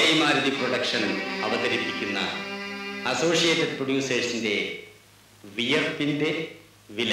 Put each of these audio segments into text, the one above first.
ജയമാരുതി production അവതരിപ്പിക്കുന്ന associated പ്രൊഡ്യൂസേഴ്സിന്റെ വിയർപ്പിന്റെ വില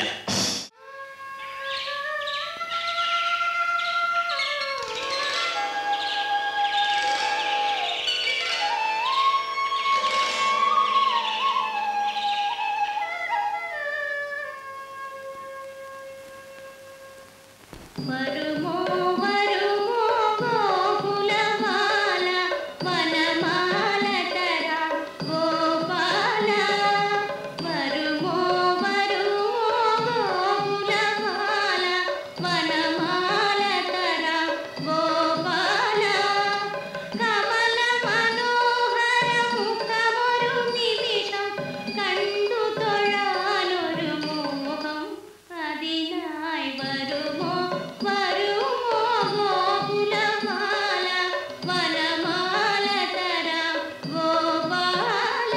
വരുമോ വരുമോ ഗോകുലമാല വനമാല തരാം ഗോപാല വരുമോ വരുമോ ഗോകുലമാല വനമാല തരാം ഗോപാല കമല മനോഹര മുഖമൊരു നിമിഷം കണ്ടു തൊഴാനൊരു മോഹം അതിനായി വരുമോ വരുമോ ഗോകുലമാല വനമാല തരാം ഗോപാല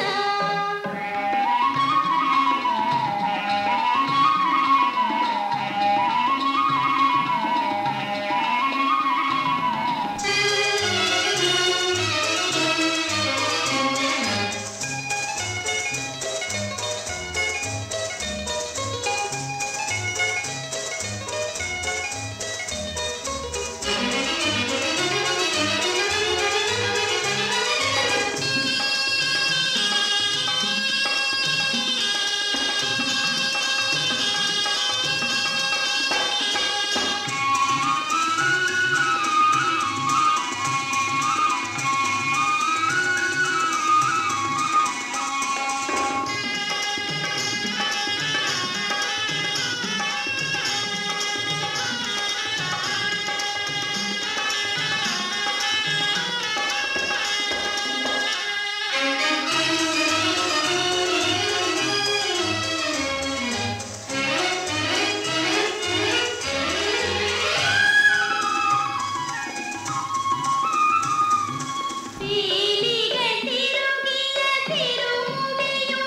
പീലികൾ തിരുകിയ തിരുമുടിയും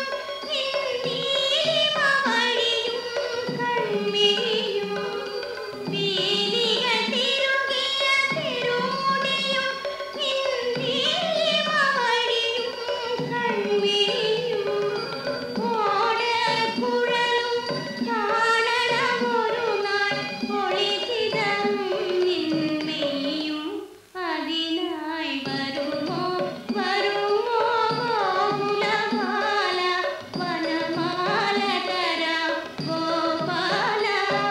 നീലിമവഴിയും കൺമിഴിയും പീലികൾ തിരുകിയ തിരുമുടിയും നീലിമവഴിയും കൺമിഴിയും ഓടക്കുഴലും കാണണമൊരു നാൾ ഒളിച്ചിതം നിന്മയും അതിനായി വരുമോ വരുമോ ഗോകുലമാല വനമാല തരാം ഗോപാല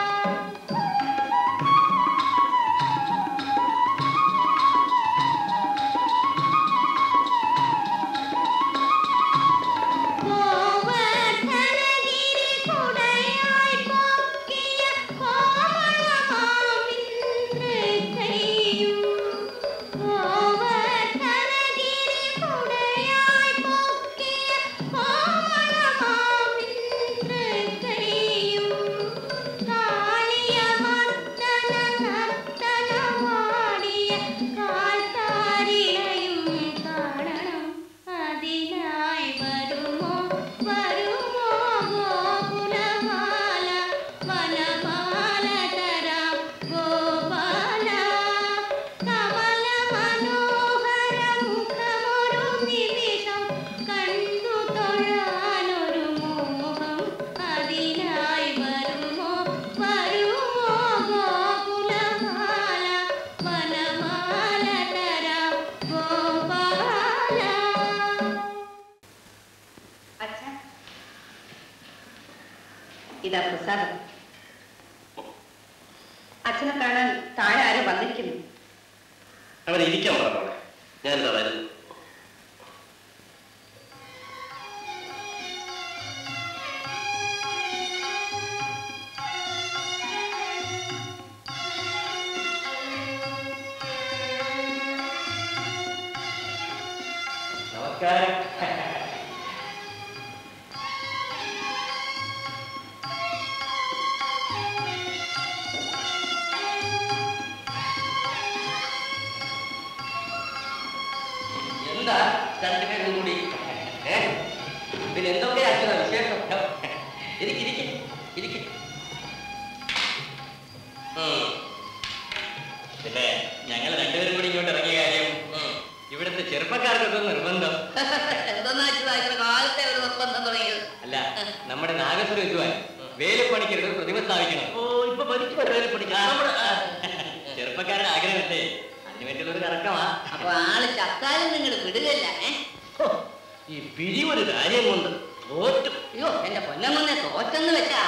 ഗോവർദ്ധനഗിരി കുടയായി പൊക്കിയ കോമളമാവിൻ തൃക്കൈയും ഗോവർദ്ധനഗിരി കുടയായി പൊക്കിയ കോമളമാവിൻ തൃക്കൈയും കാളിയമർദ്ദന നർത്തനമാടിയ കാൽത്താരിണയും കാണണം അതിനായി വരുമോ വരുമോ ഗോകുലമാല വനമാല തരാം ഗോപാല കമല മനോഹര മുഖമൊരു നിമിഷം കണ്ടു തൊഴാനൊരു മോഹം അതിനായി വരുമോ വരുമോ ഗോകുലമാല വനമാല തരാം ഗോപാല അച്ഛാ ഇതാ പ്രസാദം അച്ഛനെ കാണാൻ താഴെ ആരോ വന്നിരിക്കുന്നു അവൻ ഇരിക്കാൻ പറഞ്ഞോളെ ഞാനിതാ വരുന്നു നമസ്കാരം എന്താ രണ്ടുപേരും കൂടി ഏ ഇതിലെന്തൊക്കെയാക്കുന്ന വിശേഷം ഇരിക്ക് ഇരിക്ക് ഇരിക്ക് ഉം. പിന്നെ ഞങ്ങൾ രണ്ടുപേരും കൂടി ഇങ്ങോട്ട് ഇറങ്ങിയ കാര്യം ഉം, ഇവിടുത്തെ ചെറിയ ചെറുപ്പക്കാർക്കൊക്കെ നിർബന്ധം എന്തെന്നാ വെച്ചാൽ ഇത്ര കാലത്തെ ഒരു നിർബന്ധം തുടങ്ങിയത് അല്ല നമ്മുടെ നാഗസ്വര വിദ്വാൻ വേലുപ്പണിക്കരുത് ഒരു പ്രതിമ സ്ഥാപിക്കണം ഓ ഇപ്പൊ പഠിച്ചു പഠിക്കാം നമ്മുടെ ആ, ചെറുപ്പക്കാരുടെ ആഗ്രഹമല്ലേ അതിന് വേണ്ടിയുള്ള ഒരു കറക്കമാ അപ്പൊ ആള് ചത്താലും നിങ്ങൾ വിടുകയില്ല ഏ ഹോ, ഈ പിരിവൊരു കാര്യം കൊണ്ട് തോറ്റു അയ്യോ എന്റെ പൊന്നമ്മനെ തോറ്റെന്ന് വെച്ചാ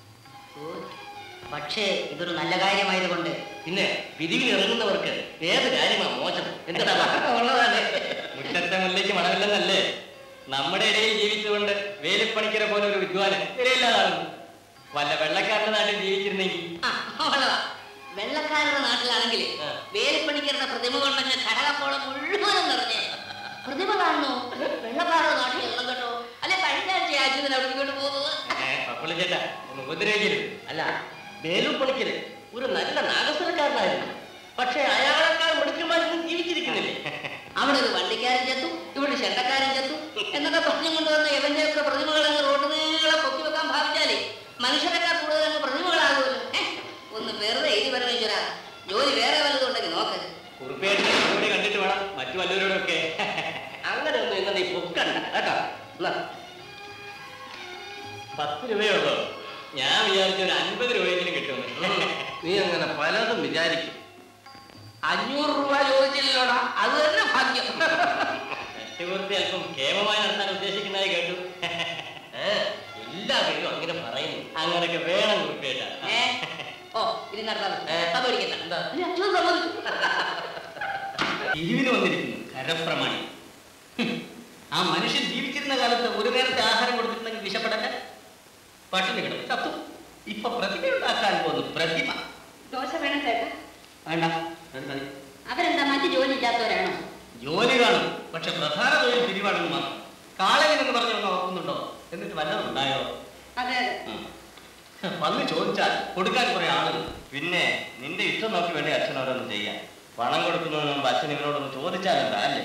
പക്ഷേ ഇതൊരു നല്ല കാര്യമായതുകൊണ്ട് പിന്നെ പിരിവിന് ഇറങ്ങുന്നവർക്ക് ഏത് കാര്യമാ മോശം എന്താ ഉള്ളതാണ് മുറ്റത്തെ മുല്ലേക്ക് മണമില്ലെന്നല്ലേ നമ്മുടെ ഇടയിൽ ജീവിച്ചുകൊണ്ട് വേലുപ്പണിക്കരെ പോലെ ഒരു വിദ്വാന് വിലയില്ലാതാകുന്നു വല്ല വെള്ളക്കാരുടെ നാട്ടിൽ ജീവിച്ചിരുന്നെങ്കിൽ ആ ഉള്ളതാ വെള്ളക്കാരുടെ നാട്ടിലാണെങ്കിൽ ആ. വേലിപ്പണിക്കരുടെ പ്രതിമ കൊണ്ടങ്ങ് കടകപ്പോളം മുഴുവനും നിറഞ്ഞേ പ്രതിമ കാണുന്നു വെള്ളക്കാരുടെ നാട്ടിൽ എല്ലാം കേട്ടോ അല്ലെ കഴിഞ്ഞ ആഴ്ച ആഴ്ച അവിടെ ഇങ്ങോട്ട് പോകുന്നത് പപ്പള ചേട്ടാ ഒന്ന് ഉപദ്രവിക്കരുത് അല്ല വേലു പണിക്കര് ഒരു നല്ല നാഗസ്വരക്കാരനായിരുന്നു പക്ഷെ അയാളെക്കാൾ മിടുക്കന്മാരൊന്നും ജീവിച്ചിരിക്കുന്നില്ലേ അവിടെ ഒരു വണ്ടിക്കാരൻ ചെത്തു ഇവിടെ ഒരു ചെണ്ടക്കാരൻ ചെത്തു എന്നൊക്കെ പറഞ്ഞു കൊണ്ടുവന്ന് ഇവന്റെയൊക്കെ പ്രതിമകൾ അങ്ങ് റോഡ് നീളെ പൊക്കി വെക്കാൻ ഭാവിച്ചാലേ മനുഷ്യരെക്കാൾ കൂടുതൽ അങ്ങ് പ്രതിമകളാകുമല്ലോ ഏ ഒന്ന് വെറുതെ എഴുതി വരണം ഈശ്വര ജോലി വേറെ വല്ലതും ഉണ്ടെങ്കിൽ നോക്ക് കുറുപ്പേട്ടിനെ കൂടി കണ്ടിട്ട് വേണം മറ്റു വല്ലവരോടൊക്കെ അങ്ങനെ ഒന്നും ഇന്ന് നീ പൊക്കണ്ട കേട്ടോ എന്നാ, പത്ത് രൂപയുള്ളൂ ഞാൻ വിചാരിച്ച ഒരു അൻപത് രൂപയെങ്കിലും കിട്ടുമെന്ന് നീ അങ്ങനെ പലതും വിചാരിക്കും അഞ്ഞൂറ് രൂപ ചോദിച്ചില്ലോടാ അത് തന്നെ ഭാഗ്യം കറ്റുപൂർത്തി അല്പം കേമമായി നടത്താൻ ഉദ്ദേശിക്കുന്നതായി കേട്ടു ഏ, എല്ലാവരും അങ്ങനെ പറയുന്നു അങ്ങനൊക്കെ വേണം കുറുപ്പേട്ട ഏ ഓ ഇത് നടത്താൻ ഏ. പേടിക്കണ്ട എന്താ? ഇനി അച്ഛൻ സമ്മതിച്ചു ഇരുവിന് വന്നിരിക്കുന്നു കരപ്രമാണി ഹും. ആ മനുഷ്യൻ ജീവിച്ചിരുന്ന കാലത്ത് ഒരു നേരത്തെ ആഹാരം കൊടുത്തിട്ടുണ്ടെങ്കിൽ വിശപ്പെടട്ടെ പട്ടിണി കിടക്കും ചത്തു ഇപ്പൊ പ്രതിമ ഉണ്ടാക്കാൻ പോകുന്നു പ്രതിമ ദോശ വേണം ചേട്ടാ വേണ്ട അത് മതി. അവരെന്താ മറ്റു ജോലി ഇല്ലാത്തവരാണോ ജോലി കാണും പക്ഷെ പ്രധാന തൊഴിൽ പിരിവാണെന്ന് മാത്രം കാളകൻ എന്ന് പറഞ്ഞ ഒന്ന് ഓർക്കുന്നുണ്ടോ എന്നിട്ട് വല്ലതും ഉണ്ടായോ അതെ അതെ ഉം. വന്ന് ചോദിച്ചാൽ കൊടുക്കാൻ കുറെ ആളുകൾ പിന്നെ നിന്റെ ഇഷ്ടം നോക്കി വേണ്ടേ അച്ഛൻ ഓരോന്ന് ചെയ്യാൻ പണം കൊടുക്കുന്നതിന് മുമ്പ് അച്ഛൻ ഇവനോടൊന്ന് ചോദിച്ചാൽ എന്താ അല്ലേ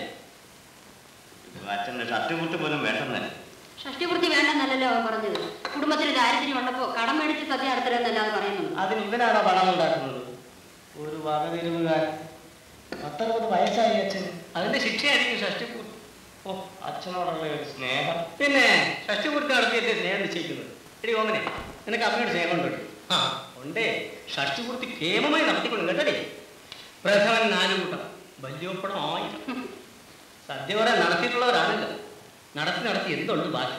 ഇത് അച്ഛന്റെ ഷർട്ട് കുട്ടി പോലും വേണ്ടെന്നല്ലേ ഷഷ്ടിപൂർത്തി വേണ്ടെന്നല്ലല്ലോ അവൻ പറഞ്ഞത് കുടുംബത്തിന് ദാരിദ്ര്യം ഉള്ളപ്പോ കടം മേടിച്ച് സദ്യ നടത്തരുതെന്നല്ലാതെ പറയുന്നുണ്ട് അതിന് ഇവനാണോ പണം ഉണ്ടാക്കുന്നത് ഒരു വകതിരിവുകാരൻ പത്തറുപത് വയസ്സായി അച്ഛൻ അതിന്റെ ശിക്ഷയായിരിക്കും ഷഷ്ടിപൂർത്തി ഓ അച്ഛനോടുള്ള ഒരു സ്നേഹം പിന്നെ ഷഷ്ടിപൂർത്തി നടത്തിയല്ലേ സ്നേഹം നിശ്ചയിക്കുന്നത് എടി ഓമനെ നിനക്ക് അമ്മയോട് സ്നേഹമുണ്ടോ ആ ഉണ്ടേ ഷഷ്ടിപൂർത്തി ക്ഷേമമായി നടത്തിക്കൊള്ളും കേട്ടടി പ്രഥമൻ നാലുകൂട്ടം വല്യോപ്പടം ആയിരം സദ്യ കുറെ നടത്തിയിട്ടുള്ളവരാണല്ലോ നടത്തി നടത്തി എന്തുണ്ട് ബാക്കി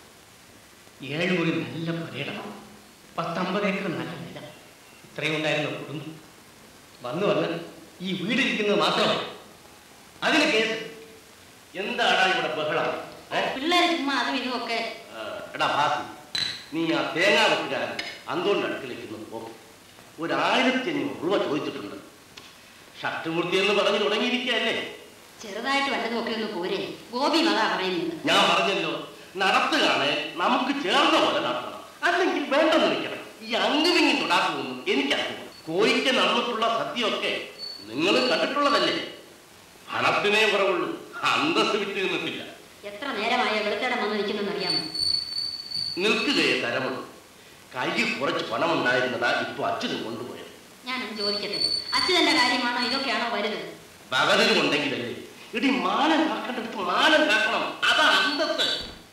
ഏഴ് മുറി നല്ല പര്യടനം പത്തമ്പത് ഏക്കർ നല്ല നില ഇത്രയും ഉണ്ടായിരുന്നു കുടുംബം വന്ന് വന്ന് ഈ വീടിരിക്കുന്നത് മാത്രമല്ല അതിന് കേസ് എന്താടാ ഇവിടെ ബഹളം ഏ? പിള്ളേര് ചുമ്മാ അതും ഇതും ഒക്കെ ആ, എടാ ഭാസി നീ ആ തേങ്ങ വെട്ടുകാരൻ അന്തോണ്ട് അടുക്കളയ്ക്കുന്നു പോ ഒരു ആയിരത്തി അഞ്ഞൂറ് രൂപ ചോദിച്ചിട്ടുണ്ട് ഷർട്ടുമൂർത്തി എന്ന് പറഞ്ഞു തുടങ്ങിയിരിക്കുകയല്ലേ ചെറുതായിട്ട് വല്ലതും ഒക്കെ ഒന്ന് പോരെ ഗോപി മതാ പറയുന്നത് ഞാൻ പറഞ്ഞല്ലോ നടത്തുകയാണ് നമുക്ക് ചേർന്ന പോലെ നടത്തണം അല്ലെങ്കിൽ വേണ്ടെന്ന് വെക്കണം ഈ അங்குവിങ്ങി തൊടാക്കുന്നൊന്നും എനിക്കറിയില്ല കോയിക്ക് നടന്നിട്ടുള്ള സത്യമൊക്കെ നിങ്ങൾ കണ്ടിട്ടുള്ളതല്ലേ പണത്തിനേ കുറവുള്ളൂ അന്തസ് വിട്ട് നിന്നിട്ടില്ല എത്ര നേരമായ വെളുത്തേടം വന്ന് നിൽക്കുന്നെന്ന് അറിയാമോ നിൽക്കുകയെ തരമുള്ളൂ കയ്യിൽ കുറച്ച് പണം ഉണ്ടായിരുന്നതാ ഇപ്പൊ അച്ഛനും കൊണ്ടുപോയത് ഞാനൊന്ന് ചോദിക്കട്ടെ അച്ഛൻ്റെ കാര്യമാണോ ഇതൊക്കെയാണോ വലുത് പകതിനും ഉണ്ടെങ്കിലല്ലേ ഇടി മാനം കാക്കേണ്ടടുത്ത് മാനം കാക്കണം അതാ അന്തസ്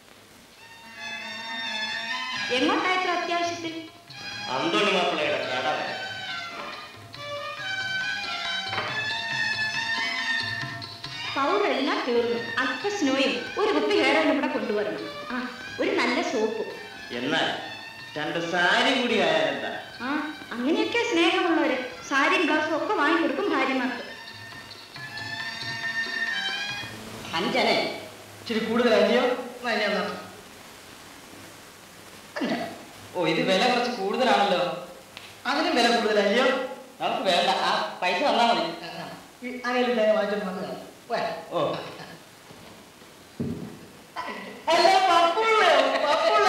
എങ്ങോട്ടായിത്ര അത്യാവശ്യത്തിൽ അന്തോണി മാപ്പിളയുടെ കട പൗഡർ എല്ലാം തീർന്നു അല്പ സ്നോയും ഒരു കുപ്പി ഹെയർ ഇവിടെ കൊണ്ടുവരണം ആ ഒരു നല്ല സോപ്പും എന്നാൽ രണ്ട് സാരി കൂടി ആയാലെന്താ ആ അങ്ങനെയൊക്കെ സ്നേഹമുള്ളവര് സാരിയും ഗ്ലാസും ഒക്കെ വാങ്ങിക്കൊടുക്കും ഭാര്യമാർക്ക് അഞ്ചനെ ഇച്ചിരി കൂടുതലല്ലയോ ഓ ഇത് വില കുറച്ച് കൂടുതലാണല്ലോ അതിനും വില കൂടുതലല്ലയോ നമുക്ക് വേണ്ട ആ പൈസ തന്നാ മതി ഓ അല്ല പപ്പുള്ളോ പപ്പുള്ളോ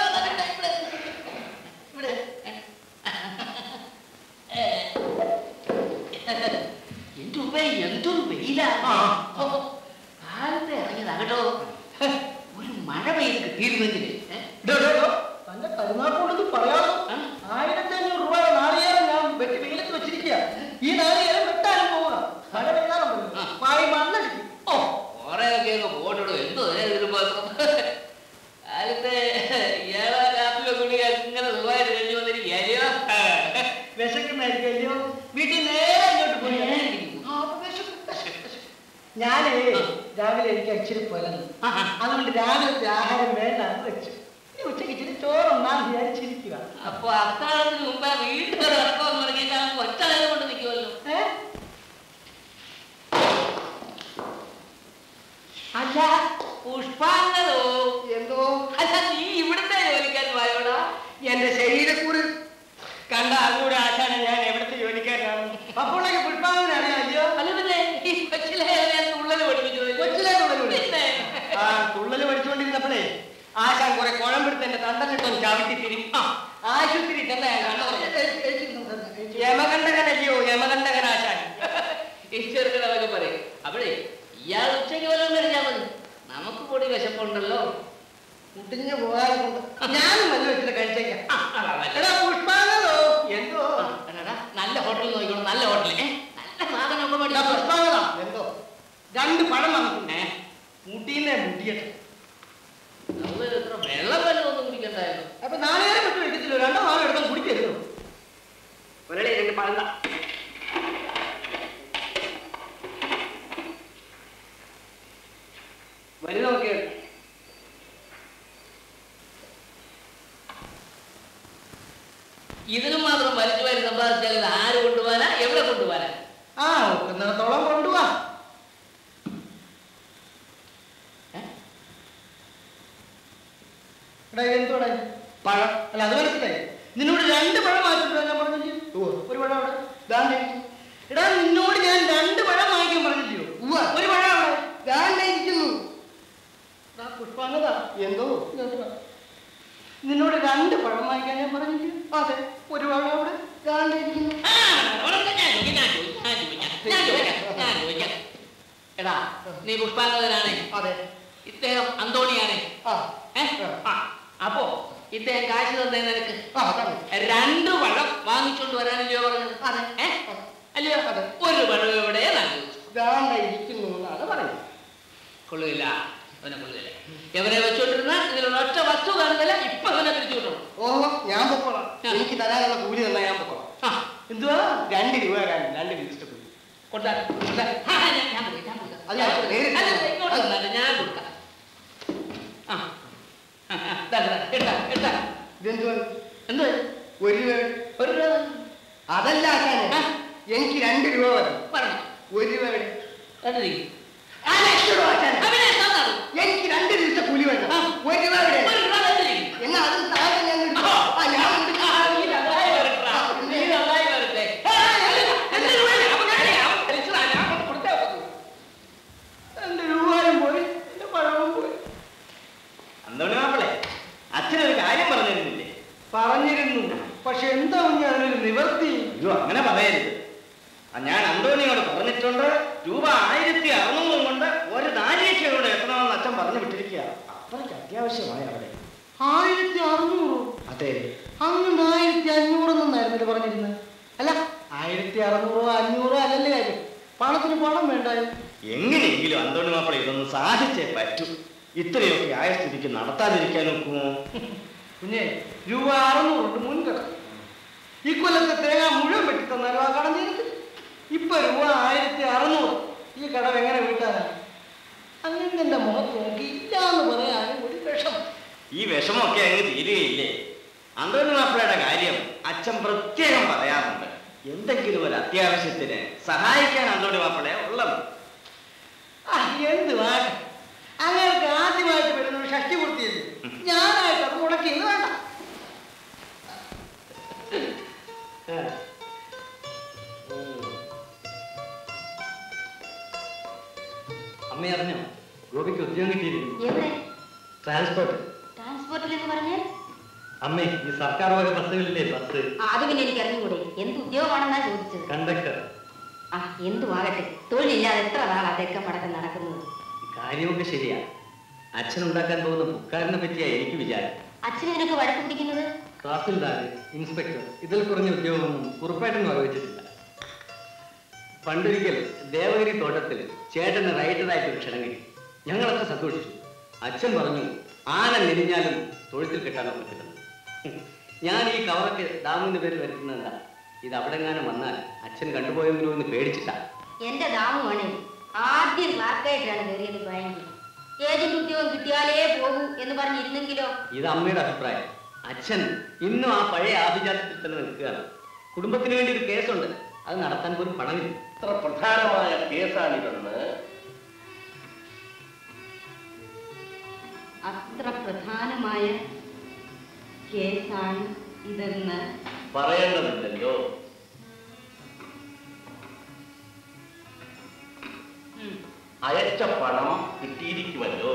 എന്റെ ഉപ്പ എന്തൊരു വെയിലാണ് ആ. കാലത്ത് ഇറങ്ങിയതാ കേട്ടോ ഒരു മഴ പെയ്ത് കിട്ടിയിരുന്നെങ്കിൽ തന്റെ കരുനാക്കോടൊന്ന് പറയാമോ ആയിരത്തി അഞ്ഞൂറ് രൂപ നാളികേരം ഞാൻ വെട്ടി വെയിലത്ത് വെച്ചിരിക്കുക ഈ നാളികേരം വെട്ടാനും പോവുക മഴ പെയ്താലും പായി മണ്ണടിക്കും ഓ ഞാനേ രാവിലെ എനിക്ക് ഇച്ചിരി പൊലന്നു അതുകൊണ്ട് രാവിലത്തെ ആഹാരം വേണ്ട എന്ന് വെച്ചു ഇനി ഉച്ചയ്ക്ക് ഇച്ചിരി ചോറുണ്ടാൻ വിചാരിച്ചിരിക്കുക അപ്പൊ അത്താഴത്തിന് മുമ്പേ വീട്ടിൽ ഇറക്കം തുടങ്ങിയിട്ട് ഒറ്റ നേരം കൊണ്ട് നിൽക്കുമല്ലോ ഏ? അല്ല പുഷ്പാങ്കതോ എന്തോ അല്ല നീ ഇവിടുത്തെ ജോലിക്കാൻ പോയോടാ എന്റെ ശരീരക്കൂറ് കണ്ട അതുകൂടെ ആശാനെ ഞാൻ എവിടുത്തെ ജോലിക്കാരനാണ് അപ്പോഴേക്ക് പുഷ്പാവിനെ അറിയാമല്ലോ അല്ല പിന്നെ ഈ കൊച്ചിലെ ഞാൻ തുള്ളല് പഠിപ്പിച്ചു കൊച്ചിലെ തുള്ളല് പഠിപ്പിച്ചു. പിന്നെ ആ തുള്ളല് പഠിച്ചുകൊണ്ടിരുന്നപ്പോഴേ ആശാൻ കുറെ കുഴമ്പെടുത്ത് എന്റെ തണ്ടലിട്ടൊന്ന് ചവിട്ടി തിരി ആ, ആശുപത്രി തന്നെ ഞാൻ കണ്ടത് യമകണ്ഠകനല്ലയോ യമകണ്ഠകൻ ആശാൻ ഈ ചെറുക്കനതൊക്കെ പറയും അപ്പോഴേ ഇയാൾ ഉച്ചയ്ക്ക് വല്ലതും കഴിച്ചാൽ മതി നമുക്ക് കൂടി വിശപ്പുണ്ടല്ലോ മുട്ടിഞ്ഞു പോകാറുണ്ട് ഞാനും വല്ല വെച്ചിട്ട് കഴിച്ചേക്കാം ആ, അതാ നല്ലത്. എടാ പുഷ്പാങ്കതോ എന്തോ ആ, എടാ, നല്ല ഹോട്ടലിൽ നോക്കിക്കോളൂ നല്ല ഹോട്ടലിൽ ഏ നല്ല സാധനമൊക്കെ എടാ മേടിച്ചോ. പുഷ്പാങ്കത എന്തോ രണ്ട് പഴം വന്നിട്ടുണ്ടേ മുട്ടീന്നെ മുട്ടിയട്ടെ അത് ഇത്ര വെള്ളം വല്ലതും ഒന്നും കുടിക്കണ്ടായിരുന്നു അപ്പൊ നാളെ വിട്ട് വെക്കത്തില്ലോ രണ്ടോ നാളോ എടുത്താൽ കുടിക്കരുതോ ഒരളി രണ്ട് പഴം താ. വരി നോക്കിയോ ഇതിനും മാത്രം വലിച്ചു വാരി സമ്പാദിച്ചാൽ ഇത് ആര് കൊണ്ടുപോകാനാ എവിടെ കൊണ്ടുപോകാനാ ആ ഒക്കുന്നിടത്തോളം കൊണ്ടുപോവാ ഏ? എടാ എന്തോടാ ഇത്? പഴം അല്ല അത് മനസ്സിലായി നിന്നോട് രണ്ട് പഴം വാങ്ങിച്ചിട്ടോ ഞാൻ പറഞ്ഞില്ലേ ഒരു പഴം അവിടെ ദാണ്ടെ ഇരിക്കുന്നു. എടാ നിന്നോട് ഞാൻ രണ്ട് പഴം വാങ്ങിക്കാൻ പറഞ്ഞില്ലയോ ഒരു പഴം അവിടെ ദാണ്ടെ ഇരിക്കുന്നു എടാ, പുഷ്പാങ്കത എന്തോ ഇങ്ങോട്ട് വാ. നിന്നോട് രണ്ട് പഴം വാങ്ങിക്കാൻ ഞാൻ പറഞ്ഞില്ലയോ അതെ ഒരു പഴം അവിടെ ദാണ്ടെ ഇരിക്കുന്നു ആ, ഉടനെ ഞാൻ ചോദിക്കാം, ഞാൻ ചോദിക്കാം, ഞാൻ ചോദിക്കാം, ഞാൻ ചോദിക്കാം, ഞാൻ ചോദിക്കാം. എടാ നീ പുഷ്പാങ്കതനാണ് അതെ ഇദ്ദേഹം അന്തോണിയാണ് ആ ഏ? ആ, അപ്പോ ഇദ്ദേഹം കാശ് തന്നെ നിനക്ക് ആ അതാണ് രണ്ട് പഴം വാങ്ങിച്ചോണ്ട് വരാനല്ലയോ പറഞ്ഞത് അതെ. ഏ? അല്ലയോ അതെ. ഒരു പഴം എവിടെ നല്ലത് ദാണ്ടെ ഇരിക്കുന്നു എന്നാണ് പറയുന്നത് കൊള്ളുകയില്ല അവനെ കൊള്ളുകയില്ല എവനെ വെച്ചോണ്ടിരുന്ന ഇതിലുള്ള ഒറ്റ വസ്തു കാണുന്നില്ല ഇപ്പൊ അവനെ പിരിച്ചു വിട്ടു ഓഹോ ഞാൻ പൊക്കോളാം ആ. എനിക്ക് തരാനുള്ള കൂലി തന്നാ ഞാൻ പൊക്കോളാം ആ എന്തുവാ രണ്ട് രൂപ തരാൻ രണ്ട് രജിസ്റ്റർ കൂലി കൊടുത്താ കൊടുത്താ. ആ, ഞാൻ- ഞാൻ കൊടുക്കാം, ഞാൻ കൊടുക്കാം. അത് ഞാൻ നേരിട്ട് അല്ല, അല്ല, ഇങ്ങോട്ട് വന്നാട്ടെ, ഞാൻ കൊടുക്കാം ആ ആ, ആ, ദാ, ദാ, എടുത്താ, എടുത്താ. ഇതെന്തുവാ എന്ത് ഒരു രൂപ ഒരു രൂപ തന്നു. അതല്ല ആശാനെ ആ. എനിക്ക് രണ്ട് രൂപ മതി പറഞ്ഞു ഒരു രൂപ എവിടെ? കണ്ടിരിക്കും ആ, രണ്ട് രൂപ ആശാനെ. അവനെ തന്നാണ് എനിക്ക് രണ്ട് ദിവസത്തെ കൂലി വേണം ആ. ഒരു രൂപ എവിടെ? ഒരു രൂപ തന്നിരിക്കും എന്നാ അത് താഴെ ഞാൻ എടുക്കാം. ആ, ഞാൻ എടുക്കാം. ആ, നീ നന്നായി വരട്ടെടാ. നീ നന്നായി വരട്ടെ. ആ, അല്ല, രണ്ട് രൂപയല്ലേ? അവൻ കാര്യം, അവൻ കളിച്ചതാ. ഞാൻ കൊണ്ട് കൊടുത്തേ ഒക്കൂ. രണ്ട് രൂപയും പോയി എന്റെ പഴവും പോയി അന്തോണി മാപ്പിളെ അച്ഛനൊരു കാര്യം പറഞ്ഞിരുന്നില്ലേ പറഞ്ഞിരുന്നു പക്ഷെ എന്താ കുഞ്ഞ് അതിനൊരു നിവർത്തി അയ്യോ അങ്ങനെ പറയരുത് ആ, ഞാൻ അന്തോണിയോട് പറഞ്ഞിട്ടുണ്ട് രൂപ ആയിരത്തി അറുന്നൂറ് കൊണ്ട് ഒരു നാലിയേക്കോട് എത്തണമെന്ന് അച്ഛൻ പറഞ്ഞു വിട്ടിരിക്കുക അത്രയ്ക്ക് അത്യാവശ്യമായി അവിടെ ആയിരത്തി അറുന്നൂറ് അതെ അങ്ങ് ആയിരത്തി അഞ്ഞൂറെന്നായിരുന്നില്ല പറഞ്ഞിരുന്നത് അല്ല ആയിരത്തി അറുന്നൂറോ അഞ്ഞൂറോ അല്ലല്ലേ കാര്യം പണത്തിന് പണം വേണ്ടായോ എങ്ങനെയെങ്കിലും അന്തോണി മാപ്പിള ഇതൊന്ന് സാധിച്ചേ പറ്റൂ ഇത്രയൊക്കെ ആയ സ്ഥിതിക്ക് നടത്താതിരിക്കാൻ നോക്കുമോ കുഞ്ഞെ രൂപ അറുന്നൂറുണ്ട് മുൻകട ഈ കൊല്ലത്തെ തേങ്ങ മുഴുവൻ വെട്ടി തന്നാലും ആ കടം തീരത്തില്ല ഇപ്പൊ രൂപ ആയിരത്തി അറുന്നൂറ് ഈ കടം എങ്ങനെ വീട്ടാനാണ് അങ്ങനെ എന്റെ മുഖത്ത് നോക്കി ഇല്ല എന്ന് പറയാനും ഒരു വിഷമം ഈ വിഷമമൊക്കെ അങ്ങ് തീരുകയില്ലേ അന്തോണി മാപ്പിളയുടെ കാര്യം അച്ഛൻ പ്രത്യേകം പറയാറുണ്ട് എന്തെങ്കിലും ഒരു അത്യാവശ്യത്തിന് സഹായിക്കാൻ അന്തോണി മാപ്പിളയെ ഉള്ളത് ആ, എന്ത് വേണ്ട അങ്ങനെയൊക്കെ ആദ്യമായിട്ട് വരുന്ന ഒരു ഷഷ്ടി പൂർത്തിയല്ലേ ഞാനായിട്ട് അത് മുടക്കിയത് വേണ്ട അമ്മ അറിഞ്ഞോ ഗോപിക്ക് ഉദ്യോഗം കിട്ടിയിരിക്കുന്നു എവിടെ ട്രാൻസ്പോർട്ട് ട്രാൻസ്പോർട്ടിൽ എന്ന് പറഞ്ഞാൽ അമ്മേ ഈ സർക്കാർ വക ബസ്സുകളില്ലേ ബസ് ആ, അത് പിന്നെ എനിക്ക് അറിഞ്ഞുകൂടെ എന്ത് ഉദ്യോഗമാണെന്നാ ചോദിച്ചത് കണ്ടക്ടർ ആ എന്തുവാകട്ടെ തൊഴിലില്ലാതെ എത്ര നാൾ അതൊക്കെ മടക്കം നടക്കുന്നത് കാര്യമൊക്കെ ശരിയാ അച്ഛൻ ഉണ്ടാക്കാൻ പോകുന്ന ബുക്കാരനെ പറ്റിയാ എനിക്ക് വിചാരം അച്ഛൻ ഇതിനൊക്കെ വഴക്ക് പിടിക്കുന്നത് തഹസിൽദാർ ഇൻസ്പെക്ടർ ഇതിൽ കുറഞ്ഞ ഉദ്യോഗമൊന്നും കുറുപ്പായിട്ടും വകവെച്ചിട്ടില്ല പണ്ടൊരിക്കൽ ദേവഗിരി തോട്ടത്തിൽ ചേട്ടന് റൈറ്ററായിട്ട് ഒരു ക്ഷണം കിട്ടി ഞങ്ങളൊക്കെ സന്തോഷിച്ചു അച്ഛൻ പറഞ്ഞു ആന നെരിഞ്ഞാലും തൊഴുത്തിൽ കെട്ടാനൊക്കെ കിട്ടുന്നു ഞാൻ ഈ കവറൊക്കെ ദാമുവിന്റെ പേര് വരുത്തുന്നതാ ഇത് അവിടെ എങ്ങാനും വന്നാൽ അച്ഛൻ കണ്ടുപോയെങ്കിലോ എന്ന് പേടിച്ചിട്ടാ എന്റെ ദാമുവാണേ ആദ്യം ക്ലാർക്കായിട്ടാണ് കയറിയത് ബാങ്കിൽ ഏജന്റ് ഉദ്യോഗം കിട്ടിയാലേ പോകൂ എന്ന് പറഞ്ഞിരുന്നെങ്കിലോ ഇത് അമ്മയുടെ അഭിപ്രായം അച്ഛൻ ഇന്നും ആ പഴയ ആഭിജാത്യത്തിൽ തന്നെ നിൽക്കുകയാണ് കുടുംബത്തിന് വേണ്ടി ഒരു കേസുണ്ട് അത് നടത്താൻ പോലും പണമില്ല ഇത്ര പ്രധാനമായ കേസാണിതെന്ന് അത്ര പ്രധാനമായ കേസാണ് ഇതെന്ന് പറയേണ്ടതില്ലല്ലോ ഉം. അയച്ച പണം കിട്ടിയിരിക്കുമല്ലോ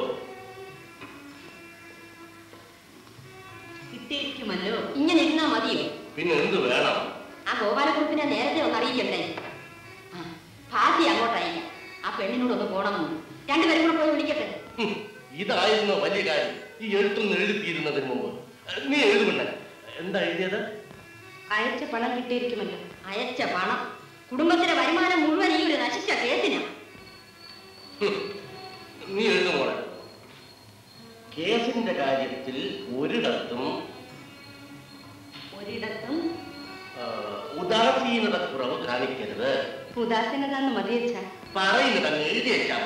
കിട്ടിയിരിക്കുമല്ലോ ഇങ്ങനെ ഇരുന്നാ മതിയോ പിന്നെ എന്ത് വേണം ആ ഗോപാലക്കുറിപ്പിനെ നേരത്തെ ഒന്ന് അറിയിക്കണ്ടേ ആ, ഭാസി അങ്ങോട്ട് അയക്കാം ആ പെണ്ണിനോട് ഒന്ന് പോണമെന്ന് രണ്ടുപേരും കൂടെ പോയി വിളിക്കട്ടെ ഹും, ഇതായിരുന്നു വലിയ കാര്യം ഈ എഴുത്തൊന്ന് എഴുതിത്തീരുന്നതിന് മുമ്പ് നീ എഴുതുമുണ്ട എന്താ എഴുതിയത് അയച്ച പണം കിട്ടിയിരിക്കുമല്ലോ അയച്ച പണം കുടുംബത്തിലെ വരുമാനം മുഴുവൻ ഈ ഒരു നശിച്ച കേസിനാ ഹും, നീ എഴുതുമോളെ കേസിന്റെ കാര്യത്തിൽ ഒരിടത്തും ഒരിടത്തും ആ, ഉദാസീനത കുറവ് കാണിക്കരുത് ഉദാസീനത എന്ന് മതിയച്ച പറയുന്നത് അങ്ങ് എഴുതിയേക്കാം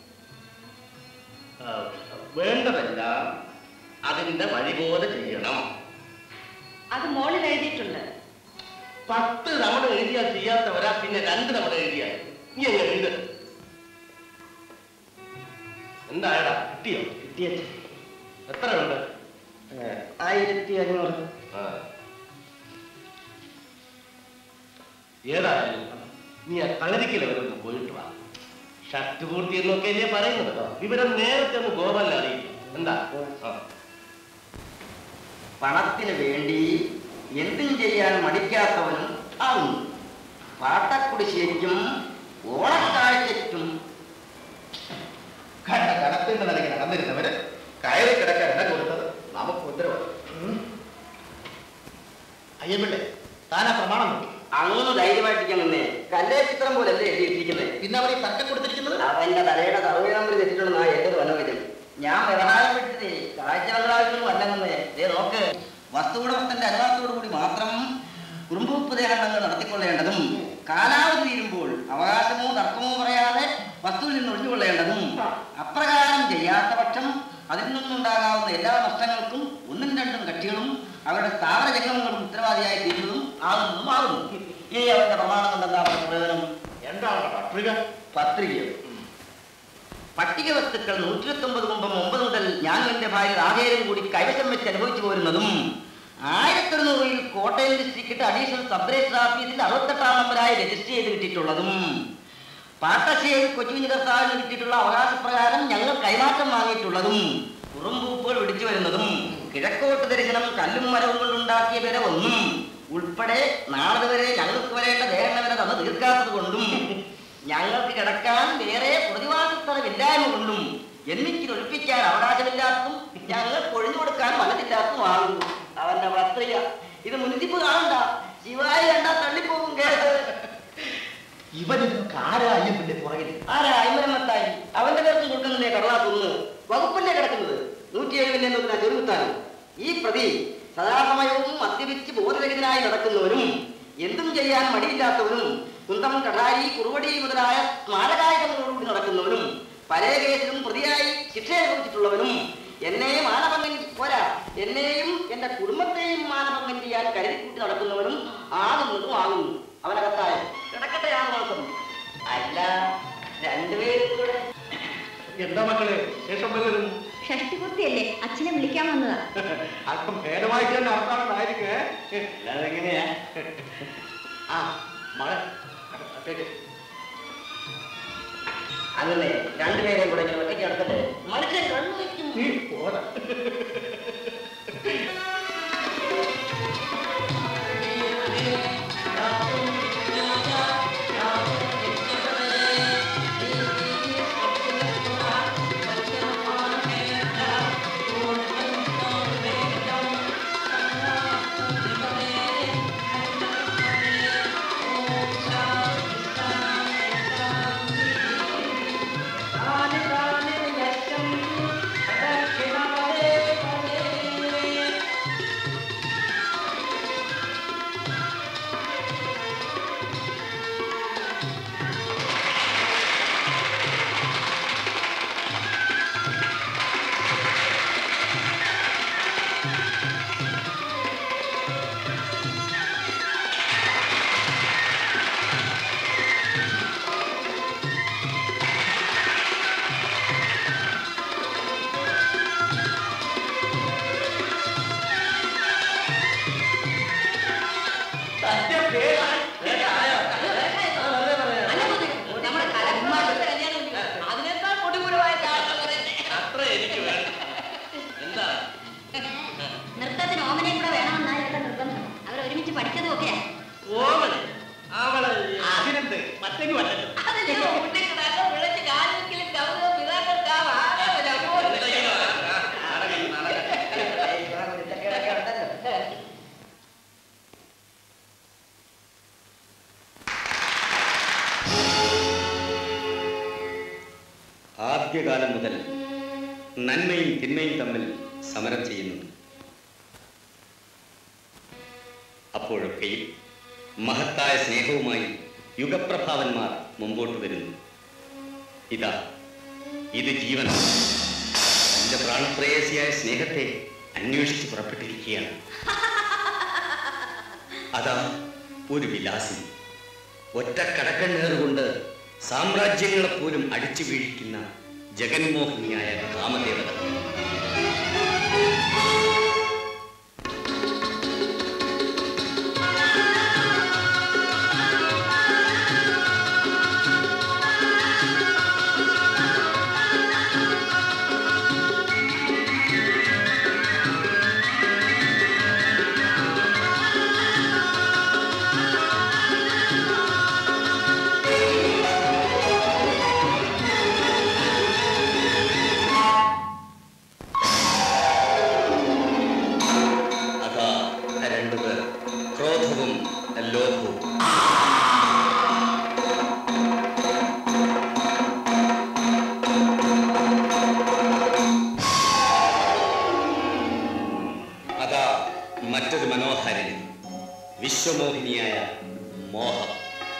ആ, വേണ്ടതെല്ലാം അതിന്റെ വഴി പോലെ ചെയ്യണം അത് മോളിൽ എഴുതിയിട്ടുണ്ട് പത്ത് തവണ എഴുതിയാൽ ചെയ്യാത്തവരാ പിന്നെ രണ്ട് തവണ എഴുതിയാൽ നീ എങ്ങനെ എഴുത എന്തായടാ കിട്ടിയോ കിട്ടിയ എത്ര ഉണ്ട് ആയിരത്തി അഞ്ഞൂറ് ആ. ഏതായാലും നീ ആ കളരിക്കല വരെ ഒന്ന് പോയിട്ട് വാ ഷർട്ട് പൂർത്തി എന്നൊക്കെ അല്ലേ പറയുന്നത് വിവരം നേരത്തെ ഒന്ന് ഗോപാലിനെ അറിയിക്കും എന്താ ആ. പണത്തിന് വേണ്ടി എന്തും ചെയ്യാൻ മടിക്കാത്തവനും ആവുന്നു പാട്ടക്കുടിശ്ശേരിക്കും ഓണക്കാഴ്ചയ്ക്കും കണ്ട കടത്തിന്റെ നിലയ്ക്ക് നടന്നിരുന്നവര് കയറി കിടക്കാൻ ഇടം കൊടുത്തത് നമുക്ക് ഉത്തരവാദിത്വം അയ്യമ്പിള്ളേ താനാ പ്രമാണം നോക്കി അങ്ങ് ധൈര്യമായിട്ടിരിക്കാൻ നിന്നേ കല്ലേ ചിത്രം പോലല്ലേ എഴുതിയിട്ടിരിക്കുന്നത് പിന്നെ അവർ ഈ തർക്കം കൊടുത്തിരിക്കുന്നത് അവന്റെ തലയുടെ സർവേ നമ്പർ തെറ്റിട്ടുണ്ടെന്നാ എന്റെ ഒരു മനോവിധം ഞാൻ വ്യവഹാരം വിട്ടതേ കാഴ്ച ബംഗ്ലാവിലൊന്നും അല്ലെന്നേ ദേ നോക്ക് വസ്തുവുടമസ്ഥന്റെ അനുവാദത്തോടു കൂടി മാത്രം കുടുംബോപദേഹങ്ങൾ നടത്തിക്കൊള്ളേണ്ടതും കാലാവധി തീരുമ്പോൾ അവകാശമോ തർക്കമോ പറയാതെ വസ്തുവിൽ നിന്ന് ഒഴിഞ്ഞുകൊള്ളേണ്ടതും അപ്രകാരം ചെയ്യാത്ത പക്ഷം അതിൽ നിന്നുണ്ടാകാവുന്ന എല്ലാ നഷ്ടങ്ങൾക്കും ഒന്നും രണ്ടും കക്ഷികളും അവരുടെ സ്ഥാപന ജംഗമങ്ങളും ഉത്തരവാദിയായി തീരുന്നതും ആകുന്നതും ആകുന്നു ഈ അവന്റെ പ്രമാണം കൊണ്ടെന്താ അവരുടെ പ്രയോജനം എന്താണ് പത്രിക പത്രികയോ പട്ടിക വസ്തുക്കൾ നൂറ്റി ഒമ്പത് കുമ്പം ഒമ്പത് മുതൽ ഞാൻ എന്റെ ഭാര്യ രാധേരും കൂടി കൈവശം വെച്ച് അനുഭവിച്ചു പോരുന്നതും ആയിരത്തി അറുന്നൂറിൽ Kottayam district additional sub register ഓഫീസിൽ അറുപത്തെട്ടാം നമ്പറായി രജിസ്റ്റർ ചെയ്ത് കിട്ടിയിട്ടുള്ളതും പാട്ടശ്ശേരി കൊച്ചുകുഞ്ഞു കർത്താവിന് കിട്ടിയിട്ടുള്ള അവകാശപ്രകാരം ഞങ്ങൾ കൈമാറ്റം വാങ്ങിയിട്ടുള്ളതും കുറുമ്പൂപ്പുകൾ പിടിച്ചു വരുന്നതും കിഴക്കോട്ട് ദർശനം കല്ലും മരവും കൊണ്ടുണ്ടാക്കിയ വില ഒന്നും ഉൾപ്പെടെ നാളെ വരെ ഞങ്ങൾക്ക് വരേണ്ട ദേഹന വില തന്ന് തീർക്കാത്തത് കൊണ്ടും ഞങ്ങൾക്ക് കിടക്കാൻ വേറെ പ്രതിവാസ സ്ഥലമില്ലായ്മ കൊണ്ടും എന്നിക്ക് ഒഴിപ്പിക്കാൻ അവകാശമില്ലാത്തതും ഞങ്ങൾ ഒഴിഞ്ഞു കൊടുക്കാൻ മനസ്സില്ലാത്തതുമാകുന്നു അവന്റെ പത്രിക ഇത് മുനിസിപ്പ് കാണണ്ട ശിവായി കണ്ടാ തള്ളിപ്പോകും കേട്ട് ഇവൻ ഇതിനൊക്കെ ആരാ അയ്യമ്പിള്ളേ പുറകിൽ ആരാ അയ്മരമത്തായി അവന്റെ പേർക്ക് കൊടുക്കുന്നതേ കടലാസ് ഒന്ന് വകുപ്പല്ലേ കിടക്കുന്നത് നൂറ്റി എഴുപതിന്റെ എന്നതിനാ ചെറുകുത്താനും ഈ പ്രതി സദാസമയവും മദ്യപിച്ച് ബോധരഹിതനായി നടക്കുന്നവനും എന്തും ചെയ്യാൻ മടിയില്ലാത്തവനും കുന്തം കടാരി കുറുവടി മുതലായ സ്മാരകായുധങ്ങളോടുകൂടി നടക്കുന്നവനും പല കേസിലും പ്രതിയായി ശിക്ഷ അനുഭവിച്ചിട്ടുള്ളവനും എന്നെ മാനഭംഗം പോരാ എന്നെയും എന്റെ കുടുംബത്തെയും മാനഭംഗം ചെയ്യാൻ കരുതിക്കൂട്ടി നടക്കുന്നവനും ആകുന്നതും ആകുന്നു അവനകത്തായ കിടക്കട്ടെ ആ മാസം അല്ല രണ്ടുപേരും കൂടെ എന്താ മക്കളെ ശേഷം വല്ലതും ഷഷ്ടിപൂർത്തിയല്ലേ അച്ഛനെ വിളിക്കാൻ വന്നതാ അല്പം ഭേദമായിട്ട് തന്നെ നടത്താമെന്നായിരിക്കും അതെങ്ങനെയാ ആ മഴ അകത്തേക്ക്. അങ്ങനെ രണ്ടുപേരെയും കൂടെ ഇങ്ങനെ ഒറ്റയ്ക്ക് നടത്തട്ടെ മനുഷ്യൻ കണ്ണു വയ്ക്കും നീ പോരാ ദക്ഷിണ പഠിച്ചതും ഒക്കെയാ ഓമനെ അവളെ അതിനെന്ത് മറ്റേക്ക് പറ്റല്ലോ അതല്ലയോ ഉണ്ണിക്കിടാക്കൾ വിളിച്ച് കാലിക്കലും കൗരവ പിതാക്കൾക്കാവ് ആരാമല്ലോ ആദ്യകാലം മുതൽ നന്മയും തിന്മയും തമ്മിൽ സമരം ചെയ്യുന്നുണ്ട് അപ്പോഴൊക്കെയും മഹത്തായ സ്നേഹവുമായി യുഗപ്രഭാവന്മാർ മുമ്പോട്ട് വരുന്നു ഇതാ ഇത് ജീവനാണ് തന്റെ പ്രാണപ്രേയസിയായ സ്നേഹത്തെ അന്വേഷിച്ച് പുറപ്പെട്ടിരിക്കുകയാണ് അതാ ഒരു വിലാസി ഒറ്റ കടക്കണ്ണേറുകൊണ്ട് സാമ്രാജ്യങ്ങളെ പോലും അടിച്ചു വീഴിക്കുന്ന ജഗന്മോഹിനിയായ കാമദേവത അതാ രണ്ടുപേർ ക്രോധവും ലോഭവും അതാ മറ്റൊരു മനോഹാരിണി വിശ്വമോഹിനിയായ മോഹം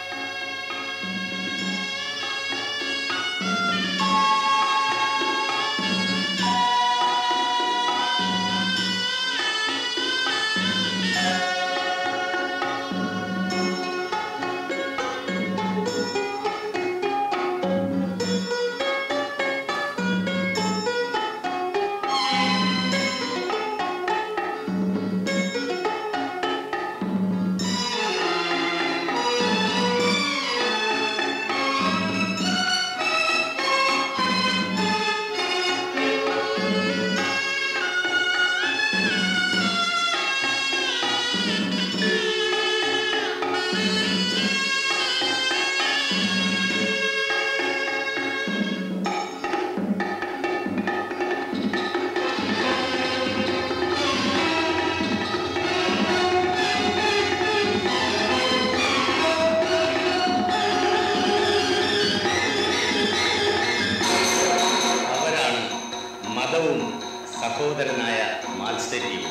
അവരാണ് മതവും സഹോദരനായ മാത്സര്യവും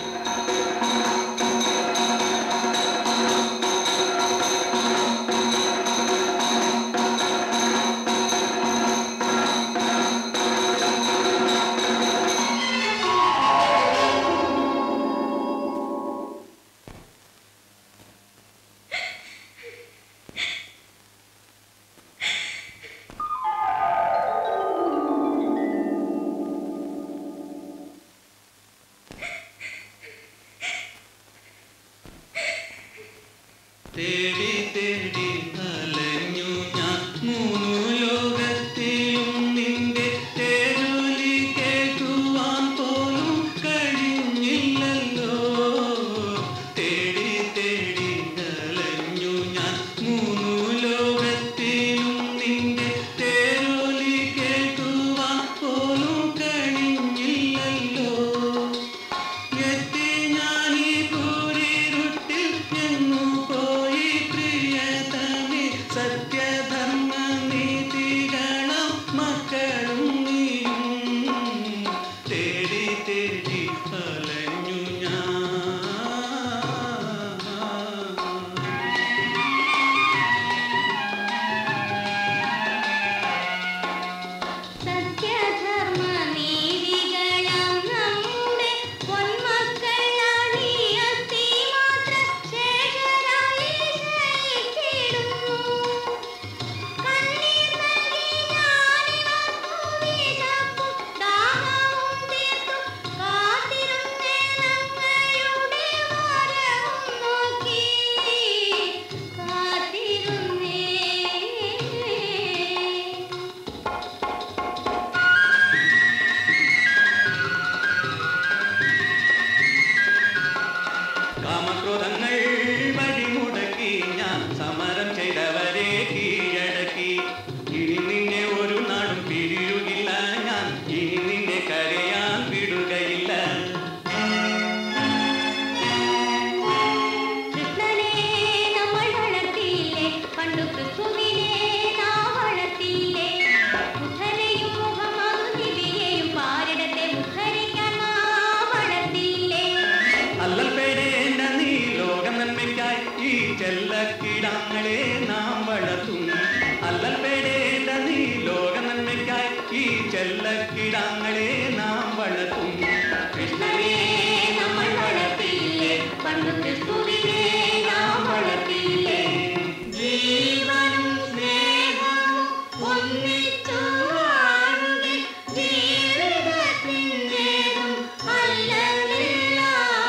ചെല്ലക്കിടങ്ങളെ നാം വളർത്തും കൃഷ്ണനെ നമ്മൾ വളർത്തിയില്ലേ പണ്ട് ക്രിസ്തുവിനെ നാം വളർത്തിയില്ലേ ജീവനും സ്നേഹവും ഒന്നിച്ചു വാഴുക ജീവിതത്തിൻ്റെതും അല്ലലില്ല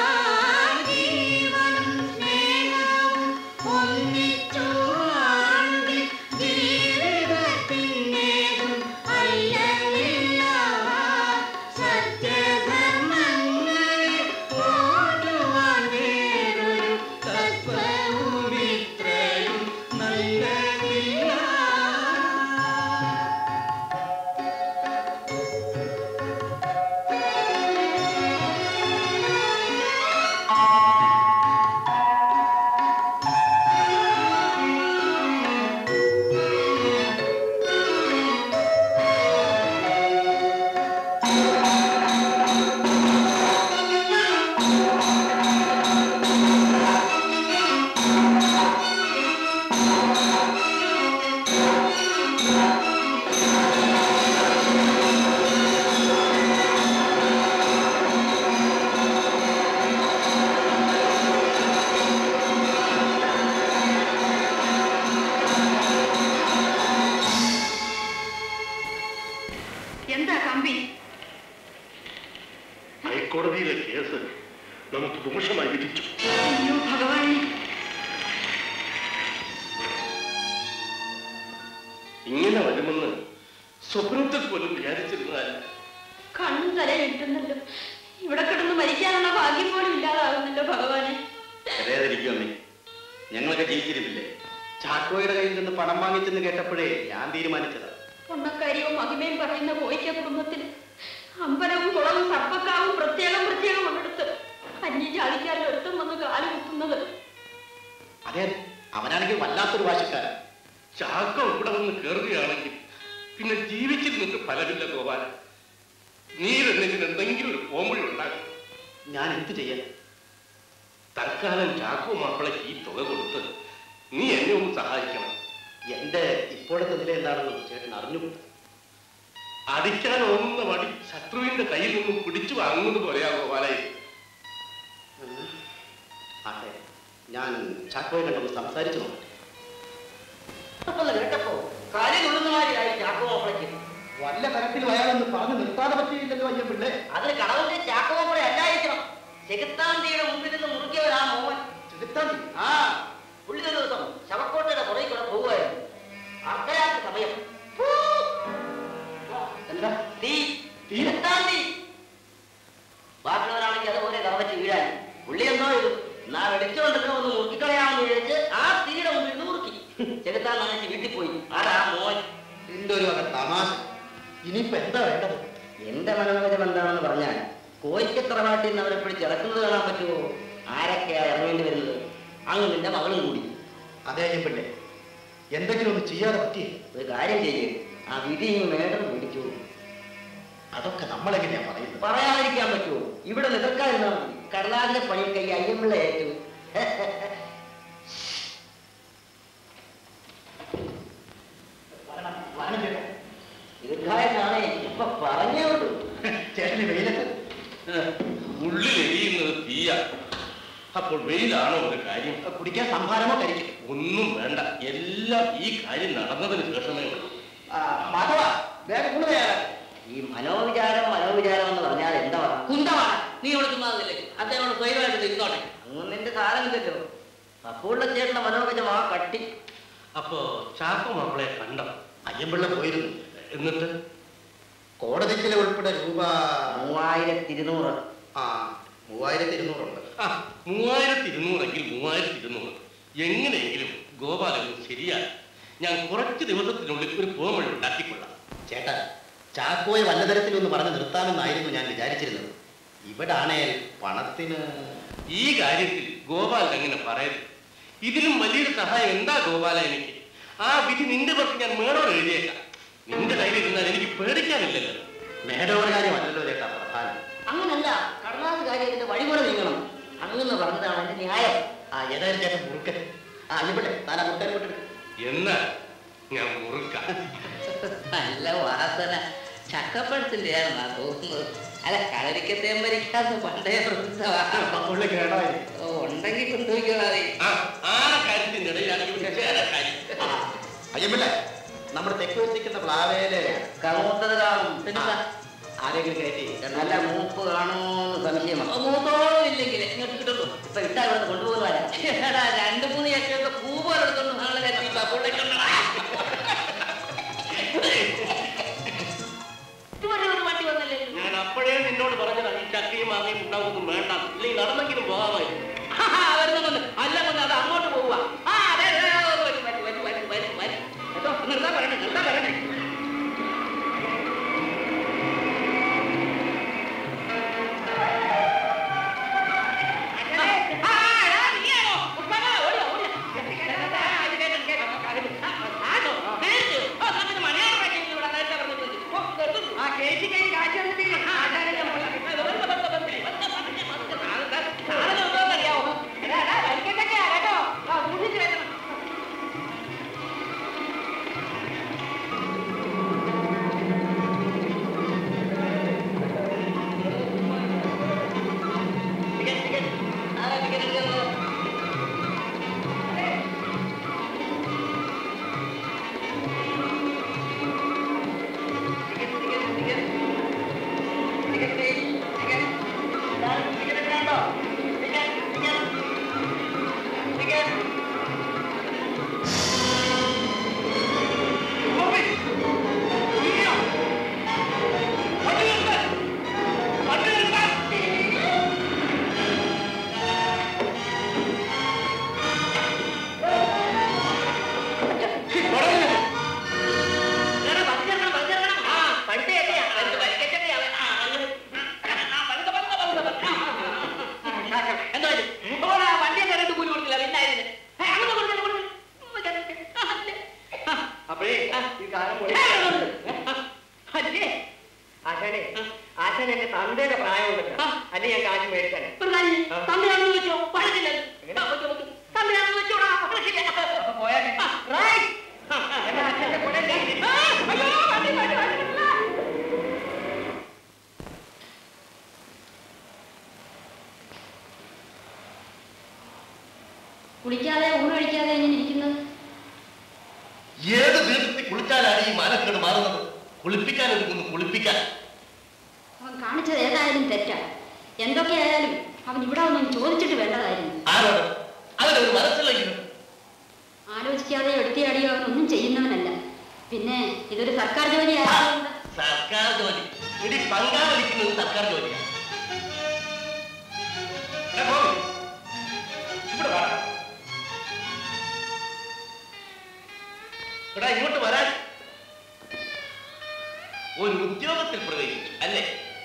ജീവനും സ്നേഹവും ഒന്നിച്ചു വാഴുക ജീവിതത്തിൻ്റെതും അല്ലലില്ല സത്യധർമ്മങ്ങളെ ഓടുവാൻ വേറൊരു തത്വവും ഇത്രയും നല്ലതില്ല എന്താ കമ്പി ഹൈക്കോടതിയിലെ കേസ് നമുക്ക് ദോഷമായി വിധിച്ചു അയ്യോ ഭഗവാനെ ഇങ്ങനെ വരുമെന്ന് സ്വപ്നത്തിൽ പോലും വിചാരിച്ചിരുന്നതല്ല കണ്ണും തലയും കിട്ടുന്നല്ലോ ഇവിടെ കിടന്ന് മരിക്കാനുള്ള ഭാഗ്യം പോലും ഇല്ലാതാകുന്നല്ലോ ഭഗവാനെ കരയാതിരിക്കും അമ്മേ ഞങ്ങളൊക്കെ ജീവിച്ചിരുന്നില്ലേ ചാക്കോയുടെ കയ്യിൽ നിന്ന് പണം വാങ്ങിച്ചെന്ന് കേട്ടപ്പോഴേ ഞാൻ തീരുമാനിച്ചതാ പൊണ്ണക്കാരിയും മഹിമയും പറയുന്ന കോയിക്ക കുടുംബത്തിൽ അമ്പലവും കുളവും സർപ്പക്കാവും പ്രത്യേകം പ്രത്യേകം ഉള്ളിടത്ത് അന്യജാതിക്കാരിൽ ഒരുത്തം വന്ന് കാല് കുത്തുന്നത് അതെ അതെ അവനാണെങ്കിൽ വല്ലാത്തൊരു വാശിക്കാരൻ ചാക്ക ഇവിടെ വന്ന് കയറുകയാണെങ്കിൽ പിന്നെ ജീവിച്ചിരുന്നിട്ട് ഫലമില്ല ഗോപാല നീ തന്നെ എന്തെങ്കിലും ഒരു പോംവഴി ഉണ്ടാകും ഞാൻ എന്ത് ചെയ്യാൻ തൽക്കാലം ചാക്കോ മാപ്പിളയ്ക്ക് ഈ തുക കൊടുത്ത് നീ എന്നെ ഒന്ന് സഹായിക്കണം എന്റെ ഇപ്പോഴത്തെ നില എന്താണെന്ന് ചേട്ടൻ അറിഞ്ഞുകൂടാ അടിക്കാൻ ഓങ്ങുന്ന വടി ശത്രുവിന്റെ കയ്യിൽ നിന്നും പിടിച്ചു വാങ്ങുന്നത് പോലെയാ ഗോപാലയെ ആട്ടെ ഞാൻ ചാക്കോയെ കണ്ടൊന്ന് സംസാരിച്ചു നോക്കട്ടെ അപ്പൊന്ന് കേട്ടപ്പോ കാര്യം കൊള്ളുന്നമാരിയായി ചാക്കോ മാപ്പിളയ്ക്ക് വല്ല തരത്തിലും അയാളൊന്ന് പറഞ്ഞു നിർത്താതെ പറ്റിയില്ലല്ലോ അയ്യ പിള്ളേ അതിന് കടവിന്റെ ചാക്കോ മാപ്പിള അല്ലായിരിക്കണം ചെകുത്താന്തിയുടെ മുമ്പിൽ നിന്ന് മുറുക്കിയവരാ മോഹൻ ചെകുത്താന്തി ആ പുള്ളി ഒരു ദിവസം ശവക്കോട്ടയുടെ പുറകെ കൂടെ പോവുമായിരുന്നു അർദ്ധരാത്രി സമയം ഫൂ! എന്താ തീ ചെകുത്താന്തി ബാക്കിയുള്ളവരാണെങ്കിൽ അതുപോലെ കറവച്ച് വീഴാൻ പുള്ളി എന്തോ ഇത് നാ വെളിച്ചോണ്ടൊക്കെ ഒന്ന് മുറുക്കിക്കളയാമെന്ന് വിചാരിച്ച് ആ തീയുടെ മുമ്പിൽ നിന്ന് മുറുക്കി ചെകുത്താൻ നനച്ച് വീട്ടിൽ പോയി ആരാ മോൻ എന്റെ ഒരു വക തമാശ ഇനിയിപ്പോ എന്താ വേണ്ടത് എന്റെ മനോരഥം എന്താണെന്ന് പറഞ്ഞാൽ കോയിക്കത്തറവാട്ടിൽ നിന്ന് അവരെ പിടിച്ച് ഇറക്കുന്നത് കാണാൻ പറ്റുമോ ആരൊക്കെയാ ഇറങ്ങേണ്ടി വരുന്നത് അങ്ങ് നിന്റെ മകളും കൂടി അതെ അയ്യ പിള്ളേ എന്തെങ്കിലും ഒന്ന് ചെയ്യാതെ പറ്റിയേ ഒരു കാര്യം ചെയ്യേ ആ വിധി ഇങ്ങ് മേടം പിടിച്ചു അതൊക്കെ നമ്മളെങ്ങനെയാ പറയുന്നത് പറയാതിരിക്കാൻ പറ്റുമോ ഇവിടെ നിൽക്കാതിരുന്നാൽ മതി കടലാസിന്റെ പണി കൈ അയ്യമ്പിള്ള ഏറ്റു ദീർഘായനാണേ ഇപ്പൊ പറഞ്ഞേ ഉള്ളൂ ചേട്ടന് വെയിലത്ത് ഉള്ളിൽ എരിയുന്നത് തീയ അപ്പോൾ വെയിലാണോ ഒരു കാര്യം കുടിക്കാൻ സംഭാരമോ കഴിക്കും ഒന്നും വേണ്ട എല്ലാം ഈ കാര്യം നടന്നതിന് ശേഷമേ ഉള്ളൂ മാധവ വേഗം ഊണ് തയ്യാറാക്ക്. ഈ മനോവിചാരം മനോവിചാരം എന്ന് പറഞ്ഞാൽ എന്താ കുന്തമാണ് നീ ഇവിടെ ചുമ്മാതില്ലേ അദ്ദേഹം സ്വയമായിട്ട് തിരിഞ്ഞോട്ടെ അങ്ങ് നിന്റെ സാധനമില്ലല്ലോ അപ്പോഴുള്ള ചേട്ടന്റെ മനോവിചം ആ കട്ടി അപ്പോ ചാക്കോ മാപ്പിളയെ കണ്ടോ അയ്യമ്പിള്ള പോയിരുന്നു എന്നിട്ട് കോടതിച്ചിലെ ഉൾപ്പെടെ രൂപ മൂവായിരത്തി ഇരുന്നൂറ് ആ മൂവായിരത്തി ഇരുന്നൂറുണ്ട് ആ മൂവായിരത്തി ഇരുന്നൂറെങ്കിൽ മൂവായിരത്തി ഇരുന്നൂറ് എങ്ങനെയെങ്കിലും ഗോപാലൻ ശരിയായി ഞാൻ കുറച്ച് ദിവസത്തിനുള്ളിൽ ഒരു പോമഴ ഉണ്ടാക്കിക്കൊള്ളാം ചേട്ടാ ചാക്കോയെ വല്ല തരത്തിലൊന്ന് പറഞ്ഞ് നിർത്താമെന്നായിരുന്നു ഞാൻ വിചാരിച്ചിരുന്നത് ഇവിടെ ആണേൽ പണത്തിന് ഈ കാര്യത്തിൽ ഗോപാലൻ അങ്ങനെ പറയരുത് ഇതിലും വലിയൊരു സഹായം എന്താ ഗോപാല എനിക്ക് ആ വിധി നിന്റെ പുറത്ത് ഞാൻ മേടോട് എഴുതിയേക്കാം നിന്റെ കയ്യിൽ ഇരുന്നാൽ എനിക്ക് പേടിക്കാനില്ലല്ലോ മേടോടെ കാര്യമല്ലല്ലോ ചേട്ടാ പ്രധാനം അങ്ങനല്ല കടലാസ് കാര്യത്തിന്റെ വഴിമുറ നീങ്ങണം അങ്ങനെ പറഞ്ഞതാണ് എന്റെ ന്യായം ആ ഏതായാലും ചേട്ടൻ മുറുക്കൻ ആ ഇവിടെ താൻ ആ മുറുക്കൻ കൊണ്ടെടുക്കും എന്നാൽ ഞാൻ മുറുക്കാം നല്ല വാസന ചക്കപ്പഴത്തിന്റെ ആണെന്നാ തോന്നുന്നത് അല്ല കളരിക്കത്തേം ഭരിക്കാത്ത പണ്ടേ പ്രസിദ്ധമാണ് കേടായി ഓ ഉണ്ടെങ്കിൽ കൊണ്ടുപോയിക്കോളാതെ ആ ആന കാര്യത്തിന്റെ ഇടയിലാണ് ഇവന്റെ ചേരക്കാരി അയ്യമ്മല്ലേ നമ്മുടെ തെക്ക് വെച്ചിരിക്കുന്ന പ്ലാവേല് കമൂത്തത് കാണും പിന്നെന്താ ആരെങ്കിലും കയറ്റി നല്ല മൂപ്പ് കാണുമോന്ന് സംശയമാണ് മൂത്തോളം ഇല്ലെങ്കിൽ ഇങ്ങോട്ട് കിട്ടുള്ളൂ ഇപ്പൊ ഇട്ടാ ഇവിടെ കൊണ്ടുപോകാനാ എടാ രണ്ട് മൂന്ന് ചക്കയൊക്കെ പൂ പോലെ എടുത്തോണ്ട് നാളെ കത്തി പപ്പുള്ളിക്കൊണ്ടാ ഇതുവരെ ഒരു വണ്ടി വന്നല്ലേ ഞാൻ അപ്പോഴേ നിന്നോട് പറഞ്ഞതാണ് ഈ ചക്കയും മാങ്ങയും ഉണ്ടാകുന്നു വേണ്ട ഇല്ലെങ്കിൽ നടന്നെങ്കിലും പോകാമായിരുന്നു വരുന്നുണ്ട് അല്ല കൊണ്ട് അത് അങ്ങോട്ട് പോവുക ആ അതെ അതെ, അതെ, വരും വരും വരും വരും വരും വരും കേട്ടോ നിർത്താൻ പറയണേ നിർത്താൻ പറയണേ ആ, എടാ, നീയാണോ? ഉസ്മാന, ഓടിയോ, ഓടിയോ. ആ, ഇത് കേട്ടോ, കേട്ടോ. ആ, ആണോ? നേരിട്ട്. ഓ, എന്നാ പിന്നെ മണിയാറൊക്കെ ഇവിടെ നേരത്തെ പറഞ്ഞിട്ടുണ്ട്. ഓ, നിർത്തുന്നു. ആ, കേറ്റി കഴിഞ്ഞ് കാശ് തന്നിട്ടില്ല. ആ, അതാണ് ഞാൻ പറഞ്ഞത്. വെറുതെ, വെറുതെ, വെറുതെ, വെറുതെ, വെറുതെ, വെറുതെ. സാധനം, സാധനം ഉണ്ടോന്നറിയാവോ? എടാ, എടാ, വലിക്കട്ടൊക്കെയാ കേട്ടോ. ആ, സൂക്ഷിച്ച് വെക്കണം. Ticket, ticket. ആരാ ടിക്കറ്റ് എടുക്കുന്നത്? Ticket, ticket, ticket. Ticket please. Ticket. എല്ലാവരും ടിക്കറ്റ് എടുക്കാനുണ്ടോ? Ticket, ticket. ടിക്കറ്റ്. ഗോപി, നീയോ? വണ്ടി നിർത്ത്. വണ്ടി നിർത്ത്. എടാ, ബസ് ഇറങ്ങണം, ബസ് ഇറങ്ങണം. ആ, പഴുത്ത ചക്കയാ. അത് വരിക്കച്ചക്കയാ. ആ, അത് ആ, പതുക്കെ, പതുക്കെ, പതുക്കെ, പതുക്കെ. ആ, ആ, ആ, എന്തോ ഇത്? ഓടാ, വണ്ടിയൊക്കെ രണ്ട് കൂലി കൊടുത്തില്ല പിന്നെ ആയിരുന്നു ഏ, അങ്ങോട്ട് കൊടുത്തില്ല, കൊടുത്തില്ല. ഉം, ചക്ക. ആ, അല്ലേ. ആ, അപ്പോഴേ ഈ കാലം ഏ, പോയി അങ്ങോട്ട്. ആ, അല്ലേ. ആശാനെ ആശാൻ എന്റെ തന്തയുടെ പ്രായമുണ്ടല്ലോ ആ. അല്ലെ ഞാൻ കാശ് മേടിക്കാനെ ഒരു കാര്യം ചെയ്യ്. ആ. തമ്മിലാണെന്ന് വെച്ചോ വഴക്കില്ല എങ്ങനെ? ആ, വെച്ചോ, വെച്ചോ. തമ്മിലാണെന്ന് വെച്ചോടാ വഴക്കില്ല അപ്പൊ പോയാട്ടെ ആ, right. ആ, ആ, എന്റെ അച്ഛന്റെ കൂടെ ഞാൻ ആ, അയ്യോ, വണ്ടി, വണ്ടി, വണ്ടി, വണ്ടി. കുളിക്കാതെ ഊണ് കഴിക്കാതെ ഇങ്ങനെ ഇരിക്കുന്നത് ഏത് തീർത്ഥത്തിൽ കുളിച്ചാലാണ് ഈ മാനക്കേട് മാറുന്നത് കുളിപ്പിക്കാൻ എടുക്കുന്നു കുളിപ്പിക്കാൻ അവൻ കാണിച്ചത് ഏതായാലും തെറ്റാ എന്തൊക്കെയായാലും അവൻ ഇവിടെ ഒന്നും ചോദിച്ചിട്ട് വേണ്ടതായിരുന്നു ആരോട് അതിനൊരു മനസ്സിലെങ്കിലും ആലോചിക്കാതെ എടുത്തിയാടിയോ അവൻ ഒന്നും ചെയ്യുന്നവനല്ല പിന്നെ ഇതൊരു സർക്കാർ ജോലി ആയതുകൊണ്ട് സർക്കാർ ജോലി ഇടി പങ്കാളിക്കുന്നത് സർക്കാർ ജോലിയാണ് എടാ ഗോപി, ഇവിടെ വാ എടാ ഇങ്ങോട്ട് വരാൻ ഒരു ഉദ്യോഗത്തിൽ പ്രവേശിച്ചു അല്ലേ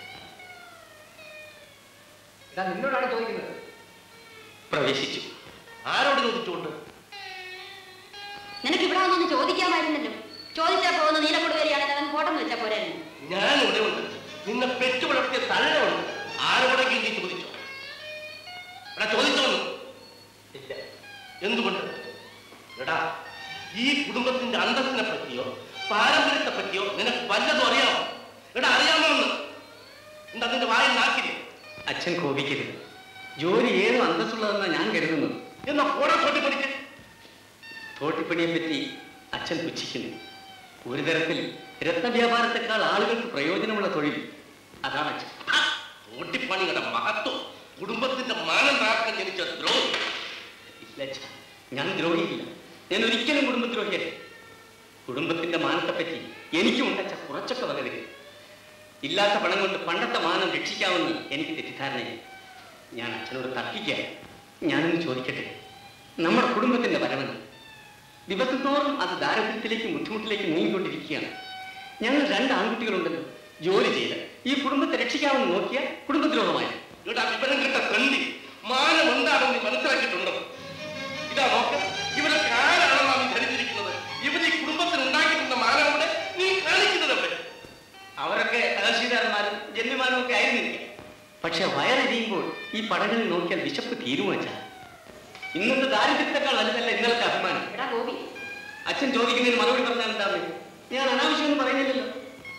ഇതാ നിന്നോടാണ് ചോദിക്കുന്നത് പ്രവേശിച്ചു ആരോട് ചോദിച്ചുകൊണ്ട് നിനക്ക് ഇവിടെ ഒന്നും ചോദിക്കാമായിരുന്നല്ലോ ചോദിച്ചാൽ പോകുന്ന നീലക്കൊട് വരികയാണെങ്കിൽ അവൻ കോട്ടം വെച്ചാൽ പോരായിരുന്നു ഞാൻ ഇവിടെ ഉണ്ട് നിന്നെ പെറ്റു വളർത്തിയ തള്ളയുണ്ട് ആരോടെങ്കിലും നീ ചോദിച്ചോ എടാ ചോദിച്ചോന്നു ഇല്ല എന്തുകൊണ്ട് എടാ ഈ കുടുംബത്തിന്റെ അന്തസ്സിനെ പറ്റിയോ പാരമ്പര്യത്തെ പറ്റിയോ നിനക്ക് വല്ലതും അറിയാമോ എടാ അറിയാമോ എന്ന് എന്താ നിന്റെ വായിൽ നാക്കില്ലേ അച്ഛൻ കോപിക്കരുത് ജോലി ഏത് അന്തസ്സുള്ളതെന്നാണ് ഞാൻ കരുതുന്നത് എന്നാ പോടാ ചോട്ടി പഠിക്ക തോട്ടിപ്പണിയെ പറ്റി അച്ഛൻ പുച്ഛിക്കുന്നു ഒരു തരത്തിൽ രത്നവ്യാപാരത്തെക്കാൾ ആളുകൾക്ക് പ്രയോജനമുള്ള തൊഴിൽ അതാണ് അച്ഛൻ തോട്ടിപ്പണിയുടെ മഹത്വം കുടുംബത്തിന്റെ മാനം താക്കാൻ ജനിച്ച ദ്രോഹി ഇല്ല അച്ഛാ ഞാൻ ദ്രോഹിയില്ല ഞാൻ ഒരിക്കലും കുടുംബദ്രോഹിയല്ല കുടുംബത്തിന്റെ മാനത്തെപ്പറ്റി എനിക്കുമുണ്ട് അച്ഛ കുറച്ചൊക്കെ വകതിര് ഇല്ലാത്ത പണം കൊണ്ട് പണ്ടത്തെ മാനം രക്ഷിക്കാമെന്ന് എനിക്ക് തെറ്റിദ്ധാരണയില്ല ഞാൻ അച്ഛനോട് തർക്കിക്കാൻ ഞാനൊന്ന് ചോദിക്കട്ടെ നമ്മുടെ കുടുംബത്തിന്റെ വരവെന്ന് ദിവസം തോറും അത് ദാരിദ്ര്യത്തിലേക്കും ബുദ്ധിമുട്ടിലേക്കും നീങ്ങിക്കൊണ്ടിരിക്കുകയാണ് ഞങ്ങൾ രണ്ട് ആൺകുട്ടികളുണ്ടല്ലോ ജോലി ചെയ്ത് ഈ കുടുംബത്തെ രക്ഷിക്കാമെന്ന് നോക്കിയാൽ കുടുംബദ്രോഹമായി ഇവിടെ വിവരം കിട്ട തണ്ടി മാനം എന്താണെന്ന് നീ മനസ്സിലാക്കിയിട്ടുണ്ടോ ഇതാ നോക്ക് ഇവരൊക്കെ ആരാണെന്നാണ് നീ ധരിച്ചിരിക്കുന്നത് ഇവർ ഈ കുടുംബത്തിന് ഉണ്ടാക്കിയിട്ടുള്ള മാനം കൂടെ നീ കാണിക്കുന്നത് എവിടെ അവരൊക്കെ തഹസീൽദാർമാരും ജന്മിമാരും ഒക്കെ ആയിരുന്നില്ല പക്ഷെ വയറെരിയുമ്പോൾ ഈ പടങ്ങളിൽ നോക്കിയാൽ വിശപ്പ് തീരുമാനിച്ച ഇന്നത്തെ ദാരിദ്ര്യത്തെക്കാൾ വലുതല്ല ഇന്നലത്തെ അഭിമാനം എടാ ഗോപി അച്ഛൻ ചോദിക്കുന്നതിന് മറുപടി പറഞ്ഞാൽ എന്താണ് ഞാൻ അനാവശ്യമൊന്നും പറയുന്നില്ലല്ലോ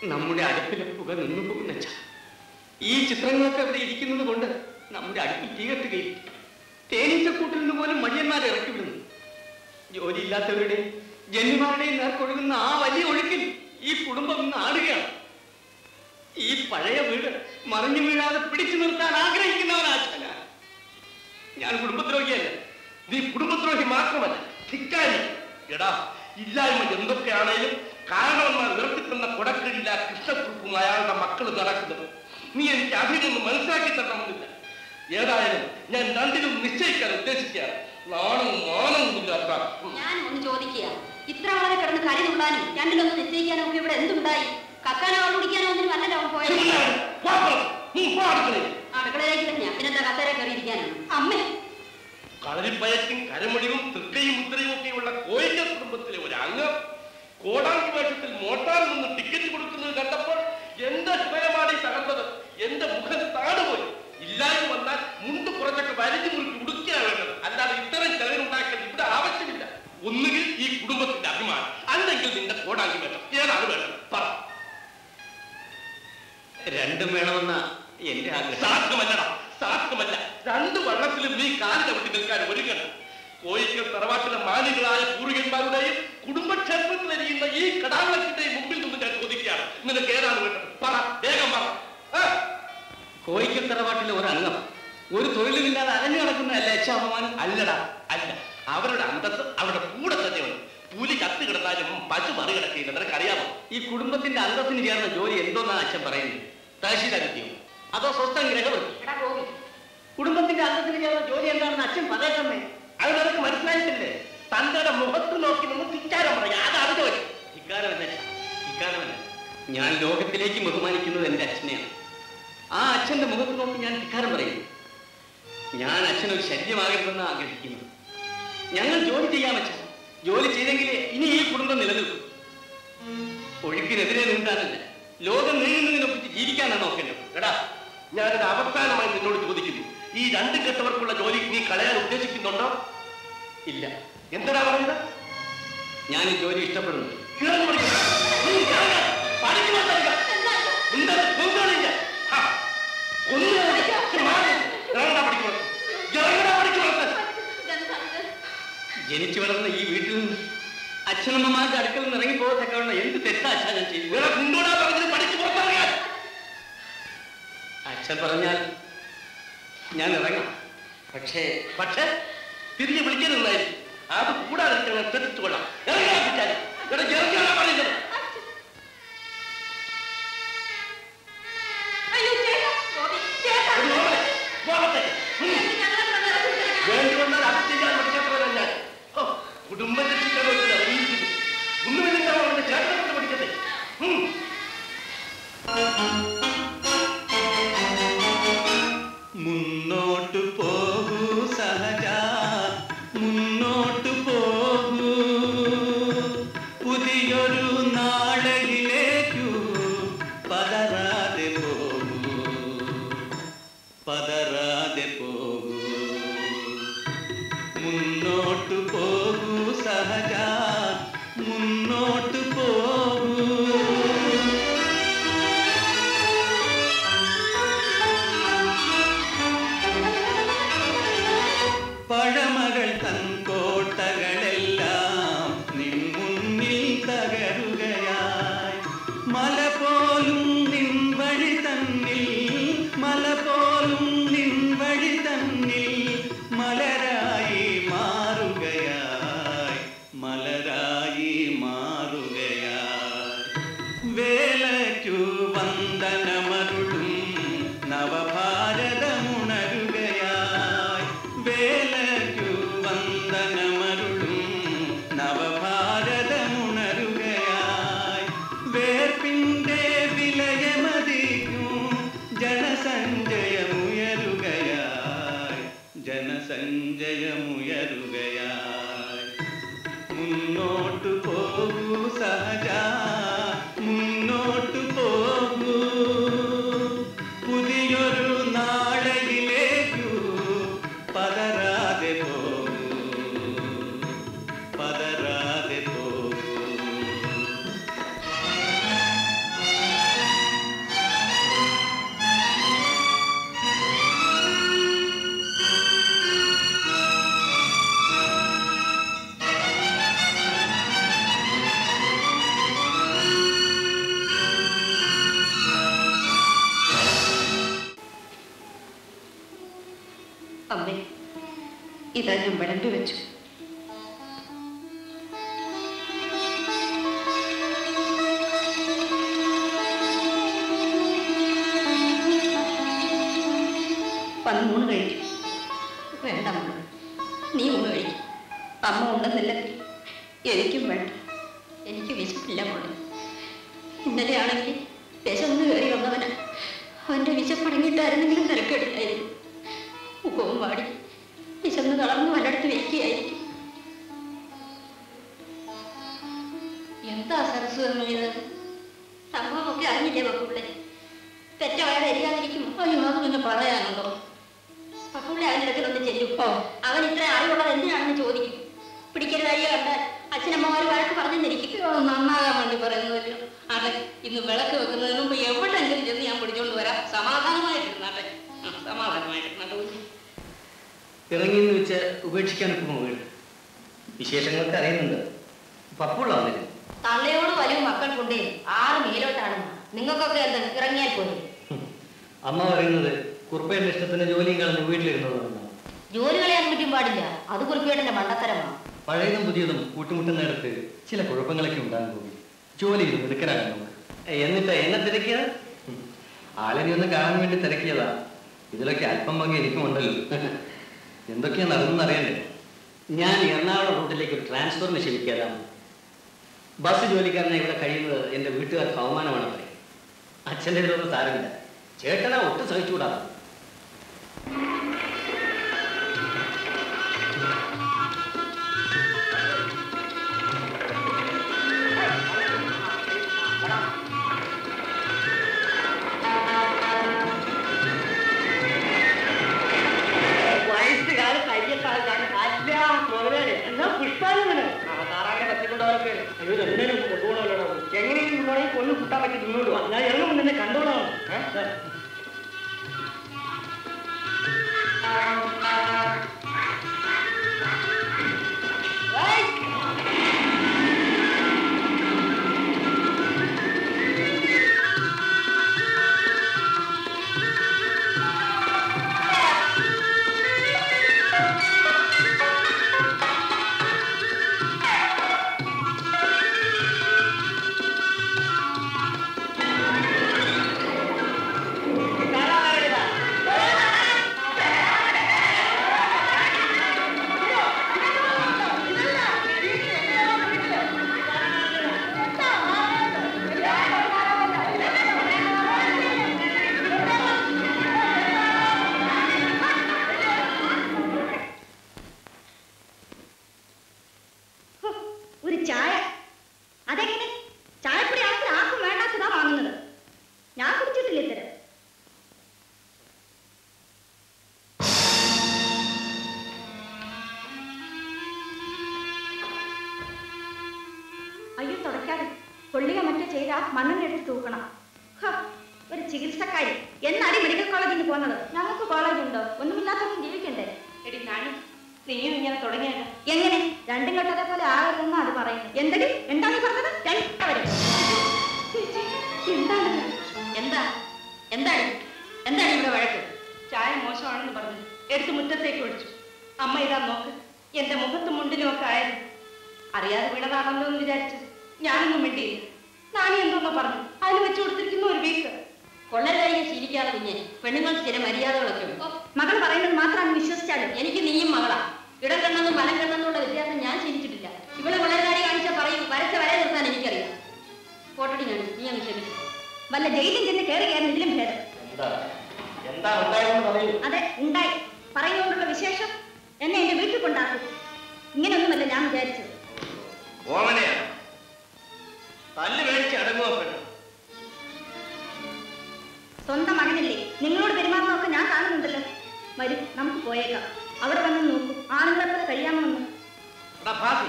നമ്മുടെ അടുപ്പിലെ പുക നിന്നു പോകുന്ന അച്ഛ ഈ ചിത്രങ്ങളൊക്കെ അവിടെ ഇരിക്കുന്നത് കൊണ്ട് നമ്മുടെ അടുപ്പിൽ തീ കത്തുകയും തേനീച്ചക്കൂട്ടിൽ നിന്ന് പോലും മടിയന്മാരെ ഇറക്കി വിടുന്നു ജോലിയില്ലാത്തവരുടെയും ജന്മിമാരുടെയും നേർക്കൊഴുകുന്ന ആ വലിയ ഒഴുക്കിൽ ഈ കുടുംബം ഇന്ന് ആടുകയാണ് ഈ പഴയ വീട് മറിഞ്ഞു വീഴാതെ പിടിച്ചു നിർത്താൻ ആഗ്രഹിക്കുന്നവനാച്ചന ഞാൻ കുടുംബദ്രോഹിയല്ല നീ കുടുംബദ്രോഹി മാത്രമല്ല ധിക്കാരി എടാ ഇല്ലായ്മ എന്തൊക്കെയാണേലും കാരണവന്മാർ ഉയർത്തിത്തന്ന കൊടക്കഴിയില്ല കൃഷ്ണക്കുറുപ്പും അയാളുടെ മക്കൾ നടക്കുന്നത് നീ എനിക്ക് അതിൽ നിന്ന് മനസ്സിലാക്കി തരണമെന്നില്ല ഏതായാലും ഞാൻ രണ്ടിനും നിശ്ചയിക്കാൻ ഉദ്ദേശിക്കുകയാണ് നാണവും മാനവും ഇല്ലാത്ത ഞാൻ ഒന്ന് ചോദിക്കുക ഇത്ര വളരെ കിടന്ന് കരി തുള്ളാനും രണ്ടിലൊന്ന് നിശ്ചയിക്കാനും ഒക്കെ ഇവിടെ എന്തുണ്ടായി കക്കാനോ വെള്ളം കുടിക്കാനോ ഒന്നിനും അല്ലല്ലോ അവൻ പോയത് അടുക്കളയിലേക്ക് തന്നെയാ പിന്നെന്താ കസേര കയറിയിരിക്കാനാണ് അമ്മേ കളരിപ്പയറ്റും കരമൊഴിവും തൃക്കയും മുദ്രയും ഒക്കെയുള്ള കോയിക്ക കുടുംബത്തിലെ ഒരു അംഗം കോടാങ്കി വേഷത്തിൽ മോട്ടാറിൽ നിന്ന് ടിക്കറ്റ് കൊടുക്കുന്നത് കണ്ടപ്പോൾ എന്റെ ഹൃദയമാണ് ഈ തകർന്നത് എന്റെ മുഖം താടുപോയി ഇല്ലായ്മ വന്നാൽ മുണ്ട് കുറച്ചൊക്കെ വലിച്ചു മുറുക്കി ഉടുക്കുകയാണ് വേണ്ടത് അല്ലാതെ ഇത്തരം ചെലവിനുണ്ടാക്കൽ ഇവിടെ ആവശ്യമില്ല ഒന്നുകിൽ ഈ കുടുംബത്തിന്റെ അഭിമാനം അല്ലെങ്കിൽ നിന്റെ കോടാങ്കി വേഷം ഏതാണ് വേണ്ടത് പറ രണ്ടും വേണമെന്ന എന്റെ ആഗ്രഹം സാധ്യമല്ലടാ സാധ്യമല്ല രണ്ട് വള്ളത്തിലും നീ കാലിന്റെ വിട്ടി നിൽക്കാൻ ഒരുങ്ങണം കോയിക്കൽ തറവാട്ടിലെ മാലികളായ പൂർവികന്മാരുടെയും കുടുംബക്ഷേത്രത്തിലെരിയുന്ന ഈ കടാവിളക്കിന്റെയും മുമ്പിൽ നിന്ന് ഞാൻ ചോദിക്കുകയാണ് നിനക്ക് ഏതാണ് വേണ്ടത് പറ വേഗം പറ ആ, കോയിക്കൽ തറവാട്ടിലെ ഒരു അംഗം ഒരു തൊഴിലുമില്ലാതെ അലഞ്ഞു നടക്കുന്നതല്ല അച്ഛാപമാനം അല്ലടാ അല്ല അവരുടെ അന്തസ് അവരുടെ കൂടെ തന്നെയുണ്ട് പുലി കത്ത് കിടന്നാലും പശു മറികിടക്കില്ല നിനക്കറിയാമോ ഈ കുടുംബത്തിന്റെ അന്തസ്സിന് ചേർന്ന ജോലി എന്തോന്നാ അച്ഛൻ പറയുന്നത് തഹശീലാദിത്യം അതോ സ്വസ്ഥം ഗ്രഹവൃത്തി എടാ ഗോപി കുടുംബത്തിന്റെ അന്തസ്സിന് ചേർന്ന ജോലി എന്താണെന്ന് അച്ഛൻ പറയട്ടമ്മേ അത് നിനക്ക് മനസ്സിലായിട്ടില്ലേ തന്റെ മുഖത്ത് നോക്കി നിന്ന് തിച്ചാരം പറയാം അതാണ് ജോലി ഇക്കാരമല്ല അച്ഛാ, ഇക്കാരമല്ല ഞാൻ ലോകത്തിലേക്ക് ബഹുമാനിക്കുന്നത് എന്റെ അച്ഛനെയാണ് ആ അച്ഛന്റെ മുഖത്ത് നോക്കി ഞാൻ ധിക്കാരം പറയുന്നു ഞാൻ അച്ഛനൊരു ശല്യമാകരുതെന്ന് ആഗ്രഹിക്കുന്നു ഞങ്ങൾ ജോലി ചെയ്യാൻ അച്ഛൻ ജോലി ചെയ്തെങ്കിലേ ഇനി ഈ കുടുംബം നിലനിൽക്കും ഒഴുക്കിനെതിരെ നീന്താനല്ല ലോകം നീങ്ങുന്നതിനെ കുറിച്ച് ജീവിക്കാനാണ് നോക്കേണ്ടത് എടാ ഞാനൊരു അവസാനമായി നിന്നോട് ചോദിക്കുന്നു ഈ രണ്ട് കെട്ടവർക്കുള്ള ജോലി നീ കളയാൻ ഉദ്ദേശിക്കുന്നുണ്ടോ ഇല്ല എന്തിനാ പറയുന്നത് ഞാൻ ഈ ജോലി ഇഷ്ടപ്പെടുന്നു കിടന്നു പഠിക്കുക. നീ കിടന്ന് പഠിക്കുക തരിക. എന്താ കൊന്നുകളില്ല. ഹാ. കൊന്നുകളില്ല. ശ്ശെ, മാറി. ഇറങ്ങടാ പഠിക്കുന്നത്. ഇറങ്ങടാ പഠിക്കുന്നത്. ജനിച്ചു വളർന്ന ഈ വീട്ടിൽ നിന്ന് അച്ഛനമ്മമാരുടെ അടുക്കൽ നിന്ന് ഇറങ്ങി പോകത്തക്കവണ്ണം എന്ത് തെറ്റാ അച്ഛാ ഞാൻ ചെയ്തു നിങ്ങളെ നിന്നോടാ പറഞ്ഞത് പഠിച്ചു പുറത്തിറങ്ങാൻ. അച്ഛൻ പറഞ്ഞാൽ ഞാൻ ഇറങ്ങാം പക്ഷേ പക്ഷേ തിരികെ വിളിക്കരുതായിരിക്കും അത് കൂടാതെ ഞാൻ തെറ്റിച്ചു കൊള്ളാം ഇറങ്ങാൻ പറ്റാതെ ഇവിടെ ഇറങ്ങാനാ പറയുന്നത് അയ്യോ ചേട്ടാ ഗോപി ചേട്ടാ ഒരു നോവല്. പോകട്ടെ. ഉം. ഞങ്ങളെ പ്രകാരം വേണ്ടി വന്നാൽ അത് ചെയ്യാൻ പഠിക്കാത്തവരാ ഞാൻ ഓ, കുടുംബം രക്ഷിക്കാൻ വേണ്ടി ഇറങ്ങിയിരിക്കുന്നു ഒന്നുമില്ലെങ്കിൽ അവരുടെ ചേട്ടനെ കൊണ്ട് പഠിക്കട്ടെ ഉം. മുന്നോട്ടു പോകൂ സഹജ മുന്നോട്ടു പോകൂ പുതിയൊരു നാളെയിലേക്കു പതറാതെ പോകൂ പതറാതെ പോകൂ മുന്നോട്ടു പോകൂ സഹജ മുന്നോട്ടു പോകൂ പഴമകൾ തൻ കോട്ടകളെല്ലാം നിൻ മുന്നിൽ തകരുകയായി മല പോലും നിൻ വഴി തന്നിൽ മല പോലും നിൻ വഴി തന്നിൽ മലരായി മാറുകയായി മലരായി മാറുകയായി വേലയ്ക്കു വന്ദനമരുളും നവഭാരതമുണരുകയായി വേലയ്ക്കു വന്ദനമരുളും നവഭാരതമുണരുകയായി വേർപ്പിന്റെ വിലയമതിക്കും ജനസഞ്ചയമുയരുകയായി ജനസഞ്ചയമുയരുകയായി മുന്നോട്ടു പോകൂ സഹജ മുന്നോട്ടു പോകൂ പുതിയൊരു നാളെയിലേക്കു പതരാതെ പോകൂ പതരാതെ പോകൂ ഇതാ ഞാൻ വിളമ്പി വെച്ചു വന്ന് ഊണ് കഴിക്കും വേണ്ട മോളെ നീ ഊണ് കഴിക്കും അമ്മ ഉണ്ടെന്നില്ലെങ്കിൽ എനിക്കും വേണ്ട എനിക്ക് വിശപ്പില്ല മോളെ ഇന്നലെയാണെങ്കിൽ വിശന്ന് കയറി വന്നവന് അവന്റെ വിശപ്പടങ്ങിയിട്ടായിരുന്നെങ്കിലും തിരക്കേടില്ലായിരുന്നു മുഖവും വാടി വിശന്ന് കളർന്ന് വല്ലടത്ത് വെക്കുകയായിരിക്കും എന്താ സരസ്വതം ഇത് സംഭവമൊക്കെ അറിഞ്ഞില്ലേ പപ്പുള്ളേ പെറ്റ വയറ് എരിയാതിരിക്കും അയ്യോ അത് പിന്നെ പറയാനുണ്ടോ പപ്പുള്ളി അവൻ്റെ അടുക്കലൊന്ന് ചെല്ലും അവൻ ഇത്ര അറിവുള്ളത് എന്തിനാണെന്ന് ചോദിക്കും പിടിക്കരുത് അയ്യോ കണ്ടാൽ അച്ഛനമ്മമാർ വഴക്ക് പറഞ്ഞെന്നിരിക്കും നന്നാകാൻ വേണ്ടി പറയുന്നതല്ലോ അതെ ഇന്ന് വിളക്ക് വെക്കുന്നതിന് മുമ്പ് എവിടെയെങ്കിലും ചെന്ന് ഞാൻ പിടിച്ചോണ്ട് വരാം സമാധാനമായിട്ടിരുന്നാട്ടെ ആ, സമാധാനമായിട്ടിരുന്നാട്ടെ കുഞ്ഞ്. ഇറങ്ങിയെന്ന് വെച്ച് ഉപേക്ഷിക്കാനൊക്കെ വീട് വിശേഷങ്ങളൊക്കെ അറിയുന്നുണ്ട് പപ്പുള്ള വന്നില്ല തള്ളയോട് വലിയ മക്കൾക്കുണ്ടേ ആറ് മേലോട്ടാണ് നിങ്ങൾക്കൊക്കെ എന്താ ഇറങ്ങിയാൽ പോലെ അമ്മ പറയുന്നത് കുറുപ്പയുടെ ഇഷ്ടത്തിന് ജോലിയും കളഞ്ഞ് വീട്ടിലിരുന്നതാണ് ജോലി കളയാൻ പറ്റും പാടില്ല അത് കുറിപ്പേട്ടന്റെ മണ്ടത്തരമാണ് പഴയതും പുതിയതും കൂട്ടുമുട്ടുന്നിടത്ത് ചില കുഴപ്പങ്ങളൊക്കെ ഉണ്ടാകാൻ പോകും ജോലി ചെയ്ത് മിടുക്കനാകാൻ നമുക്ക് എന്നിട്ട് എന്നെ തിരക്കിയത് ഉം. ആളിനെ ഒന്ന് കാണാൻ വേണ്ടി തിരക്കിയതാ ഇതിലൊക്കെ അല്പം പങ്ക് എനിക്കുമുണ്ടല്ലോ എന്തൊക്കെയാ നടന്നെന്ന് അറിയണ്ടേ ഞാൻ എറണാകുളം റൂട്ടിലേക്ക് ഒരു ട്രാൻസ്ഫറിന് ക്ഷണിക്കാതാണ് ബസ് ജോലിക്കാരനെ ഇവിടെ കഴിയുന്നത് എൻ്റെ വീട്ടുകാർക്ക് അവമാനമാണ് പറയും അച്ഛൻ്റെ ഇതിലൊന്നും സാരമില്ല ചേട്ടനാ ഒട്ടും സഹിച്ചുകൂടാ വയസ്സുകാലം കഴിയത്താൽ അല്ല മുതലേ എന്നാ പുഷ്പാലങ്ങനെ താറാങ്ങനെ പറ്റിക്കൊണ്ടവരൊക്കെ അയ്യോ എന്തിനും കൊണ്ടുപോകണമല്ലോ എങ്ങനെയും കൊണ്ടുപോകണമെങ്കിൽ കൊല്ലു കുട്ടാൻ പറ്റി നിന്നോളൂ ഞാൻ ഇറങ്ങുമ്പോൾ നിന്നെ കണ്ടോളാം ഒരു ചായ അതെങ്ങനെ ചായപ്പൊടി ആണെങ്കിൽ ആർക്കും വേണ്ടാത്തതാ വാങ്ങുന്നത് ഞാൻ കുടിച്ചിട്ടില്ല ഇത്തരം അയ്യോ തുടയ്ക്കാതെ കൊള്ളിക മറ്റോ ചെയ്താ മണ്ണെടുത്ത് തൂക്കണം ഹ, ഒരു ചികിത്സക്കാരി എന്നാടി മെഡിക്കൽ കോളേജിൽ നിന്ന് പോകുന്നത് ഞങ്ങൾക്ക് കോളേജ് ഉണ്ടോ ഒന്നുമില്ലാത്തവരും ജീവിക്കണ്ടേ എടി നാണി നീയും ഇങ്ങനെ തുടങ്ങിയാലോ എങ്ങനെ രണ്ടും കെട്ടതെ പോലെ ആകരുതെന്നാ അത് പറയുന്നത് എന്തടി എന്താണ് ഈ പറഞ്ഞത് രണ്ടവരും എന്താണ് എന്താ എന്താണ് എന്താണ് ഇവിടെ വഴക്ക് ചായ മോശമാണെന്ന് പറഞ്ഞു എടുത്ത് മുറ്റത്തേക്ക് ഒഴിച്ചു അമ്മ ഇതാ നോക്ക് എന്റെ മുഖത്തും മുണ്ടിലും ഒക്കെ ആയത് അറിയാതെ വീണതാണല്ലോ എന്ന് വിചാരിച്ചു ഞാനൊന്നും മിണ്ടിയില്ല നാണി എന്തോന്നോ പറഞ്ഞു അതിന് വെച്ചു കൊടുത്തിരിക്കുന്ന ഒരു വീക്ക് കൊള്ളരുതായി ശീലിക്കാതെ കുഞ്ഞെ പെണ്ണുങ്ങൾക്ക് ചില മര്യാദകളൊക്കെ ഉണ്ട് മകൾ പറയുന്നത് മാത്രമാണ് വിശ്വസിച്ചാലും എനിക്ക് നീയും മകളാ ഇടം കണ്ണെന്നും വലം കണ്ണെന്നുള്ള വ്യത്യാസം ഞാൻ ശീലിച്ചിട്ടില്ല ഇവളെ കൊള്ളരുതാരി കാണിച്ചാൽ പറയും വരച്ച വരെ നിർത്താൻ എനിക്കറിയാം പോട്ടടി ഞാൻ നീ അങ്ങ് ക്ഷമിച്ചു വല്ല ജയിലിൽ ചെന്ന് കയറി കയറുന്ന ഇതിലും ഭേദം എന്താ എന്താ ഉണ്ടായെന്ന് പറയൂ അതെ ഉണ്ടായി പറയുന്നതുകൊണ്ടുള്ള വിശേഷം എന്നെ എന്റെ വീട്ടിൽ കൊണ്ടാക്കും ഇങ്ങനെയൊന്നുമല്ല ഞാൻ വിചാരിച്ചത് ഓമനയാണ് തല്ല് മേടിച്ച് അടങ്ങുക പെണ്ണു സ്വന്തം മകനല്ലേ നിങ്ങളോട് പെരുമാറുന്നതൊക്കെ ഞാൻ കാണുന്നുണ്ടല്ലോ വരും നമുക്ക് പോയേക്കാം അവിടെ വന്ന് നോക്കൂ ആണുങ്ങളെ പോലെ കഴിയാമെന്ന് എടാ ഭാസി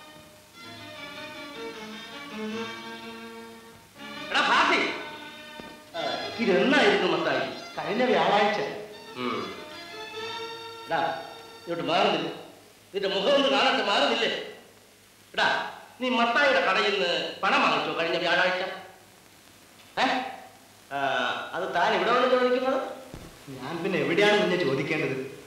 എടാ ഭാസി ഇതെന്നായിരുന്നു മത്തായി കഴിഞ്ഞ വ്യാഴാഴ്ച എടാ ഇങ്ങോട്ട് മാറുന്നില്ല നിന്റെ മുഖം ഒന്ന് കാണട്ടെ മാറുന്നില്ലേ എടാ നീ മത്തായിയുടെ കടയിൽ നിന്ന് പണം വാങ്ങിച്ചോ കഴിഞ്ഞ വ്യാഴാഴ്ച ഏ? ആ, അത് താൻ ഇവിടെ വന്ന് ചോദിക്കുന്നത് ഞാൻ പിന്നെ എവിടെയാണ് പിന്നെ ചോദിക്കേണ്ടത്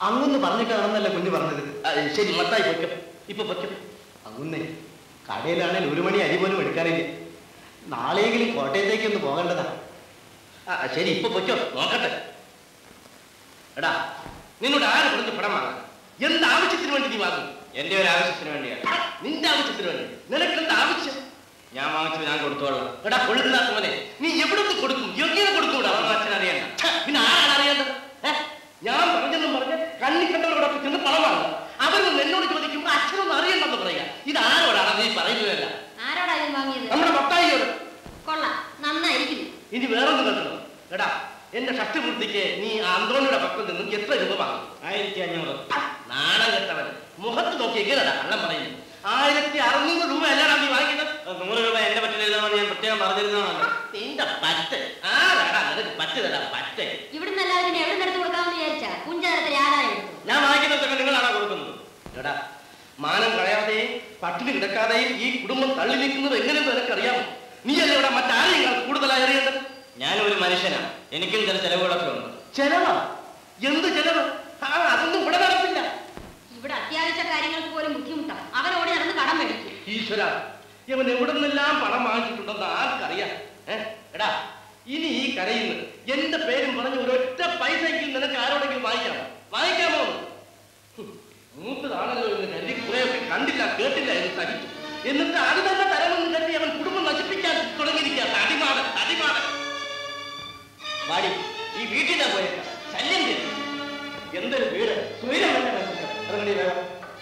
അങ്ങൊന്ന് പറഞ്ഞിട്ടാണെന്നല്ലേ കുഞ്ഞ് പറഞ്ഞത് ആ, ശരി മത്തായി പൊയ്ക്കോ ഇപ്പൊ പൊയ്ക്കോ അങ്ങുന്നേ കടയിലാണെങ്കിൽ ഒരു മണി അരി പോലും എടുക്കാനില്ല നാളെയെങ്കിലും കോട്ടയത്തേക്ക് ഒന്ന് പോകേണ്ടതാ ആ ശരി ഇപ്പൊ പൊയ്ക്കോ നോക്കട്ടെ എടാ നിന്നോട് ആര് പറഞ്ഞു പണം വാങ്ങാൻ എന്ത് ആവശ്യത്തിന് വേണ്ടി നീ വാങ്ങും എന്റെ ഒരു ആവശ്യത്തിന് വേണ്ടിയാണ് ആ, നിന്റെ ആവശ്യത്തിന് വേണ്ടി നിനക്ക് എന്താ ആവശ്യം ഞാൻ വാങ്ങിച്ചു ഞാൻ കൊടുത്തോളാം എടാ കൊള്ളുന്നാത്ത മോനെ നീ എവിടുന്ന് കൊടുക്കും എങ്ങനെ കൊടുക്കൂടാ അതൊന്നും അച്ഛൻ അറിയണ്ട ഛ, പിന്നെ ആരാണ് അറിയേണ്ടത് ഏ? ഞാൻ പറഞ്ഞെന്നും പറഞ്ഞ് കണ്ണിക്കണ്ടവരോടൊപ്പം ചെന്ന് പണം വാങ്ങുക അവരൊന്നും എന്നോട് ചോദിക്കുമ്പോൾ അച്ഛനൊന്നും അറിയണ്ടെന്ന് പറയുക ഇത് ആരോടാണ് നീ പറയുന്നതല്ല ആരോടാ ഇത് വാങ്ങിയത് നമ്മുടെ മത്തായിയോട് കൊള്ളാം നന്നായിരിക്കുന്നു ഇനി വേറൊന്നും കേൾക്കണം എടാ എന്റെ ഷഷ്ടിപൂർത്തിക്ക് നീ ആ അന്തോണിയുടെ പക്കൽ നിന്നും എത്ര രൂപ വാങ്ങും ആയിരത്തി അഞ്ഞൂറ് നാണം കെട്ടവൻ മുഖത്ത് നോക്കി എങ്ങനെടാ കള്ളം പറയുന്നത് ആയിരത്തി അറുന്നൂറ് രൂപ അല്ലാടാ നീ വാങ്ങിക്കുന്നത് നൂറ് രൂപ എന്റെ പറ്റിൽ എഴുതാമെന്ന് ഞാൻ പ്രത്യേകം പറഞ്ഞിരുന്നതാണല്ലോ നിന്റെ പറ്റ് ആരാടാ നിനക്ക് പറ്റ് തരാം പറ്റ് ഇവിടുന്ന് എല്ലാവരും എവിടെ നിന്ന് എടുത്ത് കൊടുക്കാമെന്ന് വിചാരിച്ചാ കുഞ്ചാരത്തിൽ ആദായം എടുത്തു ഞാൻ വാങ്ങിക്കുന്നതൊക്കെ നിങ്ങളാണോ കൊടുക്കുന്നത് എടാ മാനം കളയാതെയും പട്ടിണി കിടക്കാതെയും ഈ കുടുംബം തള്ളി നിൽക്കുന്നത് എങ്ങനെയെന്ന് നിനക്കറിയാമോ നീയല്ലേ ഇവിടെ മറ്റാരെയും കൂടുതലായി അറിയേണ്ടത് ഞാൻ ഒരു മനുഷ്യനാണ് എനിക്കും ചില ചെലവുകളൊക്കെ ഉണ്ട് ചെലവാ എന്ത് ചെലവ് ആ അതൊന്നും ഇവിടെ നടപ്പില്ല ഇവിടെ അത്യാവശ്യ കാര്യങ്ങൾക്ക് പോലും ബുദ്ധിമുട്ടാണ് അവൻ ഓടി നടന്ന് കടം മേടിക്കും ഈശ്വര ഇവൻ എവിടെ നിന്നെല്ലാം പണം വാങ്ങിച്ചിട്ടുണ്ടെന്ന് ആർക്കറിയാം ഏ? എടാ ഇനി ഈ കരയിൽ നിന്ന് എന്റെ പേരും പറഞ്ഞ് ഒരൊറ്റ പൈസയെങ്കിലും നിനക്ക് ആരോടെങ്കിലും വാങ്ങിക്കാമോ വാങ്ങിക്കാമോ ഹും, മൂത്തതാണല്ലോ എന്ന് കരുതി കുറെയൊക്കെ കണ്ടില്ല കേട്ടില്ല എന്ന് സഹിച്ചു എന്നിട്ട് അത് തന്നെ തരമെന്ന് കരുതി അവൻ കുടുംബം നശിപ്പിക്കാൻ തുടങ്ങിയിരിക്കുക തടിമാടൻ തടിമാടൻ വാടി ഈ വീട്ടിൽ ഞാൻ പോയേക്കാം ശല്യം ചെയ്തു എന്തൊരു വീട് സ്വൈരമല്ല ഇറങ്ങണി വേണം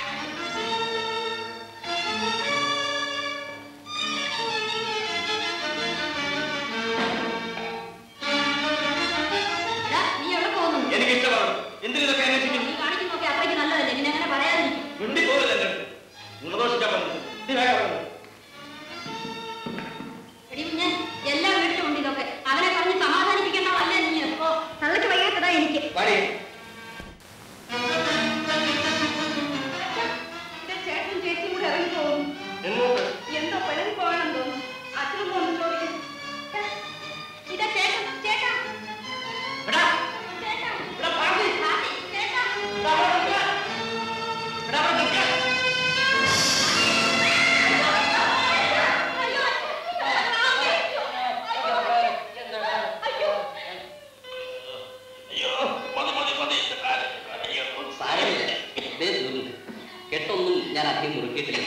എടാ, നീ എവിടെ പോകുന്നു എനിക്ക് ഇഷ്ടമാണ് എന്തിനു ഇതൊക്കെ അന്വേഷിക്കുന്നു നീ കാണിക്കുന്നൊക്കെ അത്രയ്ക്ക് നല്ലതല്ലേ പിന്നെ അങ്ങനെ പറയാതിരിക്കും മിണ്ടി പോകില്ല എന്റെ അടുത്ത്. ഗുണദോഷിക്കാൻ പറഞ്ഞു ഇത് വേഗം ഇറങ്ങ്. എടി പിന്നെ എല്ലാ വീട്ടിലും ഉണ്ട് ഇതൊക്കെ അവനെ പറഞ്ഞ് സമാധാനിപ്പിക്കേണ്ടതല്ലേ നീ ഓ തള്ളക്ക് വയ്യാത്തതാ എനിക്ക് വാടി ചേട്ടനും ചേച്ചിയും കൂടെ ഇറങ്ങി പോകും എങ്ങോട്ട് എന്തോ പിഴങ്ങി പോകണം തോന്നുന്നു അച്ഛനൊന്നും ഒന്നും ചോദിക്കും ഇതാ ചേട്ടൻ ചേട്ടാ എടാ ചേട്ടാ എടാ പാർട്ടി പാർട്ടി, ചേട്ടാ എടാ അവിടെ നിൽക്കാൻ. എടാ അവിടെ നിൽക്കാൻ. അയ്യോ അയ്യോ മതി മതി മതി അയ്യോ സാരമില്ല ദേ തീർന്നു കെട്ടൊന്നും ഞാൻ അധികം മുറുക്കിയിട്ടില്ല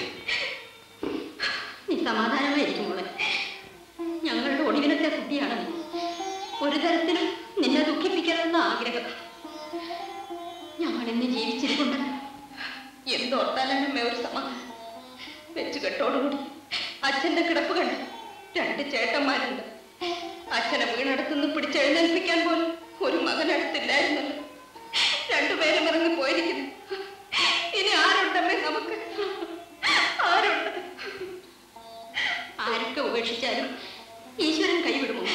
നീ സമാധാനമായിരിക്കും മോളെ ഞങ്ങളുടെ ഒടുവിലത്തെ കുട്ടിയാണ് നീ ഒരു തരത്തിലും നിന്നെ ദുഃഖിപ്പിക്കണമെന്ന ആഗ്രഹം ഞങ്ങൾ ഇന്ന് ജീവിച്ചിരിക്കുണ്ടല്ലോ എന്തോർത്താലാണ് അമ്മേ ഒരു സമാധാനം വെച്ച് കെട്ടോടുകൂടി അച്ഛന്റെ കിടപ്പ് കണ്ട് രണ്ട് ചേട്ടന്മാരുണ്ട് അച്ഛനെ വീണടുത്തുനിന്ന് പിടിച്ചെഴുന്നേൽപ്പിക്കാൻ പോലും ഒരു മകനടുത്തില്ലായിരുന്നല്ലോ രണ്ടുപേരും ഇറങ്ങി പോയിരിക്കുന്നു ഇനി ആരുണ്ടമ്മേ നമുക്ക് ആരുണ്ട് ആരൊക്കെ ഉപേക്ഷിച്ചാലും ഈശ്വരൻ കൈവിടുമോ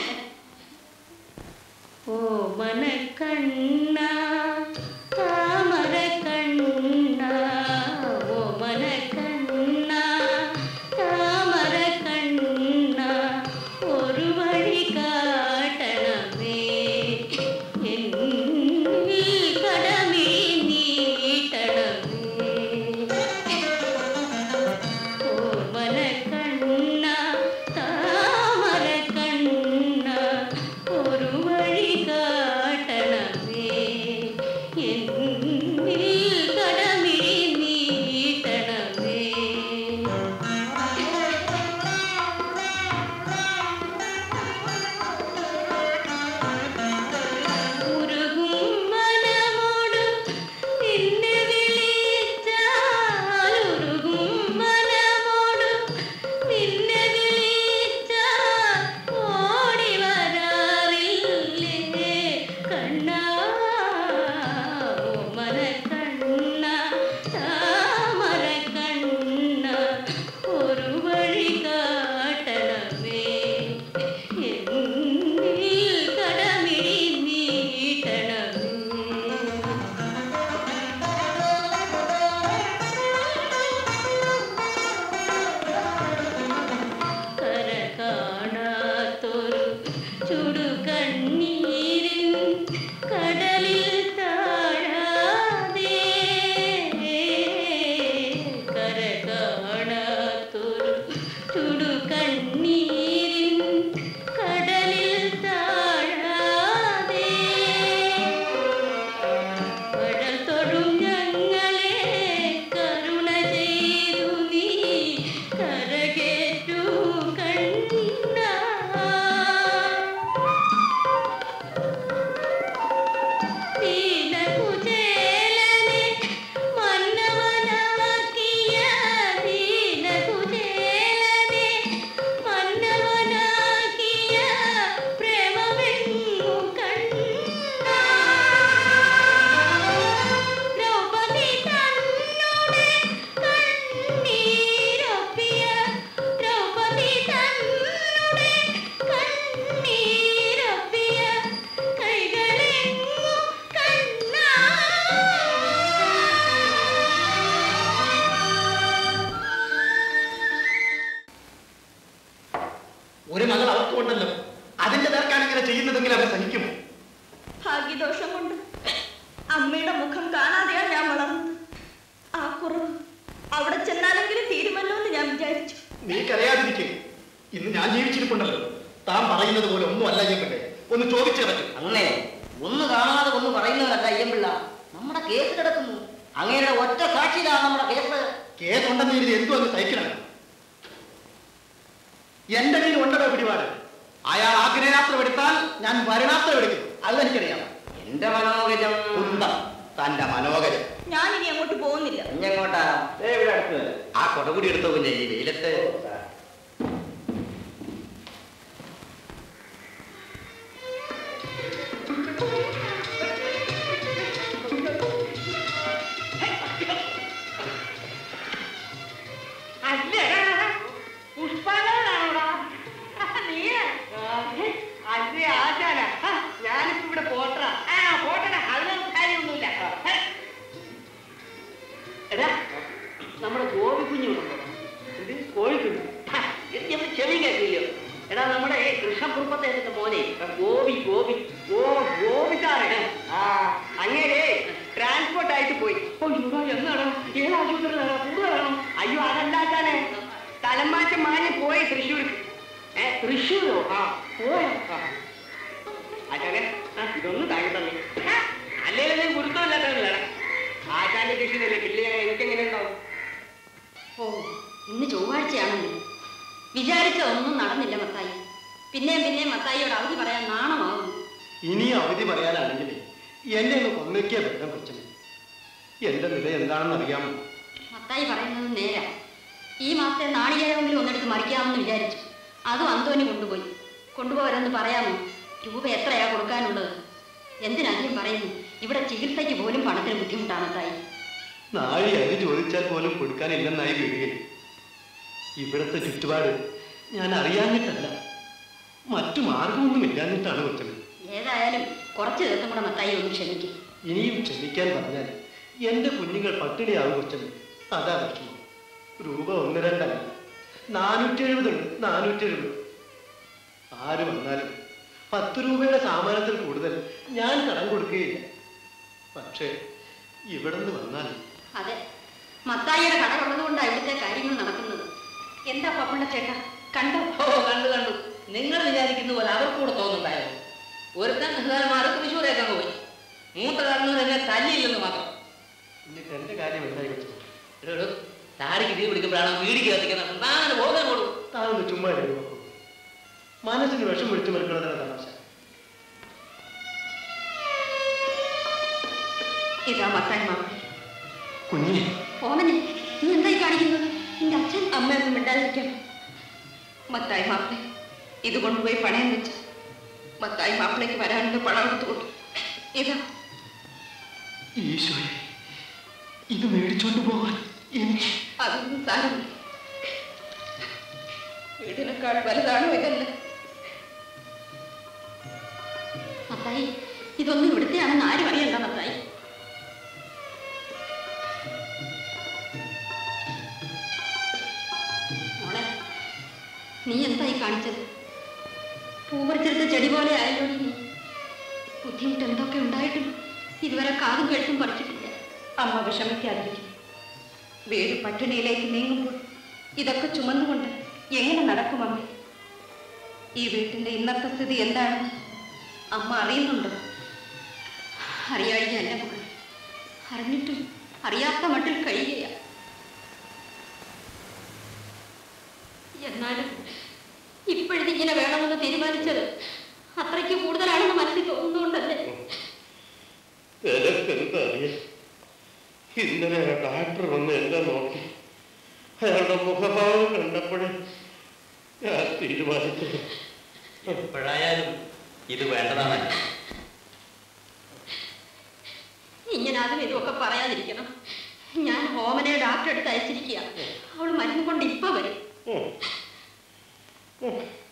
ഓ മനക്കണ്ണ താമര കണ്ണ ഓ മനക്കണ്ണ താമര കണ്ണ ഒരു വഴി കാട്ടണമേ എന്നിൽ കടമേ നീട്ടണമേ ഓമനക്കണ്ണ താമരക്കണ്ണ ഒരു വഴി കാട്ടണമേ എന്നിൽ കടമേ നീട്ടണമേ ഉരുകും മനമോട് നിന്നെ വിളിച്ചാൽ ഉരുകും മനമോട് നിന്നെ വിളിച്ചാൽ ഓടി വരാറില്ലേ കണ്ണാ ഓമന കണ്ണ താമര കണ്ണ ഒരു വഴി കാട്ടണമേ എന്നിൽ കടമിടി നീട്ടണമേ കര കാണാത്തൊരു ചുടുകണ്ണീരിൻ കടലിൽ താഴാതെ അതിന്റെ നേർക്കാണ് ഇങ്ങനെ ചെയ്യുന്നതെങ്കിൽ അവർ സഹിക്കുമോ ഭാഗ്യദോഷം കൊണ്ട് അമ്മയുടെ മുഖം കാണാതെയാണ് ഞാൻ വളർന്നത് ആ കുറവ് അവിടെ ചെന്നാലെങ്കിലും തീരുമല്ലോ എന്ന് ഞാൻ വിചാരിച്ചു നീ കരയാതിരിക്കും ഇന്ന് ഞാൻ ജീവിച്ചിരിപ്പുണ്ടല്ലോ താൻ പറയുന്നത് പോലെ ഒന്നും അല്ല അയ്യപ്പന്റെ ഒന്ന് ചോദിച്ചിറക്കും അങ്ങനെ ഒന്ന് കാണാതെ ഒന്ന് പറയുന്നതല്ല അയ്യമ്പിള്ള നമ്മുടെ കേസ് കിടക്കുന്നു അങ്ങയുടെ ഒറ്റ സാക്ഷിയിലാണ് നമ്മുടെ കേസ് കേസ് ഉണ്ടെന്ന് എഴുതി എന്തു അങ്ങ് സഹിക്കണം എന്റെ കയ്യിൽ ഉണ്ടോ പിടിപാട് അയാൾ ആഗ്നേയാസ്ത്രം എടുത്താൽ ഞാൻ വരണാസ്ത്രം എടുക്കും അത് എനിക്കറിയാം എന്റെ മനോഹരം കുന്തം തന്റെ മനോഹരം ഞാൻ ഇനി അങ്ങോട്ട് പോകുന്നില്ല കുഞ്ഞെങ്ങോട്ടാ ദേ ഇവിടെ അടുത്ത് ആ കൊടകൂടി എടുത്തോ കുഞ്ഞെ ഈ വെയിലത്ത് അല്ലേ ആശാന ഞാനിപ്പോ ഇവിടെ പോട്ടറ ആ പോട്ടറ അതിനൊന്നും കാര്യമൊന്നുമില്ല എടാ നമ്മുടെ ഗോപി കുഞ്ഞു ഇത് കോഴിക്കുഞ്ഞു എനിക്ക് ചെവി കേട്ടില്ലയോ എടാ നമ്മുടെ കൃഷ്ണകുറുപ്പത്തെ മോനെ ഗോപി ഗോപി ഓ ഗോപി സാറേ ആ അങ്ങനെ ട്രാൻസ്പോർട്ട് ആയിട്ട് പോയി ഓ ഇവിടെ എന്നാണ് ഏത് ആശുപത്രിയിലാണ് കൂടുതലാണോ അയ്യോ അതല്ലാച്ചാനെ തലമാറ്റം മാഞ്ഞ് പോയി തൃശ്ശൂർക്ക് ഏ തൃശ്ശൂരോ ആ പോയോ ആ ആചാര്യ ഇതൊന്നും താങ്ങി തന്നെ അല്ലെങ്കിൽ ഗുരുത്വമില്ലാത്തവരല്ല ആചാര്യ കൃഷ്ണനല്ലേ കില്ലേ എനിക്കെങ്ങനെ ഉണ്ടാവും ഓ ഇന്ന് ചൊവ്വാഴ്ചയാണല്ലോ വിചാരിച്ചതൊന്നും നടന്നില്ല മത്തായി പിന്നെയും പിന്നെയും മത്തായിയോട് അവധി പറയാൻ നാണമാകുന്നു ഇനി അവധി പറയാനാണെങ്കിൽ എന്നെ ഒന്ന് കൊന്നേക്കിയ ഭേദം കൊച്ചനെ എന്റെ നില എന്താണെന്ന് അറിയാമോ മത്തായി പറയുന്നത് നേരാ ഈ മാസത്തെ നാളികേരമെങ്കിലും ഒന്നെടുത്ത് മറിക്കാമെന്ന് വിചാരിച്ചു അതും അന്തോനി കൊണ്ടുപോയി കൊണ്ടുപോകരെന്ന് പറയാമോ രൂപ എത്രയാ കൊടുക്കാനുള്ളത് എന്തിനധികം പറയുന്നു ഇവിടെ ചികിത്സയ്ക്ക് പോലും പണത്തിന് ബുദ്ധിമുട്ടാണ് മത്തായി നാഴി അരി ചോദിച്ചാൽ പോലും കൊടുക്കാനില്ലെന്നായി വീഴുകയും ഇവിടുത്തെ ചുറ്റുപാട് ഞാൻ അറിയാഞ്ഞിട്ടല്ല മറ്റു മാർഗമൊന്നും ഇല്ലാഞ്ഞിട്ടാണ് കൊച്ചനെ ഏതായാലും കുറച്ച് ദിവസം കൂടെ മത്തായി ഒന്ന് ക്ഷമിക്കും ഇനിയും ക്ഷമിക്കാൻ പറഞ്ഞാൽ എന്റെ കുഞ്ഞുങ്ങൾ പട്ടിണിയാവും കൊച്ചനെ അതാ വിഷമം രൂപ ഒന്ന് രണ്ടല്ല നാനൂറ്റി എഴുപതുണ്ട് നാനൂറ്റി എഴുപത് ആര് വന്നാലും പത്ത് രൂപയുടെ സാമാനത്തിൽ കൂടുതൽ ഞാൻ കടം കൊടുക്കുകയില്ല പക്ഷേ ഇവിടുന്ന് വന്നാൽ അതെ മത്തായിയുടെ കട ഉള്ളതുകൊണ്ടാണ് ഇവിടുത്തെ കാര്യങ്ങൾ നടക്കുന്നത് എന്താ പപ്പുള്ള ചേട്ടാ കണ്ടോ ഓ കണ്ടു കണ്ടു നിങ്ങൾ വിചാരിക്കുന്ന പോലെ അവർക്ക് കൂടെ തോന്നുന്നുണ്ടായോ ഒരുത്തൻ മാറി തൃശ്ശൂരേക്ക് അങ്ങ് പോയി മൂത്ത കാരണം എന്നെ തല്ലിയില്ലെന്ന് മാത്രം എന്നിട്ട് എന്റെ കാര്യം എന്തായി കൊച്ചനെ എടോ, എടോ, താടിക്ക് തീ പിടിക്കുമ്പോഴാണ് വീടിക്ക് കത്തിക്കുന്നത് താങ്ങനെ പോകാൻ കൊടുക്കും താങ്കൾ ചുമ്മാ ഇരിക്ക് നോക്കൂ. മനസ്സിന് വിഷം പിടിച്ചു മറിക്കുന്നതാണ് തമാശ ഇതാ മത്തായി മാമ കുഞ്ഞെ ഓമനെ നീ എന്തായി കാണിക്കുന്നത് നിന്റെ അച്ഛൻ അമ്മയൊന്നും മിണ്ടാതിരിക്കണം മത്തായി മാപ്പിളെ ഇത് കൊണ്ടുപോയി പണയം വെച്ച് മത്തായി മാപ്പിളയ്ക്ക് വരാനുള്ള പണം എടുത്തുകൊണ്ട് ഇതാ ഈശോയെ ഇത് മേടിച്ചോണ്ട് പോകാൻ എനിക്ക് അതൊന്നും സാരമില്ല വീടിനേക്കാൾ വലുതാണോ ഇതല്ല മത്തായി ഇതൊന്നും ഇവിടുത്തെയാണെന്ന് ആരും അറിയണ്ട മത്തായി മോളെ നീ എന്തായി കാണിച്ചത് പൂപറിച്ചെടുത്ത ചെടി പോലെ ആയല്ലോ നീ ബുദ്ധിമുട്ട് എന്തൊക്കെ ഉണ്ടായിട്ടും ഇതുവരെ കാതും കഴുത്തും പറിച്ചിട്ടില്ല അമ്മ വിഷമിക്കാതിരിക്കും വീട് പട്ടിണിയിലേക്ക് നീങ്ങുമ്പോൾ ഇതൊക്കെ ചുമന്നുകൊണ്ട് എങ്ങനെ നടക്കും അമ്മ ഈ വീട്ടിന്റെ ഇന്നത്തെ സ്ഥിതി എന്താണെന്ന് അമ്മ അറിയുന്നുണ്ടോ അറിയാഴികയല്ല മോളെ അറിഞ്ഞിട്ടും അറിയാത്ത മട്ടിൽ കഴിയുകയാ എന്നാലും ഇപ്പോഴിതിങ്ങനെ വേണമെന്ന് തീരുമാനിച്ചത് അത്രയ്ക്ക് കൂടുതലാണെന്ന് മനസ്സിൽ തോന്നുന്നുണ്ടല്ലേ നിനക്കെന്താ അറിയാം ഇന്നലെ ആ ഡാക്ടർ വന്ന് എല്ലാം നോക്കി അയാളുടെ മുഖഭാവം കണ്ടപ്പോഴേ ഞാൻ തീരുമാനിച്ചത് എപ്പോഴായാലും ഇത് വേണ്ടതാണ് ഇങ്ങനെ അതും ഇതുമൊക്കെ പറയാതിരിക്കണം ഞാൻ ഹോമനെ ഡാക്ടറെ അടുത്ത് അയച്ചിരിക്കുക അവൾ മരുന്ന് കൊണ്ട് ഇപ്പൊ വരും ഉം. ഉം.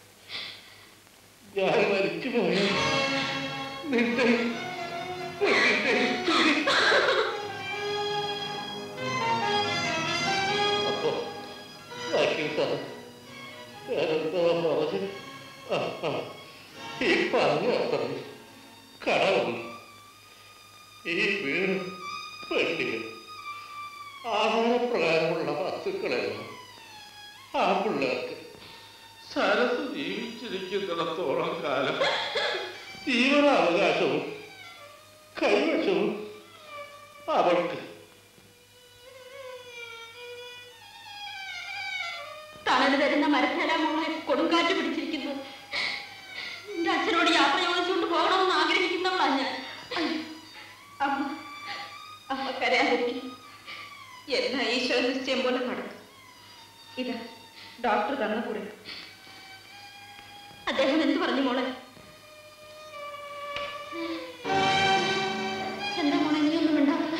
ഞാൻ മരിച്ചു പോയ നിന്റെ നിന്റെ അപ്പോ ബാക്കി പറ ഞാനെന്താ പറഞ്ഞത് ആ ആ ഈ പറഞ്ഞ അത്രയും കടവുണ്ട് ഈ വീട് പെട്ടികൾ ആഹാരപ്രകാരമുള്ള വസ്തുക്കളെല്ലാം ആ പിള്ളേർക്ക് സരസ് ജീവിച്ചിരിക്കുന്നിടത്തോളം കാലം ജീവനാവകാശവും കൈവശവും അവൾക്ക് തണല് തരുന്ന മരത്തേല മോളെ കൊടുങ്കാറ്റ് പിടിച്ചിരിക്കുന്നത് എന്റെ അച്ഛനോട് യാത്ര ചോദിച്ചുകൊണ്ട് പോകണമെന്ന് ആഗ്രഹിക്കുന്നവളാ ഞാൻ അയ്യോ, അമ്മ അമ്മ കരയാതിരിക്കും എല്ലാ ഈശ്വര നിശ്ചയം പോലെ നടക്കും ഇതാ ഡോക്ടർ തന്ന കുറിപ്പ് അദ്ദേഹം എന്ത് പറഞ്ഞു മോളെ എന്താ മോളെ നീ ഒന്നും മിണ്ടാത്തത്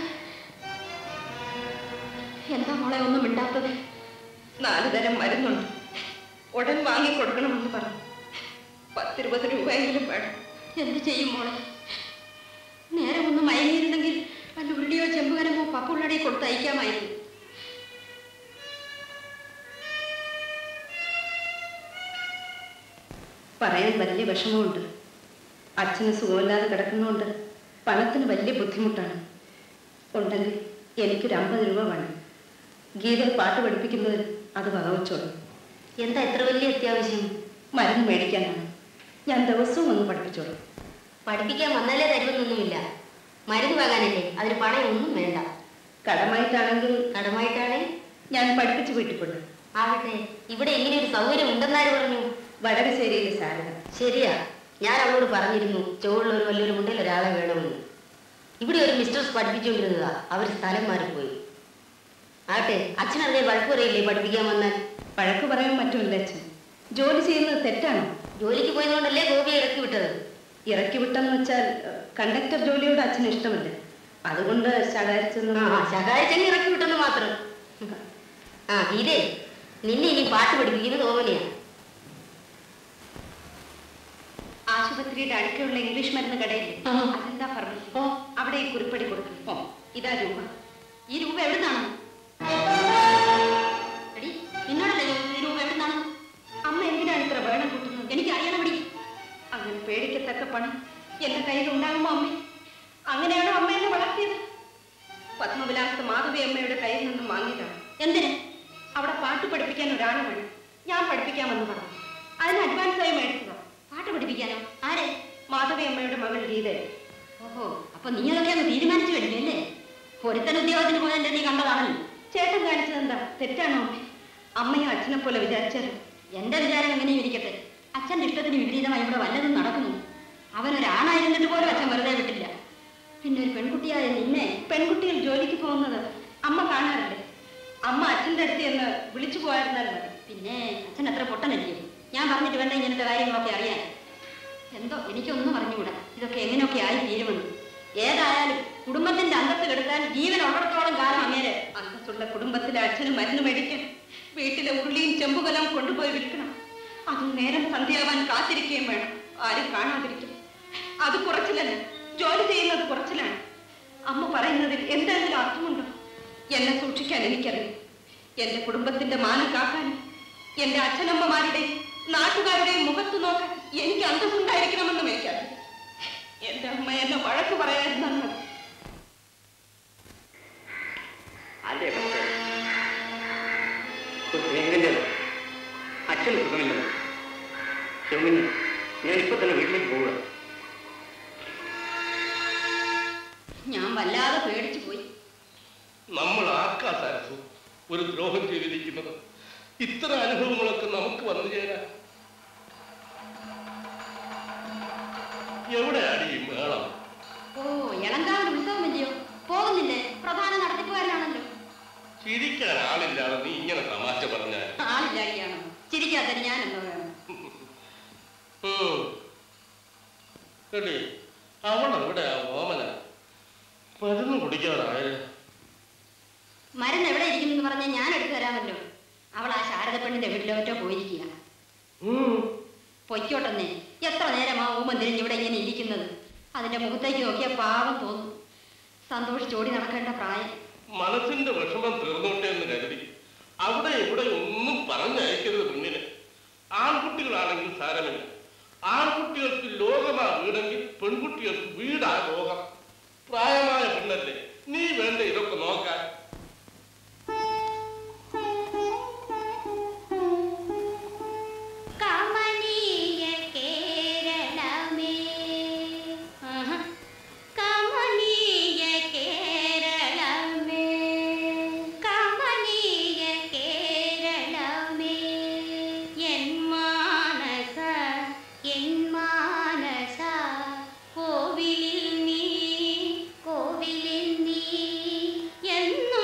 എന്താ മോളെ ഒന്നും മിണ്ടാത്തത് നാല് തരം മരുന്നുണ്ട് ഉടൻ വാങ്ങിക്കൊടുക്കണമെന്ന് പറഞ്ഞു പത്തിരുപത് രൂപയെങ്കിലും വേണം എന്ത് ചെയ്യും മോളെ നേരെ ഒന്ന് മയങ്ങിയിരുന്നെങ്കിൽ വല്ല ഉള്ളിയോ ചെമ്പുകരമോ പപ്പുള്ളടേ കൊടുത്ത് അയക്കാമായിരുന്നു പറയാൻ വലിയ വിഷമമുണ്ട് അച്ഛന് സുഖമില്ലാതെ കിടക്കുന്നതുകൊണ്ട് പണത്തിന് വലിയ ബുദ്ധിമുട്ടാണ് ഉണ്ടെങ്കിൽ എനിക്കൊരു അമ്പത് രൂപ വേണം ഗീതയെ പാട്ട് പഠിപ്പിക്കുന്നതിൽ അത് വകവച്ചോളൂ എന്താ എത്ര വലിയ അത്യാവശ്യം മരുന്ന് മേടിക്കാനാണ് ഞാൻ ദിവസവും ഒന്ന് പഠിപ്പിച്ചോളൂ പഠിപ്പിക്കാൻ വന്നാലേ തരുമെന്നൊന്നുമില്ല മരുന്ന് വാങ്ങാനല്ലേ അതിന് പണം ഒന്നും വേണ്ട കടമായിട്ടാണെങ്കിൽ കടമായിട്ടാണേ ഞാൻ പഠിപ്പിച്ച് വീട്ടിക്കൊണ്ട് ആകട്ടെ ഇവിടെ ഇങ്ങനെ ഒരു സൗകര്യം ഉണ്ടെന്നാര് പറഞ്ഞു വടകശ്ശേരിയിലെ ശാരദ ശരിയാ ഞാൻ അവളോട് പറഞ്ഞിരുന്നു ചുവടുള്ള ഒരു വലിയൊരു മുണ്ടയിൽ ഒരാളെ വേണമെന്ന് ഇവിടെ ഒരു മിസ്റ്റേഴ്സ് പഠിപ്പിച്ചുകൊണ്ടിരുന്നതാ അവർ സ്ഥലം മാറിപ്പോയി ആട്ടെ അച്ഛനറിഞ്ഞ വഴക്ക് പറയില്ലേ പഠിപ്പിക്കാൻ വന്നാൽ വഴക്ക് പറയാൻ പറ്റുമല്ല അച്ഛൻ ജോലി ചെയ്യുന്നത് തെറ്റാണോ ജോലിക്ക് പോയതുകൊണ്ടല്ലേ ഗോപിയെ ഇറക്കി വിട്ടത് ഇറക്കി വിട്ടെന്ന് വെച്ചാൽ ഏഹ്, കണ്ടക്ടർ ജോലിയോട് അച്ഛന് ഇഷ്ടമില്ല അതുകൊണ്ട് ശകാരിച്ചെന്ന് ആ ശകാരിച്ചെങ്കിൽ ഇറക്കി വിട്ടെന്ന് മാത്രം ആ ഗീതേ നിന്നെ ഇനി പാട്ട് പഠിപ്പിക്കുന്നത് ഓമനയാ ആശുപത്രിയുടെ അടുത്തുള്ള ഇംഗ്ലീഷ് മരുന്ന് കടയില്ലേ ആ. അതെന്താ ഫർമസി അവിടെ ഈ കുറിപ്പടി കൊടുക്കും ഇതാ രൂപ ഈ രൂപ എവിടുന്നാണ് എടി നിന്നോടല്ലേ ചോദിച്ചത് ഈ രൂപ എവിടുന്നാണ് അമ്മ എന്തിനാണ് ഇത്ര വേണം കൂട്ടുന്നത് എനിക്ക് അറിയണം എടി അങ്ങനെ പേടിക്കത്തക്ക പണം എന്റെ കയ്യിൽ ഉണ്ടാകുമോ അമ്മേ അങ്ങനെയാണോ അമ്മ എന്നെ വളർത്തിയത് പത്മവിലാസ മാധവി അമ്മയുടെ കയ്യിൽ നിന്നും വാങ്ങിയതാണ് എന്തിന് അവിടെ പാട്ട് പഠിപ്പിക്കാൻ ഒരാളെ വേണം ഞാൻ പഠിപ്പിക്കാമെന്ന് പറഞ്ഞു അതിന് അഡ്വാൻസായി മേടിച്ചതാ പാട്ട് പഠിപ്പിക്കാനോ ആരെ മാധവി അമ്മയുടെ മകൾ ഗീതയെ ഓഹോ അപ്പൊ നീ അതൊക്കെ അങ്ങ് തീരുമാനിച്ചു കഴിഞ്ഞു അല്ലേ ഒരുത്തൻ ഉദ്യോഗത്തിന് പോയതിന്റെ നീ കണ്ടതാണല്ലോ ചേട്ടൻ കാണിച്ചത് എന്താ തെറ്റാണോ അമ്മേ അമ്മയും അച്ഛനെ പോലെ വിചാരിച്ചാലും എന്റെ വിചാരം എങ്ങനെയും ഇരിക്കട്ടെ അച്ഛന്റെ ഇഷ്ടത്തിന് വിപരീതമായി ഇവിടെ വല്ലതും നടക്കുന്നു അവൻ ഒരാണായിരുന്നിട്ട് പോലും അച്ഛൻ വെറുതെ വിട്ടില്ല പിന്നെ ഒരു പെൺകുട്ടിയായ നിന്നെ പെൺകുട്ടികൾ ജോലിക്ക് പോകുന്നത് അമ്മ കാണാറില്ലേ അമ്മ അച്ഛൻ്റെ അടുത്ത് എന്ന് വിളിച്ചു പോയായിരുന്നാൽ മതി പിന്നെ അച്ഛൻ എത്ര പൊട്ടനല്ലേ ഞാൻ പറഞ്ഞിട്ട് വേണ്ട ഇങ്ങനത്തെ കാര്യങ്ങളൊക്കെ അറിയാൻ എന്തോ എനിക്കൊന്നും പറഞ്ഞുകൂടാ ഇതൊക്കെ എങ്ങനെയൊക്കെ ആയി തീരുമെന്ന് ഏതായാലും കുടുംബത്തിന്റെ അന്തസ് കെടുത്താൻ ജീവൻ ഉള്ളിടത്തോളം കാലം അങ്ങേരെ അന്തസ്സുള്ള കുടുംബത്തിലെ അച്ഛന് മരുന്ന് മേടിക്കാൻ വീട്ടിലെ ഉരുളിയും ചെമ്പുകലം കൊണ്ടുപോയി വിൽക്കണം അതും നേരം സന്ധ്യാവാൻ കാത്തിരിക്കുകയും വേണം ആരും കാണാതിരിക്കും അത് കുറച്ചിലല്ല ജോലി ചെയ്യുന്നത് കുറച്ചിലാണ് അമ്മ പറയുന്നതിൽ എന്തെങ്കിലും അർത്ഥമുണ്ടോ എന്നെ സൂക്ഷിക്കാൻ എനിക്കറിയാം എന്റെ കുടുംബത്തിന്റെ മാനം കാക്കാനും എന്റെ അച്ഛനമ്മമാരുടെയും നാട്ടുകാരുടെയും മുഖത്ത് നോക്കാൻ എനിക്ക് അന്തസ്സുണ്ടായിരിക്കണമെന്നും എനിക്കറിയാം എന്റെ അമ്മ എന്നെ വഴക്ക് പറയാതിരുന്നാൽ മതി അല്ലേ പക്ഷേ എങ്ങനെ അച്ഛന് സുഖമില്ല ശിവമിനി ഞാൻ ഇപ്പൊ തന്നെ വീട്ടിലേക്ക് പോവുക ഞാൻ വല്ലാതെ പേടിച്ചു പോയി നമ്മൾ ആർക്കാ സരസു ഒരു ദ്രോഹം ചെയ്തിരിക്കുന്നത് ഇത്ര അനുഭവങ്ങളൊക്കെ നമുക്ക് വന്നു ചേരാൻ എവിടെയാണ് ഈ മേളം ഓ ഇളങ്കാവൽ ഉത്സവമില്ലയോ പോകുന്നില്ലേ പ്രധാന നടത്തിപ്പുകാരനാണല്ലോ ചിരിക്കാൻ ആളില്ലാതെ നീ ഇങ്ങനെ തമാശ പറഞ്ഞാൽ ആളില്ലായിരിക്കാണോ ചിരിക്കാത്തതിന് ഞാൻ എന്തോ വേണം ഉം. എടി അവൾ എവിടെയാ ഓമന മരുന്ന് കുടിക്കാറായ മരുന്ന് എവിടെ ഇരിക്കുന്നു പറഞ്ഞാൽ ഞാൻ എടുത്തു തരാമല്ലോ അവൾ ആ ശാരദ പെണ്ണിന്റെ വീട്ടിലോട്ടോ പോയിരിക്കുക പൊയ്ക്കോട്ടെന്നേ എത്ര നേരമാ ഊമൻ തിരിഞ്ഞ് ഇവിടെ ഇങ്ങനെ ഇരിക്കുന്നത് അതിന്റെ മുഖത്തേക്ക് നോക്കിയാൽ പാവം തോന്നും സന്തോഷിച്ചോടി നടക്കേണ്ട പ്രായം മനസ്സിന്റെ വിഷമം തീർന്നോട്ടെ എന്ന് കരുതി അവിടെ ഇവിടെ ഒന്നും പറഞ്ഞയക്കരുത് മുന്നില് ആൺകുട്ടികളാണെങ്കിൽ സാരമില്ല ആൺകുട്ടികൾക്ക് വീടെങ്കിൽ പെൺകുട്ടികൾക്ക് വീടാ രോഗം പ്രായമായ പെണ്ണല്ലേ നീ വേണ്ട ഇതൊക്കെ നോക്കാൻ കമനീയ കേരളമേ ആഹാ. കമനീയ കേരളമേ കമനീയ കേരളമേ എൻ മാനസ എൻ മാനസ കോവിലിൽ നീ കോവിലിൽ നീ എന്ന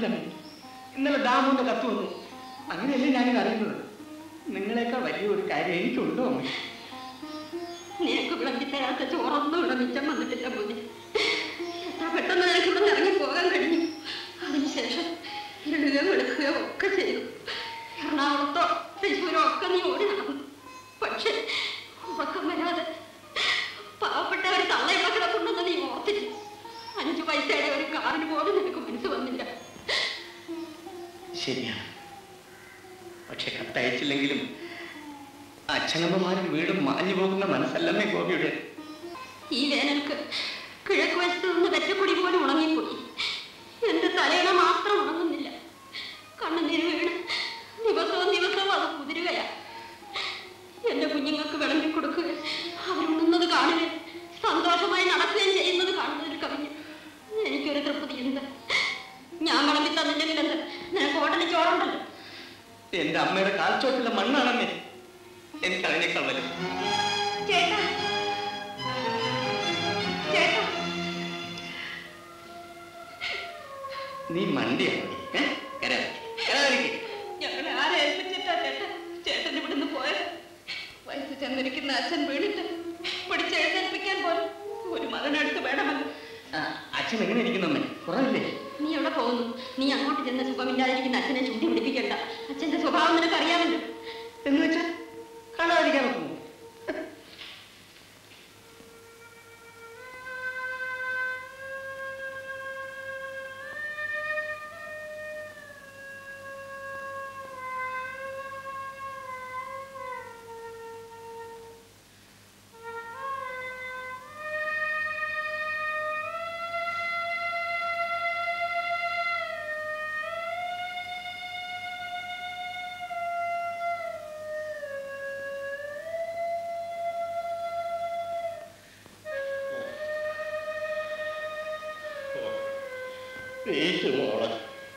അറിയില്ല അമ്മേ. ഇന്നലെ ദാമുവിന്റെ കത്ത് വന്നു അങ്ങനെയല്ലേ ഞാനിത് അറിയുന്നത് നിങ്ങളെക്കാൾ വലിയ ഒരു കാര്യം എനിക്കുണ്ടോ അമ്മേ നിനക്ക് വിളമ്പി തരാത്ത ചോറൊന്നും ഇവിടെ മിച്ചം വന്നിട്ടില്ല മോനെ എത്ര പെട്ടെന്ന് നിനക്ക് ഇവിടെ ഇറങ്ങി പോകാൻ കഴിഞ്ഞു അതിനുശേഷം ഇടുകയോ എടുക്കുകയോ ഒക്കെ ചെയ്തു എറണാകുളത്തോ തൃശ്ശൂരോ ഒക്കെ നീ ഓടി നടന്നു പക്ഷെ ഉറക്കം വരാതെ പാവപ്പെട്ട ഒരു തള്ളയുള്ള കിടപ്പുണ്ടെന്ന് നീ ഓർത്തില്ല അഞ്ചു പൈസയുടെ ഒരു കാറിന് പോലും നിനക്ക് മനസ്സ് വന്നില്ല ശരിയാണ് പക്ഷെ കത്തയച്ചില്ലെങ്കിലും അച്ഛനമ്മമാരും വീടും മാഞ്ഞു പോകുന്ന മനസ്സല്ലമ്മേ ഗോപിയുടെ ഈ വേനൽക്ക് കിഴക്ക് വശത്ത് നിന്ന് വെറ്റപ്പൊടി പോലും ഉണങ്ങിപ്പോയി എന്റെ തലയിണ മാത്രം ഉണങ്ങുന്നില്ല കണ്ണുനീര് വീണ് ദിവസവും ദിവസവും അത് കുതിരുകയാ എന്റെ കുഞ്ഞുങ്ങൾക്ക് വിളമ്പി കൊടുക്കുക അവരുണ്ണുന്നത് കാണുകയും സന്തോഷമായി നടക്കുകയും ചെയ്യുന്നത് കാണുന്നതിൽ കവിഞ്ഞ് എനിക്കൊരു തൃപ്തിയുണ്ട് ഞാൻ വിളമ്പി തന്നില്ലെങ്കിൽ എന്ത് നിനക്ക് ഹോട്ടലിൽ ചോറുണ്ടല്ലോ എന്റെ അമ്മയുടെ കാൽച്ചോട്ടിലെ മണ്ണാണമ്മേ എനിക്ക് അതിനേക്കാൾ വലുത് ചേട്ടാ ചേട്ടാ നീ മണ്ടിയാണ് ഏ കരാ കരാതിരിക്ക്. ഞങ്ങളെ ആരെ ഏൽപ്പിച്ചിട്ടാ ചേട്ടൻ ചേട്ടൻ ഇവിടുന്ന് പോയത് വയസ്സ് ചെന്നിരിക്കുന്ന അച്ഛൻ വീണിട്ട് പിടിച്ചെഴുന്നേൽപ്പിക്കാൻ പോലും ഒരു മകനടുത്ത് വേണമല്ലോ ആ, അച്ഛൻ എങ്ങനെ ഇരിക്കുന്നു അമ്മേ കുറവില്ലേ നീ എവിടെ പോകുന്നു നീ അങ്ങോട്ട് ചെന്ന് സുഖമില്ലാതിരിക്കുന്ന അച്ഛനെ ചൂണ്ടി പിടിപ്പിക്കണ്ട അച്ഛന്റെ സ്വഭാവം നിനക്ക് അറിയാമല്ലോ എന്ന് വെച്ചാൽ കാണാതിരിക്കാൻ നോക്കുമോ പേറ്റ് മോളെ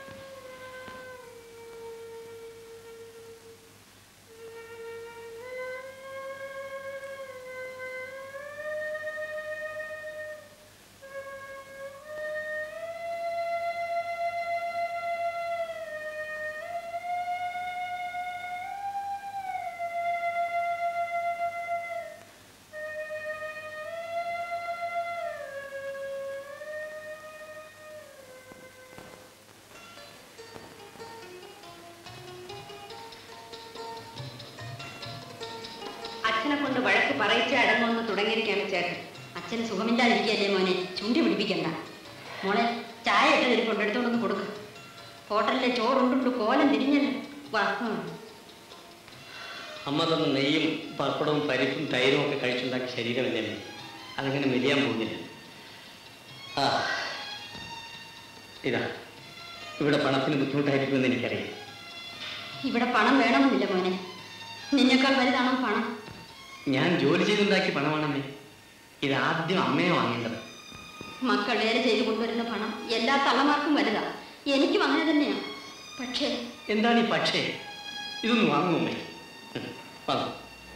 അച്ഛനെ കൊണ്ട് വഴക്ക് പറയിച്ച് അടങ്ങുമെന്ന് തുടങ്ങിയിരിക്കുകയാണ് ചേട്ടൻ അച്ഛന് സുഖമില്ലാതിരിക്കുകയല്ലേ മോനെ ചൂണ്ടി പിടിപ്പിക്കണ്ട മോളെ ചായ ഇട്ട് തിരിപ്പുണ്ട് എടുത്തോണ്ടൊന്ന് കൊടുക്ക് ഹോട്ടലിലെ ചോറുണ്ടുണ്ട് കോലം തിരിഞ്ഞല്ലോ വാ ഉം. അമ്മ തന്ന നെയ്യും പപ്പടവും പരിപ്പും തൈരും ഒക്കെ കഴിച്ചുണ്ടാക്കിയ ശരീരമല്ലേ അമ്മേ അതങ്ങനെ മെലിയാൻ പോകുന്നില്ല ആ ഇതാ ഇവിടെ പണത്തിന് ബുദ്ധിമുട്ടായിരിക്കുമെന്ന് എനിക്കറിയാം ഇവിടെ പണം വേണമെന്നില്ല മോനെ നിന്നേക്കാൾ വലുതാണോ പണം ഞാൻ ജോലി ചെയ്തുണ്ടാക്കിയ പണമാണമ്മേ ഇത് ആദ്യം അമ്മയെ വാങ്ങേണ്ടത് മക്കൾ വേല ചെയ്ത് കൊണ്ടുവരുന്ന പണം എല്ലാ തള്ളമാർക്കും വലുതാ എനിക്കും അങ്ങനെ തന്നെയാണ് പക്ഷേ എന്താണ് ഈ പക്ഷേ ഇതൊന്ന് വാങ്ങുമേ വാങ്ങും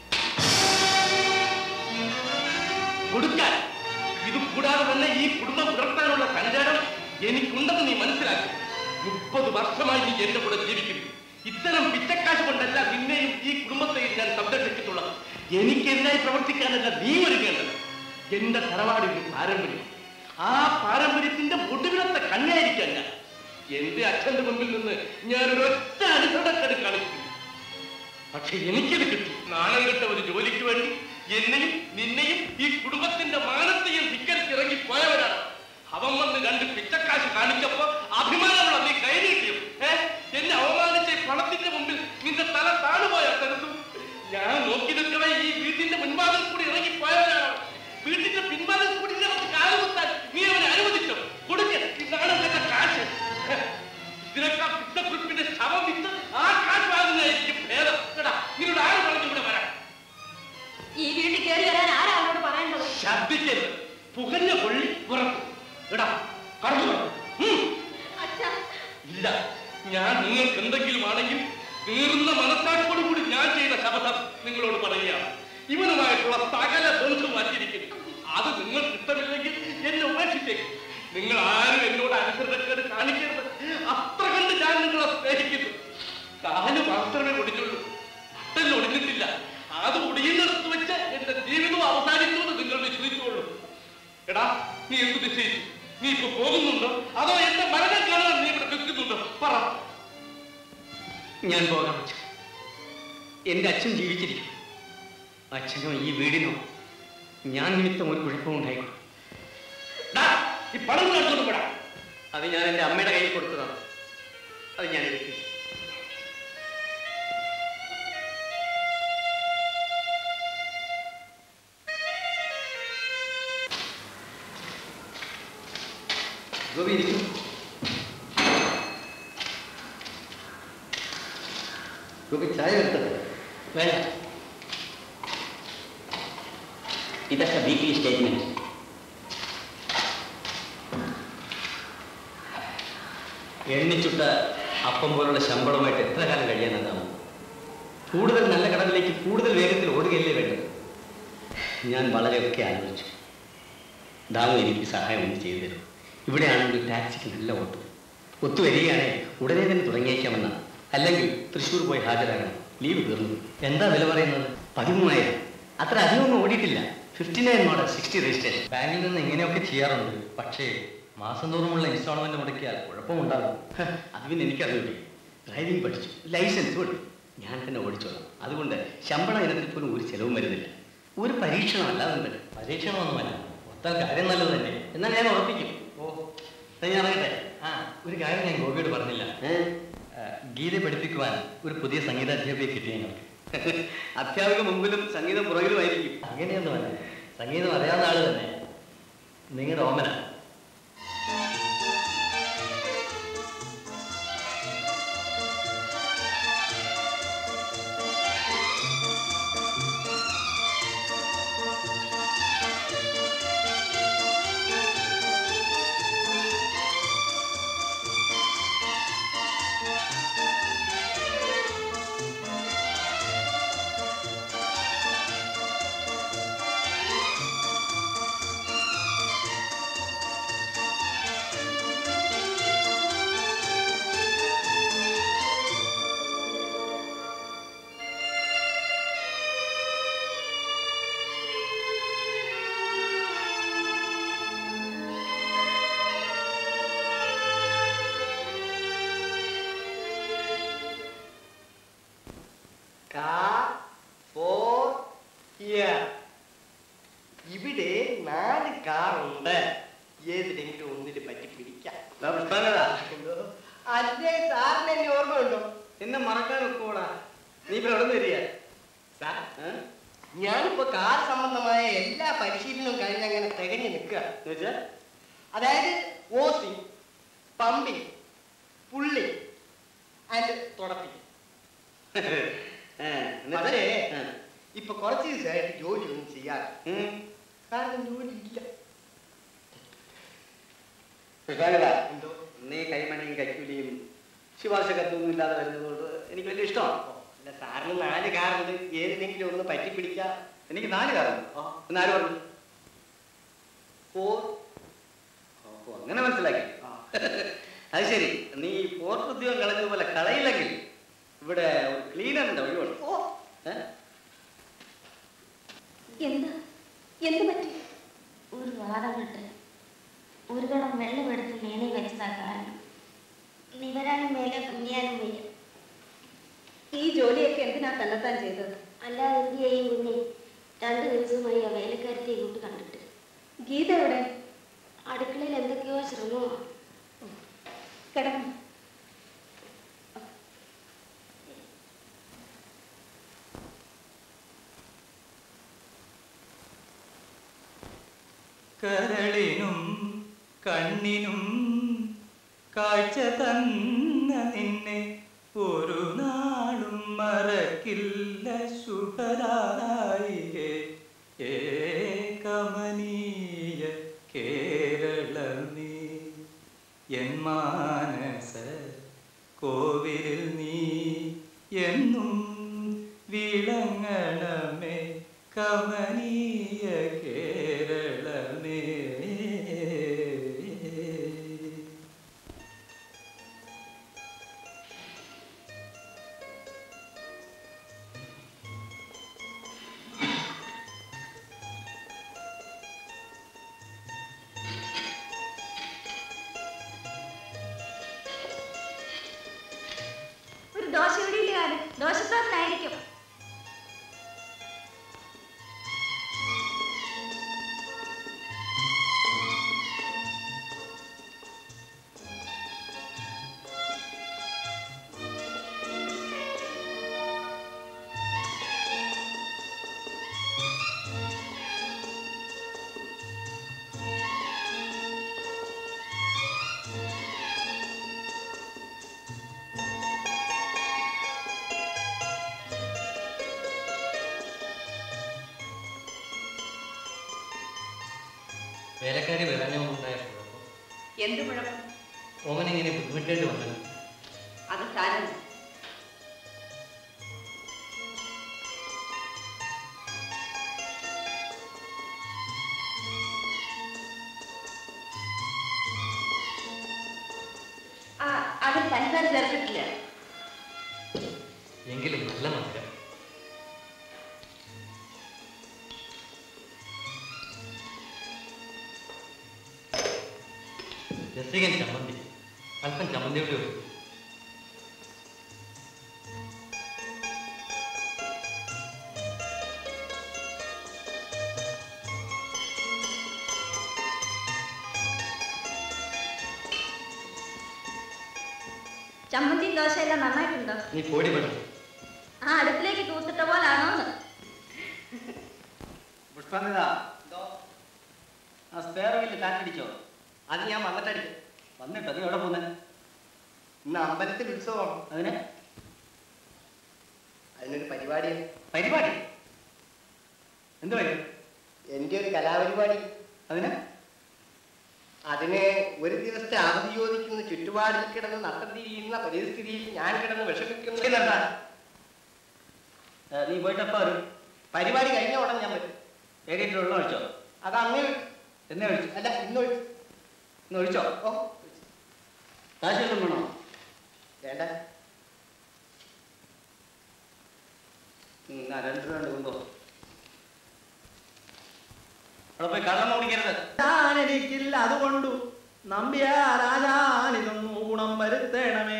കൊടുക്കാൻ ഇത് കൂടാതെ തന്നെ ഈ കുടുംബം പുലർത്താനുള്ള സഞ്ചാരം എനിക്കുണ്ടെന്ന് നീ മനസ്സിലാക്കി മുപ്പത് വർഷമായി നീ എന്റെ കൂടെ ജീവിക്കുന്നു ഇത്തരം പിച്ചക്കാശ് കൊണ്ടല്ല നിന്നെയും ഈ കുടുംബത്തെയും ഞാൻ സംരക്ഷിച്ചിട്ടുള്ളത് എനിക്കെതിരായി പ്രവർത്തിക്കാനല്ല നീ ഒരുങ്ങേണ്ടത് എന്റെ തറവാടിന്റെ പാരമ്പര്യം ആ പാരമ്പര്യത്തിന്റെ ഒടുവിലത്തെ കണ്ണായിരിക്കാൻ ഞാൻ എന്റെ അച്ഛന്റെ മുമ്പിൽ നിന്ന് ഞാൻ ഒരൊറ്റ അനുസരണക്കേട് കാണിച്ചു പക്ഷെ എനിക്കത് കിട്ടി നാണം കെട്ട ഒരു ജോലിക്ക് വേണ്ടി എന്നെയും നിന്നെയും ഈ കുടുംബത്തിന്റെ മാനത്തെയും ധിക്കരിച്ച് ഇറങ്ങി പോയവരാണ് അവൻ വന്ന് രണ്ട് പിച്ചക്കാശ് കാണിച്ചപ്പോ അഭിമാനമുള്ള നീ കൈനീട്ടിയും ഏ എന്നെ അവമാനിച്ച ഈ പണത്തിന്റെ മുമ്പിൽ നിന്റെ തല താണുപോയ തരത്തു ഞാൻ നോക്കി നിൽക്കവേ ഈ വീട്ടിന്റെ മുൻഭാഗം കൂടി ഇറങ്ങി പോയവരാണ് വീട്ടിന്റെ പിൻഭാഗം കൂടി ഇതിനകത്ത് കാലുകുത്താൻ നീ അവനെ അനുവദിച്ചോ കൊടുക്ക ഈ നാണം കെട്ട കാശ് ഹെ, ഇതിനേക്കാൾ പിത്തക്കുറിപ്പിന്റെ ശവം വിറ്റ് ആ കാശ് വാങ്ങുന്നതായിരിക്കും ഭേദം കേട്ടാ നിന്നോട് ആര് പറഞ്ഞു ഇവിടെ വരാൻ ഈ വീട്ടിൽ കയറി വരാൻ ആരാ അവനോട് പറയേണ്ടത് ശബ്ദിക്കരുത് പുകഞ്ഞ കൊള്ളി പുറത്തു എടാ കടന്നു വരൂ. ഉം. അച്ഛാ ഇല്ല ഞാൻ നിങ്ങൾക്ക് എന്തെങ്കിലും ആണെങ്കിൽ തീർന്ന മനസ്സാക്ഷിയോട് കൂടി ഞാൻ ചെയ്ത ശപഥം നിങ്ങളോട് പറയുകയാണ് ഇവനുമായിട്ടുള്ള സകല ബന്ധം മാറ്റിയിരിക്കുന്നു അത് നിങ്ങൾക്ക് ഇഷ്ടമില്ലെങ്കിൽ എന്നെ ഉപേക്ഷിച്ചേക്കും നിങ്ങൾ ആരും എന്നോട് അനുസരണക്കേട് കാണിക്കരുത് അത്ര ഞാൻ പോകാം അച്ഛൻ എൻ്റെ അച്ഛൻ ജീവിച്ചിരിക്കും അച്ഛനോ ഈ വീടിനോ ഞാൻ നിമിത്തം ഒരു കുഴപ്പവും ഉണ്ടായിക്കോളും ഡാ, ഈ പണം കാണിച്ചോണ്ട് പോടാ അത് ഞാൻ എൻ്റെ അമ്മയുടെ കയ്യിൽ കൊടുത്തതാണ് അത് ഞാൻ എടുക്കില്ല ഗോപി ഇരിക്കും ഗോപി ചായ എടുത്തത് വേണ്ട ഇതൊക്കെ വീക്ക്ലി സ്റ്റേറ്റ്മെന്റ് എണ്ണിച്ചുട്ട അപ്പം പോലുള്ള ശമ്പളമായിട്ട് എത്ര കാലം കഴിയാനെന്നാണ് കൂടുതൽ നല്ല കടലിലേക്ക് കൂടുതൽ വേഗത്തിൽ ഓടുകയല്ലേ വേണ്ടത് ഞാൻ വളരെയൊക്കെ ആലോചിച്ചു ദാമു എനിക്ക് സഹായം ഒന്ന് ചെയ്തു തരും ഇവിടെയാണെങ്കിൽ ടാക്സിക്ക് നല്ല ഓട്ടം ഒത്തുവരികയാണെങ്കിൽ ഉടനെ തന്നെ തുടങ്ങിയേക്കാമെന്നാണ് അല്ലെങ്കിൽ തൃശ്ശൂർ പോയി ഹാജരാകണം ലീവ് തീർന്നു എന്താ വില പറയുന്നത് പതിമൂന്നായിരം അത്ര അധികമൊന്നും ഓടിയിട്ടില്ല fifty nine model sixty registration ബാങ്കിൽ നിന്ന് ഇങ്ങനെയൊക്കെ ചെയ്യാറുണ്ട് പക്ഷേ മാസം തോറുമുള്ള ഇൻസ്റ്റാൾമെന്റ് മുടക്കിയാൽ കുഴപ്പമുണ്ടാകും ഹ, അത് പിന്നെ എനിക്കറിയില്ലേ ഡ്രൈവിംഗ് പഠിച്ചു ലൈസൻസ് കൊടുത്തു ഞാൻ തന്നെ ഓടിച്ചോളാം അതുകൊണ്ട് ശമ്പള ഇനത്തിൽ പോലും ഒരു ചെലവും വരുന്നില്ല ഒരു പരീക്ഷണം അല്ലാതെ പരീക്ഷണമൊന്നുമല്ല മൊത്തം കാര്യം നല്ലത് തന്നെ എന്നാൽ ഞാൻ ഉറപ്പിക്കും ഓ എന്നാ ഞാൻ ഇറങ്ങട്ടെ ആ ഒരു കാര്യം ഞാൻ ഗോപിയോട് പറഞ്ഞില്ല ആ, ഗീത പഠിപ്പിക്കുവാൻ ഒരു പുതിയ സംഗീത അധ്യാപിക കിട്ടി ഞങ്ങൾക്ക് അധ്യാപിക മുമ്പിലും സംഗീതം പുറകിലുമായിരിക്കും അങ്ങനെയൊന്നുമല്ല സംഗീതം അറിയാവുന്ന ആള് തന്നെ നിങ്ങളുടെ ഓമന ഇവിടെ നാല് കാറുണ്ട് ഏതിലെങ്കിലും ഒന്നിൽ പറ്റി പിടിക്കാം എന്തോ? അല്ലേ സാറിന് എന്നെ ഓർമ്മയുണ്ടോ എന്നെ മറക്കാൻ ഒക്കൂടാ നീ ഇപ്പൊ എവിടെ വരിക സാർ ഞാനിപ്പോ കാർ സംബന്ധമായ എല്ലാ പരിശീലനവും കഴിഞ്ഞ് അങ്ങനെ തികഞ്ഞു നിൽക്കുക അതായത് ഓസി പമ്പിങ് പുള്ളി ആൻഡ് തുടപ്പി പക്ഷേ ഇപ്പൊ കുറച്ച് ദിവസമായിട്ട് ജോലി ഒന്നും ചെയ്യാറ് കാരണം ജോലി ഇല്ല എന്തോ നീ കൈമണിയും കൈക്കൂലിയും ശുപാർശ കത്തൊന്നും ഇല്ലാതെ വരുന്നതുകൊണ്ട് എനിക്ക് വലിയ ഇഷ്ടമാണ് അല്ല സാറിന് നാല് കാറുണ്ട് ഏതിനെങ്കിലും ഒന്ന് പറ്റിപ്പിടിക്കാം എനിക്ക് നാല് കാറുണ്ട് എന്ന് ആര് പറഞ്ഞു ഫോർ ഓ അങ്ങനെ മനസ്സിലാക്കി അത് ശരി നീ പോർട്ട് ഉദ്യോഗം കളഞ്ഞതുപോലെ കളയില്ലെങ്കിൽ ഇവിടെ ഒരു ക്ലീനറിന്റെ ഒഴിവുണ്ട് ഓ ഏ? എന്താ എന്ത് പറ്റി ഒരു വാദം കിട്ട് ഒരു കടം വെള്ളം എടുത്ത് മേലെ വെച്ചതാ കാരണം നിവരാനും മേലെ കുഞ്ഞാനും വയ്യ ഈ ജോലിയൊക്കെ എന്തിനാ തന്നെത്താൻ ചെയ്തത് അല്ലാതെ എന്ത് ചെയ്യും കുഞ്ഞെ രണ്ടു ദിവസമായി ആ വേലക്കാരത്തെ ഇങ്ങോട്ട് കണ്ടിട്ട് ഗീത എവിടെ അടുക്കളയിൽ എന്തൊക്കെയോ ശ്രമമോ കിടന്നു കരളിനും കണ്ണിനും കാഴ്ച തന്ന നിന്നെ ഒരു നാളും മറക്കില്ല ശുഭരായികെ ഏ കമനീയ കേരളമേ എൻ മാനസ കോവിലിൽ നീ എന്നും വിളങ്ങണമേ കമനീയ കേരളമേ ഒരു ദോശ കൂടി വേലക്കാരി വരാനുണ്ടായ കുഴപ്പം എന്ത് കുഴപ്പം ഓമനിങ്ങനെ ബുദ്ധിമുട്ടേണ്ടി വന്നത് അത് സാരം ആ അതിൽ പഞ്ചസാര ചേർത്തിട്ടില്ല എങ്കിലും നല്ല മധുരം രസികൻ ചമ്മന്തി അല്പം ചമ്മന്തിയുടെ ഒരു ചമ്മന്തിയും ദോശയെല്ലാം നന്നായിട്ടുണ്ടോ നീ പോടി പെടും ആ അടുപ്പിലേക്ക് തൂത്തിട്ട പോലാണോന്ന് പുഷ്പാനിത ആ സ്പെയർ വീല് കാറ്റടിച്ചോ അത് ഞാൻ വന്നിട്ടടി വന്നിട്ടോ നീ എവിടെ പോന്നെ ഇന്ന് അമ്പലത്തിൽ ഉത്സവം അതിന് അതിനൊരു പരിപാടി പരിപാടി എന്ത് പരിപാടി എൻ്റെ ഒരു കലാപരിപാടി അതിന് അതിന് ഒരു ദിവസത്തെ അവധി ചോദിക്കുന്ന ചുറ്റുപാടിൽ കിടന്ന് നട്ടം തിരിയുന്ന പരിസ്ഥിതിയിൽ ഞാൻ കിടന്ന് വിഷമിക്കുന്നു എന്താ നീ പോയിട്ടപ്പോ ഒരു പരിപാടി കഴിഞ്ഞ ഉടൻ ഞാൻ വരും ഏകീട്ട് വെള്ളം ഒഴിച്ചോ അത് അങ്ങനെ ഒഴിച്ചു. എന്നെ ഒഴിച്ചു അല്ല ഇന്ന് ഒഴിച്ചു ഇന്ന് ഒഴിച്ചോ ഓ കാശ് വല്ലതും വേണോ വേണ്ട ഉം, എന്നാ രണ്ട് രൂപ ഉണ്ട് കൊണ്ടോ അവിടെ പോയി കള്ളം കുടിക്കരുത് ഞാനെനിക്കില്ല അതുകൊണ്ടു നമ്പ്യാരാജാനിതൊന്നു ഗുണം വരുത്തേണമേ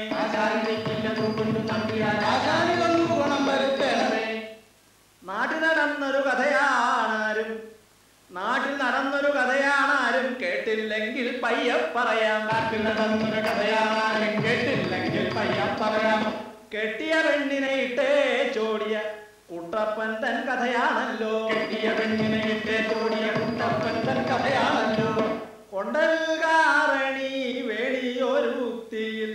ആശാനിതൊന്നു ഗുണം വരുത്തേണമേ നാട്ടിൽ നടന്നൊരു കഥയാണാരും നാട്ടിൽ നടന്നൊരു കഥയാണാരും കേട്ടില്ലെങ്കിൽ പയ്യ പറയാം നാട്ടിൽ നടന്നൊരു കഥയാണാരും കേട്ടില്ലെങ്കിൽ പയ്യ പറയാം കെട്ടിയ പെണ്ണിനെ ഇട്ടേ ചോടിയ കുട്ടപ്പൻ തൻ കഥയാണല്ലോ കെട്ടിയ പെണ്ണിനെ ഇട്ടേ ചോടിയ കുട്ടപ്പൻ തൻ കഥയാണല്ലോ കൊണ്ടൽകാരണി വേണിയൊരു ഉക്തിയിൽ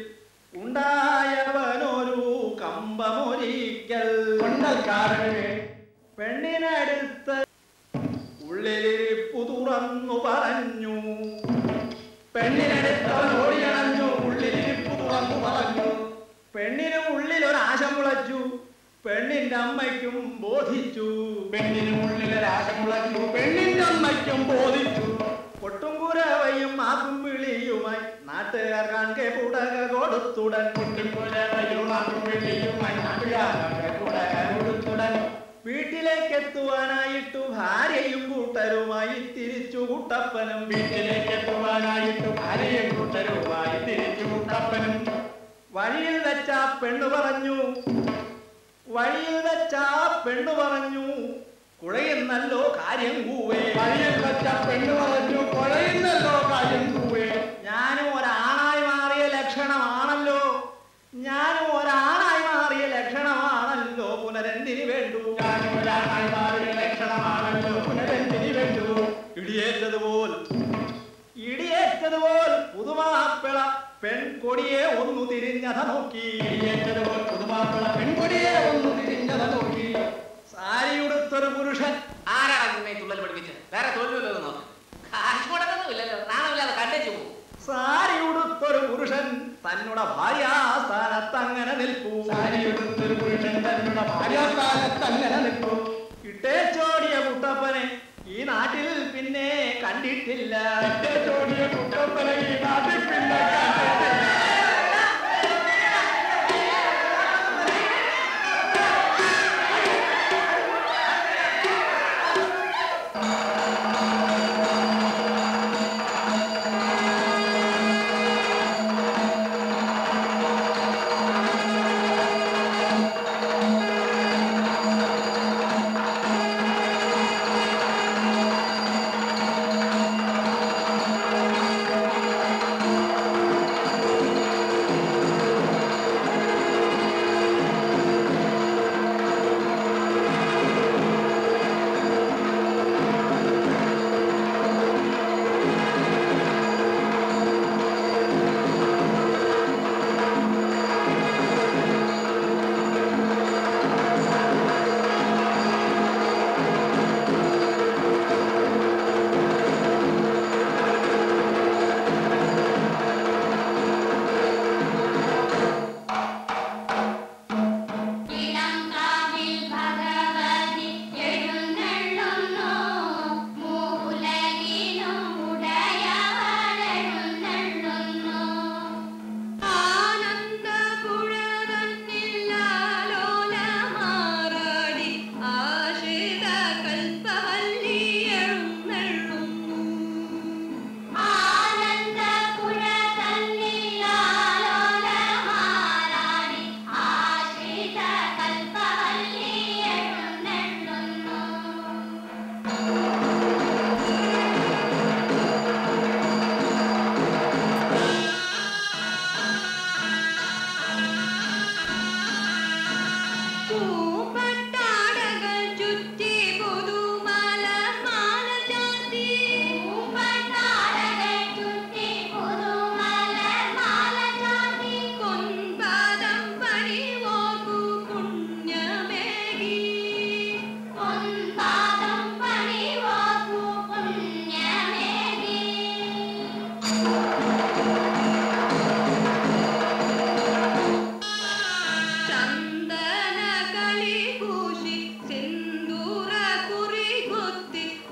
ഉണ്ടായവനൊരു കമ്പമൊരിക്കൽ കൊണ്ടൽക്കാരണി പെണ്ണിനടുത്ത് ഉള്ളിലിരിപ്പു തുറന്നു പറഞ്ഞു പെണ്ണിനടുത്തവൻ ഓടിയണഞ്ഞു ഉള്ളിലിരിപ്പു തുറന്നു പറഞ്ഞു പെണ്ണിന് ഉള്ളിൽ ഒരാശ മുളച്ചു പെണ്ണിന്റെ അമ്മയ്ക്കും ബോധിച്ചു പെണ്ണിന് ഉള്ളിൽ ഒരാശ മുളച്ചു പെണ്ണിന്റെ അമ്മയ്ക്കും ബോധിച്ചു പൊട്ടുംകുരവയും ആക്കും വിളിയുമായി നാട്ടുകാർ കാൺകെ കുടക കൊടുത്തുടൻ പൊട്ടുംകുരവയും ആക്കും വിളിയുമായി നാട്ടുകാർ കുടക കൊടുത്തുടൻ വീട്ടിലേക്ക് എത്തുവാനായിട്ടു ഭാര്യയും കൂട്ടരുമായി തിരിച്ചു കുട്ടപ്പനും വീട്ടിലേക്ക് എത്തുവാനായിട്ടു ഭാര്യയും കൂട്ടരുമായി തിരിച്ചു കുട്ടപ്പനും വഴിയിൽ വെച്ച പെണ്ണു പറഞ്ഞു വഴിയിൽ വെച്ച പെണ്ണു പറഞ്ഞു കുഴയുന്നല്ലോ കാര്യം കൂവേ വഴിയിൽ വെച്ച പെണ്ണു പറഞ്ഞു കുഴയുന്നല്ലോ കാര്യം കൂവേ ഞാനും ഒരാണായി മാറിയ ലക്ഷണമാണല്ലോ ഞാനും ഒരാണായി മാറിയ ലക്ഷണമാണല്ലോ പുനരെന്തിന് വേണ്ടു ഞാനും ഒരാണായി മാറിയ ലക്ഷണമാണല്ലോ പുനരെന്തിന് വേണ്ടു ഇടിയേറ്റതുപോൽ ഇടിയേറ്റതുപോൽ പുതുമാപ്പിള പെൺകൊടിയെ ഒന്നു തിരിഞ്ഞത നോക്കി ഇടിയേറ്റതുപോൽ പുതുമാപ്പിള പെൺകൊടിയെ ഒന്നു തിരിഞ്ഞത നോക്കി സാരിയുടുത്തൊരു പുരുഷൻ ആരാണ് നിന്നെ ഈ തുള്ളൽ പഠിപ്പിച്ചത് വേറെ തൊഴിലില്ലല്ലോ നോക്ക് കാശ് മുടക്കൊന്നുമില്ലല്ലോ നാണമില്ലാതെ കണ്ടേച്ചു പോകും സാരിയുടുത്തൊരു പുരുഷൻ തന്നുടെ ഭാര്യാസ്ഥാനത്ത് അങ്ങനെ നിൽക്കൂ സാരിയുടുത്തൊരു പുരുഷൻ തന്നുടെ ഭാര്യാസ്ഥാനത്ത് അങ്ങനെ നിൽക്കൂ ഇട്ടേച്ചോടിയ കുട്ടപ്പനെ ഈ നാട്ടിൽ പിന്നെ കണ്ടിട്ടില്ല ഇട്ടേച്ചോടിയ കുട്ടപ്പനെ ഈ നാട്ടിൽ പിന്നെ കണ്ടിട്ടില്ല ആ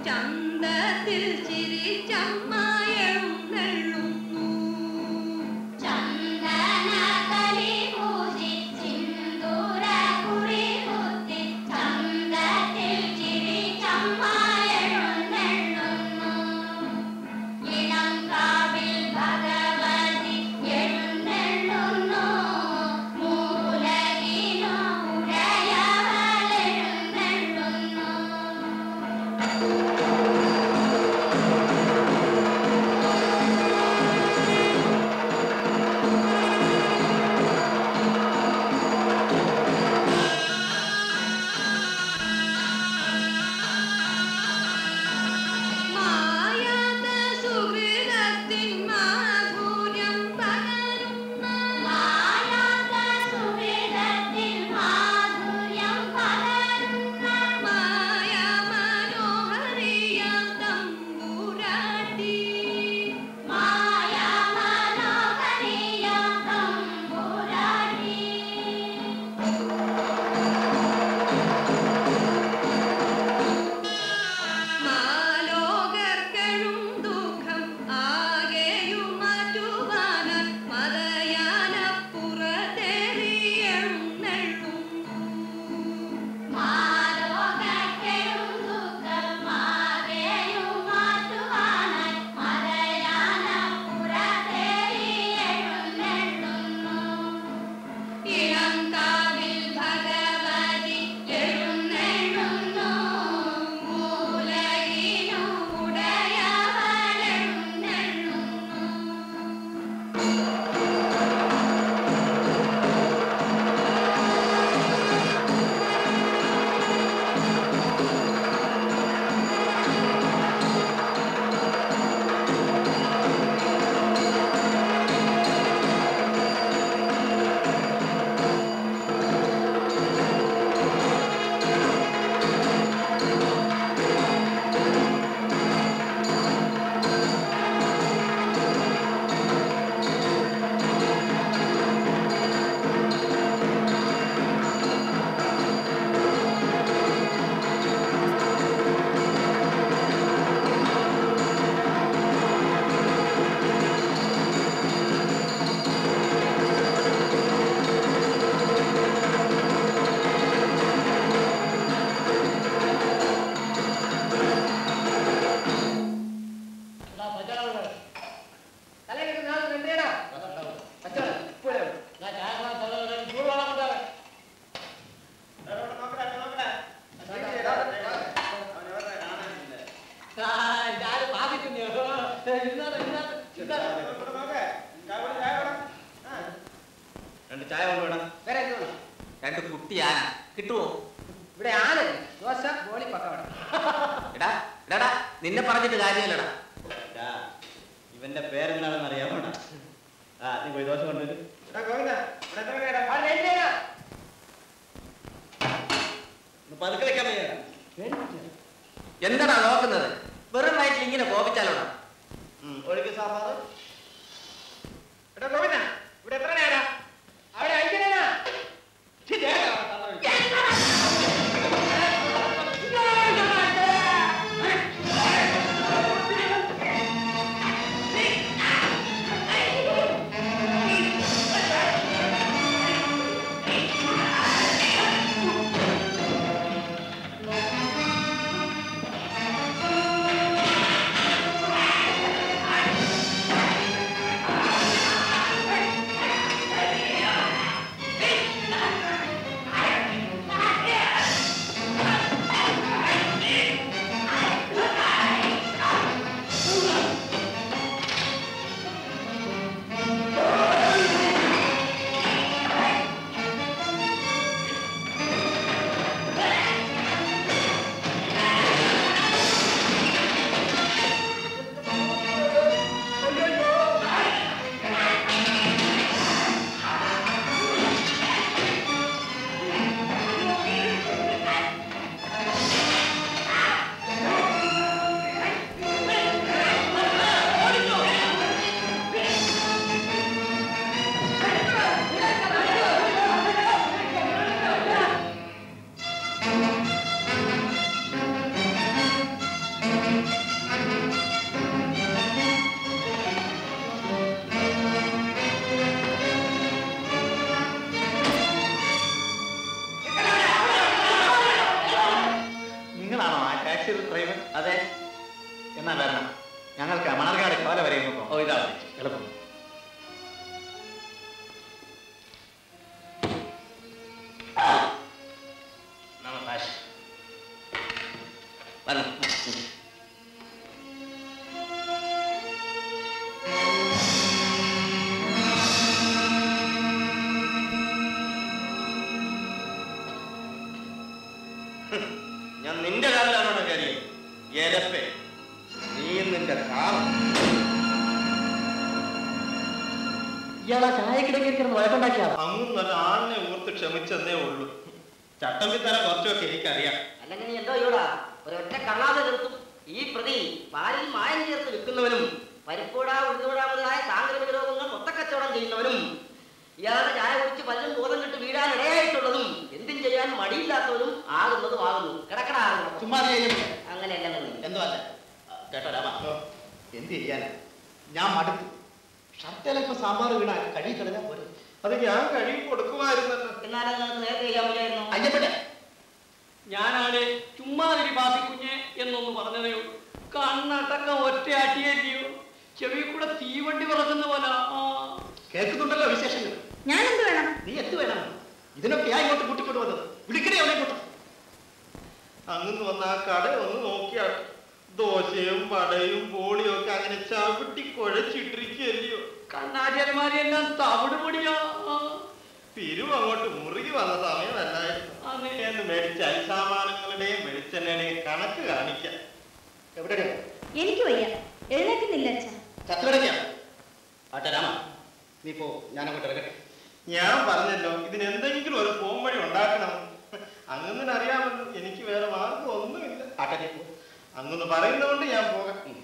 ചന്തത്തിൽ ചിരിച്ചമ്മായെഴുന്നള്ളുന്നു ചന്ദനകലി പൂശി സിന്ദൂര കുറി കുത്തി ചന്തത്തിൽ ചിരിച്ചമ്മായെഴുന്നള്ളുന്നു ഇളം കാവിൽ ഭഗവതി എഴുന്നള്ളുന്നു മൂലകിനു ഉടയവളെഴുന്നള്ളുന്നു മായാത്ത സുഹൃതത്തിൻ മാധുര്യം പകരുന്ന മായാത്ത സുഹൃതത്തിൽ മാധുര്യം പകരുന്ന മായാ മനോഹരിയാം തമ്പുരാട്ടി മായാ മനോഹരിയാം തമ്പുരാട്ടി മാലോകർക്കെഴും ദുഃഖം ആകെയും മാറ്റുവാനായി മതയാനപ്പുറത്തേറിയെഴുന്നള്ളുന്നു മാലോകക്കെഴും ദുഃഖമാകെയും മാറ്റുവാനായി മലയാളപ്പുറത്തേറി എഴുന്നള്ളുന്നു ഇളം കാവിൽ ഭഗവതി എഴുന്നള്ളുന്നു മൂലകിനു ഉടയവളെഴുന്നള്ളുന്നു രണ്ട് ചായ കൊണ്ടുവേണം വേറെ എന്ത് വേണം? രണ്ട് കുട്ടി ആന കിട്ടുമോ ഇവിടെ ആന ദോശ ബോളി പക്കവട എടാ എടാ നിന്നെ പറഞ്ഞിട്ട് കാര്യമില്ലടാ ഇവന്റെ പേരെന്താണെന്ന് അറിയാമോടാ ആ നീ പോയി ദോശ കൊണ്ടുവരും പതുക്കെ വെക്കാൻ വയ്യ എന്താടാ നോക്കുന്നത് വെറും വയറ്റിൽ ഇങ്ങനെ കോപിച്ചാലോടാ ഒഴുകി സാമ്പാർ എടാ ഗോവിന്ദ ഇവിടെ എത്ര നേരാ അവിടെ അഞ്ച് നേരാ ആ അതെ എന്നാ വരണം ഞങ്ങൾക്ക് മണർകാട് കോല വരെ ഒന്ന് പോകാം ഓ ഇതാ എളുപ്പം നമസ്കാരം വരണം ഞാൻ നിന്റെ കാലിലാണോ കാര്യം എരപ്പേ നീ നിന്റെ കാലം ഇയാളാ ചായക്കിടയ്ക്ക് കിടന്ന് വഴക്കുണ്ടാക്കിയാ അങ്ങും നല്ല ആളിനെ ഓർത്ത് ക്ഷമിച്ചെന്നേ ഉള്ളൂ ചട്ടമ്പിത്തരം കുറച്ചൊക്കെ എനിക്കറിയാം അല്ലെങ്കിൽ നീ എന്തോ ചെയ്യൂടാ ഒരൊറ്റ കള്ളാതെ നിർത്തും ഈ പ്രതി പാലിൽ മായം ചേർത്ത് വിൽക്കുന്നവനും പരിപ്പൂട ഉഴുതുകൂട മുതലായ സാങ്കേതിക രോഗങ്ങൾ മൊത്തക്കച്ചവടം ചെയ്യുന്നവനും ഇയാളുടെ ചായ കുടിച്ച് പലരും ബോധം കിട്ട് വീഴാൻ ഇടയായിട്ടുള്ളതും എന്തും ചെയ്യാൻ മടിയില്ലാത്തവരും ആകുന്നതും ആകുന്നു കിടക്കട ചുമ്മാ അങ്ങനെയല്ല എന്തോ അല്ല കേട്ടോ രാമ എന്ത് ചെയ്യാനാ ഞാൻ മടുത്തു ഷർട്ടിലൊക്കെ സാമ്പാർ വീണാൽ കഴുകി കളഞ്ഞാൽ പോരെ അത് ഞാൻ കഴുകി കൊടുക്കുമായിരുന്നല്ലോ എന്നാലും നിങ്ങൾക്ക് നേരത്തെ ചെയ്യാൻ പറ്റായിരുന്നു അയ്യപ്പനെ ഞാനാണ് ചുമ്മാതിരി ബാസിക്കുഞ്ഞെ എന്നൊന്ന് പറഞ്ഞതേ ഉള്ളൂ കണ്ണടക്കം ഒറ്റ അടിയല്ലയോ ചെവി കൂടെ തീവണ്ടി പറക്കുന്ന പോലെ ആ കേൾക്കുന്നുണ്ടല്ലോ വിശേഷങ്ങൾ ഞാൻ എന്ത് വേണം നീ എന്ത് വേണം ഇതിനൊക്കെയാ ഇങ്ങോട്ട് കൂട്ടിക്കൊണ്ട് വന്നത് വിളിക്കണേ അവനെ കൂട്ടം അങ്ങ് വന്ന ആ കട ഒന്ന് നോക്കിയാ ദോശയും വടയും ബോളിയും ഒക്കെ അങ്ങനെ ചവിട്ടി കുഴച്ചിട്ടിരിക്കുകയല്ലയോ കണ്ണാചാര്യന്മാരെല്ലാം തവിട് പൊടിയാ ആ. പിരിവ് അങ്ങോട്ട് മുറുകി വന്ന സമയമല്ലായിരുന്നു അതെ. എന്ന് മേടിച്ച അരിസാമാനങ്ങളുടെയും വെളിച്ചെണ്ണയുടെയും കണക്ക് കാണിക്കാം എവിടെയാണ് എനിക്ക് വയ്യ എഴുന്നേക്കുന്നില്ല അച്ഛ ചത്തുകിടക്കാം ആട്ടെ രാമ നീ പോ ഞാൻ അങ്ങോട്ട് ഇറങ്ങട്ടെ ഞാൻ പറഞ്ഞല്ലോ ഇതിന് എന്തെങ്കിലും ഒരു പോം വഴി ഉണ്ടാക്കണം അങ്ങനെ അറിയാമല്ലോ എനിക്ക് വേറെ മാർഗം ഒന്നുമില്ല ആട്ടെ നീ പോ അങ്ങനെ പറയുന്നതുകൊണ്ട് ഞാൻ പോകാം ഉം.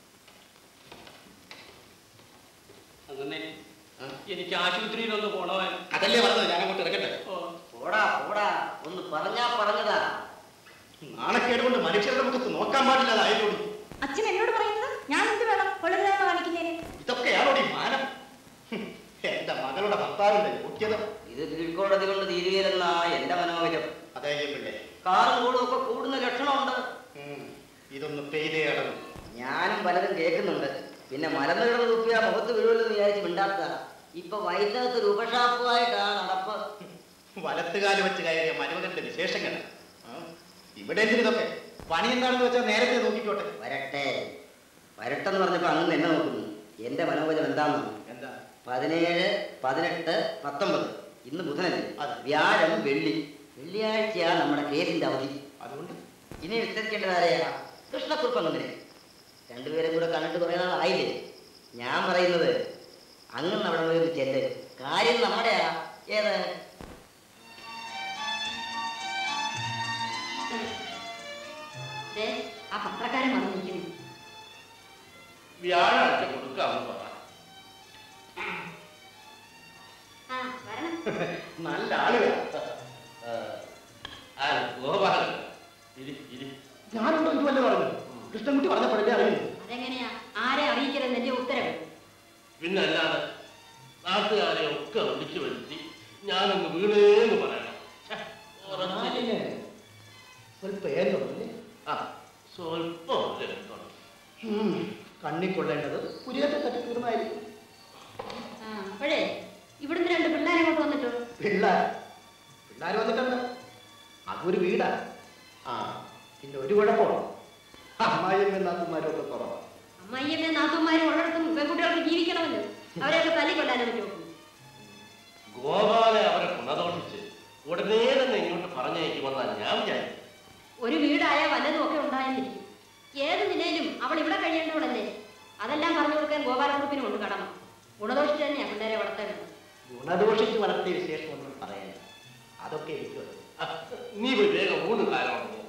അങ്ങനെ എനിക്ക് ആശുപത്രിയിലൊന്ന് പോണമായിരുന്നു അതല്ലേ പറഞ്ഞത് ഞാൻ അങ്ങോട്ട് ഇറങ്ങട്ടെ ഓ പോടാ പോടാ ഒന്ന് പറഞ്ഞാ പറഞ്ഞതാ നാണക്കേട് കൊണ്ട് മനുഷ്യരുടെ മുഖത്ത് നോക്കാൻ പാടില്ലാതായോടി അച്ഛൻ എന്നോട് പറയുന്നത് ഞാൻ എന്ത് വേണം കൊള്ളരുതായ്മ കാണിക്കുന്നതിന് ഇതൊക്കെയാണോടി മാനം ഹും, എന്റെ മകളുടെ ഭർത്താവിന്റെ യോഗ്യത ഇത് കീഴ്ക്കോടതി കൊണ്ട് തീരുകയില്ലെന്നാ എന്റെ മനോഹരം അതേ പിള്ളേ കാറും കൂടും ഒക്കെ കൂടുന്ന ലക്ഷണമുണ്ട് ഇതൊന്ന് പെയ്തേ അടങ്ങും ഞാനും പലതും കേൾക്കുന്നുണ്ട് പിന്നെ മലന്ന് കിടന്ന് തുപ്പിയാ മുഖത്ത് വീഴുമല്ലോ എന്ന് വിചാരിച്ച് മിണ്ടാത്ത ഇപ്പൊ വൈദ്യത്ത് ഒരു ഉപഷാപ്പുമായിട്ടാ നടപ്പ് വലത്തുകാല് വെച്ച് കയറിയ മരുമകന്റെ വിശേഷങ്ങൾ ആ, ഇവിടെ എന്തിന് ഇതൊക്കെ പണി എന്താണെന്ന് വെച്ചാൽ നേരത്തെ നോക്കിക്കോട്ടെ വരട്ടെ വരട്ടെന്ന് പറഞ്ഞപ്പോ അങ്ങ് എന്നെ നോക്കുന്നു എന്റെ മനോബലം എന്താണെന്ന് എന്താ പതിനേഴ് പതിനെട്ട് പത്തൊമ്പത് ഇന്ന് ബുധനല്ലേ അതെ. വ്യാഴം വെള്ളി വെള്ളിയാഴ്ചയാ നമ്മുടെ കേസിന്റെ അവധി അതുകൊണ്ട് ഇനി വിസ്തരിക്കേണ്ടത് ആരെയാ കൃഷ്ണക്കുറുപ്പ് അങ്ങനെ രണ്ടുപേരും കൂടെ കണ്ടിട്ട് കുറേ നാളായില്ലേ ഞാൻ പറയുന്നത് അങ്ങനെ അവിടെ പോയി ചെല്ല് കാര്യം നമ്മുടെയാ ഏത് ദേ, ആ പത്രക്കാരൻ വന്നിരിക്കുന്നു വ്യാഴാഴ്ച കൊടുക്കാമെന്ന് പറ ആ വരണം നല്ല ആളുകൾ ആ, ആ ഗോപാലൻ ഇരി ഇരി ഞാനൊന്നും ഇതുവല്ല പറഞ്ഞു കൃഷ്ണൻകുട്ടി പറഞ്ഞപ്പോഴല്ലേ അറിയുന്നു അതെങ്ങനെയാ ആരെ അറിയിക്കരുതെന്ന് എന്റെ ഉത്തരവ് പിന്നെ അല്ലാതെ നാട്ടുകാരെ ഒക്കെ വിളിച്ചു വരുത്തി ഞാനൊന്ന് വീണേന്ന് പറയണം ഛെ, ഉറച്ചില്ല. ഞാനില്ലേ സ്വല്പം ഏല്ലോ അല്ലേ ആ സ്വല്പം അല്ലേ കേട്ടോ. കണ്ണി കൊള്ളേണ്ടത് പുരിയത്തെ തട്ടി തീർന്നായിരിക്കും ആ അപ്പോഴേ ഇവിടുന്ന് രണ്ട് പിള്ളേരെ കൊണ്ട് വന്നിട്ടോ പിള്ളേർ പിള്ളേർ വന്നിട്ടുണ്ട് അതൊരു വീടാ ആ പിന്നെ ഒരു കുഴപ്പമാണ് അമ്മായിയമ്മ നാത്തുമാരും ഒക്കെ കുറവാണ് അമ്മയ്യമ്മ നാത്തന്മാരും ഉള്ളിടത്തും പെൺകുട്ടികൾക്ക് ജീവിക്കണമല്ലോ അവരെയൊക്കെ തല്ലിക്കൊല്ലാനേ പറ്റുമോ ഗോപാലെ അവരെ ഗുണദോഷിച്ച് ഉടനെ തന്നെ ഇങ്ങോട്ട് പറഞ്ഞയക്കുമെന്നാണ് ഞാൻ വിചാരിച്ചത് ഒരു വീടായ വല്ലതും ഒക്കെ ഉണ്ടായെന്നിരിക്കും ഏത് നിലയിലും അവൾ ഇവിടെ കഴിയേണ്ടവളല്ലേ അതെല്ലാം പറഞ്ഞു കൊടുക്കാൻ ഗോപാലക്കുറുപ്പിനും ഉണ്ട് കടമ ഗുണദോഷിച്ച് തന്നെയാ പിള്ളേരെ വളർത്തേണ്ടത് ഗുണദോഷിച്ച് വളർത്തിയ വിശേഷം ഒന്നും പറയാനില്ല അതൊക്കെ എനിക്ക് അറിയാം. ആ, നീ പോയി വേഗം ഊണ് കാലമാണ് പോ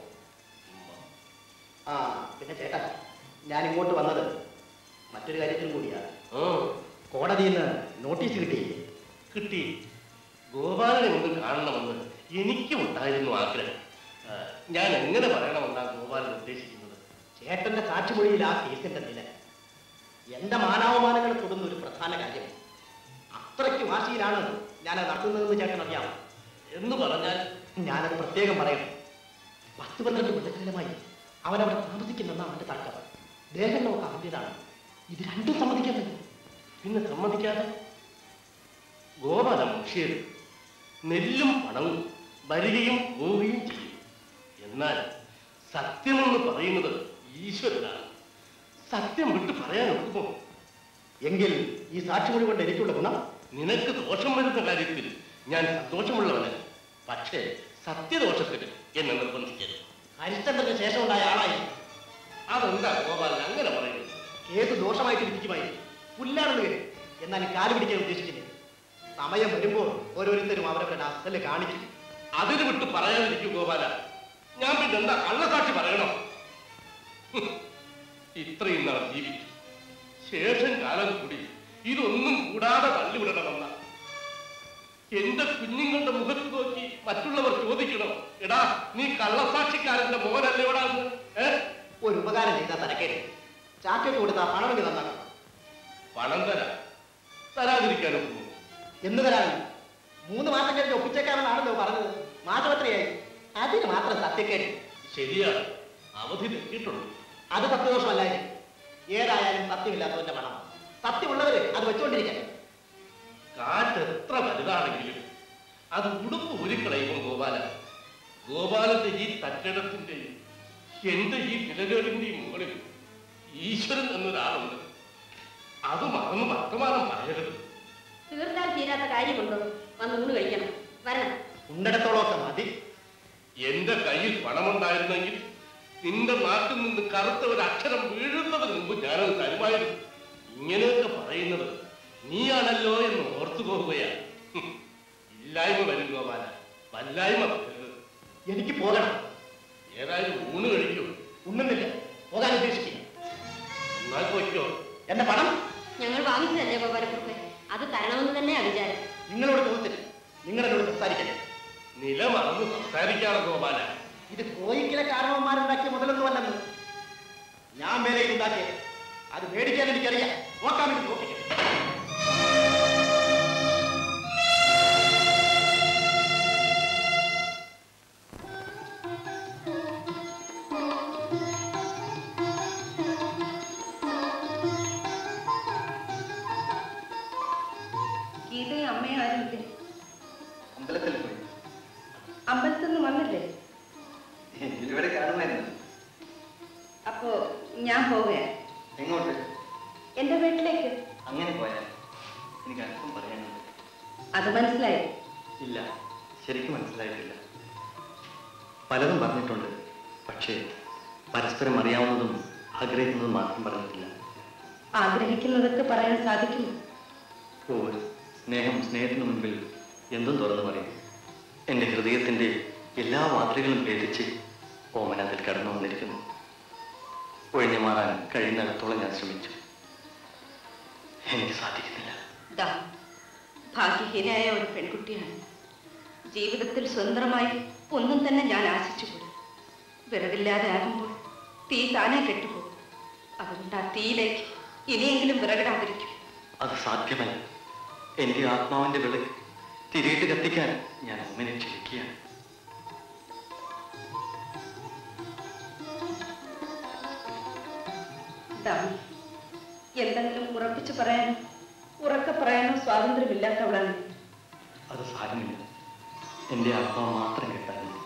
ആ പിന്നെ ചേട്ടാ ഞാൻ ഇങ്ങോട്ട് വന്നത് മറ്റൊരു കാര്യത്തിനും കൂടിയാണ് ആ, കോടതിയിൽ നിന്ന് നോട്ടീസ് കിട്ടിയില്ലേ കിട്ടി ഗോപാലനെ ഒന്ന് കാണണമെന്ന് എനിക്കും ഉണ്ടായിരുന്നു ആഗ്രഹം ആ, ഞാൻ എങ്ങനെ പറയണമെന്നാണ് ഗോപാലൻ ഉദ്ദേശിക്കുന്നത് ചേട്ടന്റെ സാക്ഷിമൊഴിയിൽ ആ കേസിന്റെ നില എന്റെ മാനാവമാനങ്ങൾ തൊടുന്ന ഒരു പ്രധാന കാര്യം അത്രയ്ക്ക് വാശിയിലാണ് ഞാൻ നടത്തുന്നതെന്ന് ചേട്ടൻ അറിയാം എന്ന് പറഞ്ഞാൽ ഞാനത് പ്രത്യേകം പറയണം പത്ത് പന്ത്രണ്ട് കൊല്ലക്കാലമായി അവനവിടെ താമസിക്കുന്നെന്നാണ് അവന്റെ തർക്കം ദേഹം നമുക്ക് അവൻ്റെതാണ് ഇത് രണ്ടും സമ്മതിക്കാൻ പറ്റും പിന്നെ സമ്മതിക്കാതെ ഗോപാല മുഷിയത് നെല്ലും പണവും വരികയും പോവുകയും ചെയ്യും എന്നാൽ സത്യമെന്ന് പറയുന്നത് ഈശ്വരനാണ് സത്യം വിട്ട് പറയാൻ ഒക്കുമോ എങ്കിൽ ഈ സാക്ഷിമൊഴി കൊണ്ട് എനിക്കുള്ള ഗുണം നിനക്ക് ദോഷം വരുന്ന കാര്യത്തിൽ ഞാൻ സന്തോഷമുള്ളവനല്ല പക്ഷേ സത്യദോഷത്തിന് എന്നെ നിർബന്ധിക്കരുത് ഹരിശ്ചന്ദ്രന് ശേഷം ഉണ്ടായ ആളായി അതെന്താ ഗോപാലൻ അങ്ങനെ പറയുന്നത് കേസ് ദോഷമായിട്ട് ഇരിക്കുമായി പുല്ലാണെന്ന് കരുതി എന്നാൽ ഈ കാല് പിടിക്കാൻ ഉദ്ദേശിക്കുന്നത് സമയം വരുമ്പോൾ ഓരോരുത്തരും അവരവരുടെ അസല് കാണിക്കും അതിന് വിട്ട് പറയാതിരിക്കും ഗോപാല ഞാൻ പിന്നെ എന്താ കള്ളസാക്ഷി പറയണോ ഹും, ഇത്രയും നാൾ ജീവിച്ചു ശേഷം കാലം കൂടി ഇതൊന്നും കൂടാതെ തള്ളിവിടണമെന്ന എന്റെ കുഞ്ഞുങ്ങളുടെ മുഖത്ത് നോക്കി മറ്റുള്ളവർ ചോദിക്കണം എടാ നീ കള്ളസാക്ഷിക്കാരന്റെ മോനല്ലേടാ എന്ന് ഏ ഒരു ഉപകാരം ചെയ്താൽ തരക്കേട് ചാക്കയ്ക്ക് കൊടുത്ത ആ പണമെങ്കിൽ നന്നാക്കണം പണം തരാം തരാതിരിക്കാനോ എന്ന് തരാനും മൂന്ന് മാസം കഴിഞ്ഞ് ഒപ്പിച്ചേക്കാമെന്നാണല്ലോ പറഞ്ഞത് മാസം എത്രയായി അതിന് മാത്രം സത്യക്കേട് ശരിയാണ് അവധി തെറ്റിയിട്ടുണ്ട് അത് സത്യദോഷമല്ലായിരുന്നു ഏതായാലും സത്യമില്ലാത്തവന്റെ പണം സത്യമുള്ളവര് അത് വെച്ചുകൊണ്ടിരിക്കാൻ കാറ്റ് എത്ര വലുതാണെങ്കിലും അത് ഉടുപ്പ് ഊരിക്കളയുമ്പോൾ ഗോപാല ഗോപാലന്റെ ഈ തട്ടിടത്തിന്റെയും എന്റെ ഈ വിലകേടിന്റെയും മുകളിൽ ഈശ്വരൻ എന്നൊരാളുണ്ട് അത് മറന്ന് വർത്തമാനം പറയരുത് തീർത്താൽ തീരാത്ത കാര്യമുണ്ടോ വന്ന് ഊണ് കഴിക്കണം വരണം ഉണ്ടിടത്തോളമൊക്കെ മതി എന്റെ കയ്യിൽ പണമുണ്ടായിരുന്നെങ്കിൽ നിന്റെ നാട്ടിൽ നിന്ന് കറുത്ത ഒരു അക്ഷരം വീഴുന്നതിന് മുമ്പ് ഞാനത് തരുമായിരുന്നു ഇങ്ങനെയൊക്കെ പറയുന്നത് നീയാണല്ലോ എന്ന് ഓർത്തു പോവുകയാണ് ഹും. ഇല്ലായ്മ വരും ഗോപാല വല്ലായ്മ വരരുത് എനിക്ക് പോകണം ഏതായാലും ഊണ് കഴിക്കൂ ഉണ്ണുന്നില്ല പോകാൻ ഉദ്ദേശിക്കുക എന്നാൽ പോയിക്കോ എന്റെ പണം ഞങ്ങൾ വാങ്ങിച്ചതല്ലേ ഗോപാലക്കുറുപ്പ് അത് തരണമെന്ന് തന്നെയാ വിചാരം നിങ്ങളോട് ചോദിച്ചില്ല നിങ്ങളെന്നോട് സംസാരിക്കണേ നില മറന്ന് സംസാരിക്കാറ് ഗോപാല ഇത് കോയിക്കിലെ കാരണവന്മാരുണ്ടാക്കിയ മുതലൊന്നുമല്ലെന്ന് ഞാൻ മേലെ ഉണ്ടാക്കിയത് അത് മേടിക്കാൻ എനിക്കറിയാം നോക്കാൻ വേണ്ടി നോക്കിക്കാം ഗീതയും അമ്മയും ആരുമില്ലേ അമ്പലത്തിൽ പോയി അമ്പലത്തിൽ നിന്ന് വന്നില്ലേ ഇവിടെ കാണുമായിരുന്നു അപ്പോ ഞാൻ പോവുകയാണ് എങ്ങോട്ട് എന്റെ വീട്ടിലേക്ക് അങ്ങനെ പോയാൽ എനിക്ക് അല്പം പറയാനുണ്ട് അത് മനസ്സിലായി ഇല്ല ശരിക്കും മനസ്സിലായിട്ടില്ല പലതും പറഞ്ഞിട്ടുണ്ട് പക്ഷേ പരസ്പരം അറിയാവുന്നതും ആഗ്രഹിക്കുന്നതും മാത്രം പറഞ്ഞിട്ടില്ല ആഗ്രഹിക്കുന്നതൊക്കെ പറയാൻ സാധിക്കുമോ ഓ സ്നേഹം സ്നേഹത്തിന് മുൻപിൽ എന്തും തുറന്നു പറയും എൻ്റെ ഹൃദയത്തിൻ്റെ എല്ലാ വാതിലുകളും ഭേദിച്ച് ഓമന അതിൽ കടന്നു വന്നിരിക്കുന്നു ഒഴിഞ്ഞു മാറാൻ കഴിയുന്നിടത്തോളം ഞാൻ ശ്രമിച്ചു എനിക്ക് സാധിക്കുന്നില്ല ദാ ഭാഗ്യഹീനയായ ഒരു പെൺകുട്ടിയാണ് ജീവിതത്തിൽ സ്വതന്ത്രമായി ഒന്നും തന്നെ ഞാൻ ആശിച്ചുകൂടാ വിറകില്ലാതെ ആകുമ്പോൾ തീ താനേ കെട്ടുപോകും അതുകൊണ്ട് ആ തീയിലേക്ക് ഇനിയെങ്കിലും വിറകിടാതിരിക്കും അത് സാധ്യമല്ല എൻ്റെ ആത്മാവിൻ്റെ വിളക്ക് തിരിയിട്ട് കത്തിക്കാൻ ഞാൻ ഓമനെ ക്ഷണിക്കുകയാണ് ദാമി എന്തെങ്കിലും ഉറപ്പിച്ചു പറയാനോ ഉറക്കെ പറയാനോ സ്വാതന്ത്ര്യമില്ലാത്തവളാണ് നീ. അത് സാരമില്ല എൻ്റെ ആത്മാവ് മാത്രം കേട്ടാൽ മതി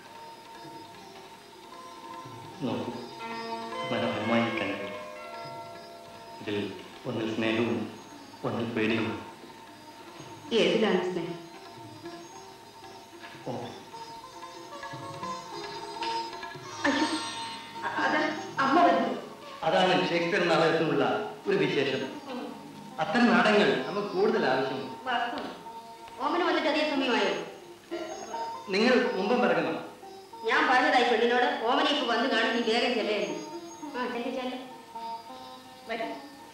നോക്കൂ മനോഹരമായി കണ്ടു ഇതിൽ ഒന്നിൽ സ്നേഹവും ഒന്നിൽ പേടിയും ഏതിലാണ് സ്നേഹം ഓ അയ്യോ അ- അതാ അമ്മ വരുന്നു അതാണ് ഷേക്സ്പിയർ നാടകത്തിനുള്ള ഒരു വിശേഷം അത്തരം നാടകങ്ങൾ നമുക്ക് കൂടുതൽ ആവശ്യമുണ്ട് വാസ്തവം ഓമന വന്നിട്ട് അധിക സമയമായോ നിങ്ങൾ മുമ്പും പിറകുന്നു ഞാൻ പറഞ്ഞതായി പെണ്ണിനോട് ഓമന ഇപ്പൊ വന്ന് കാണും നീ വേഗം ചെല്ലായിരുന്നു ആ ചെല്ല് ചെല്ല് വരും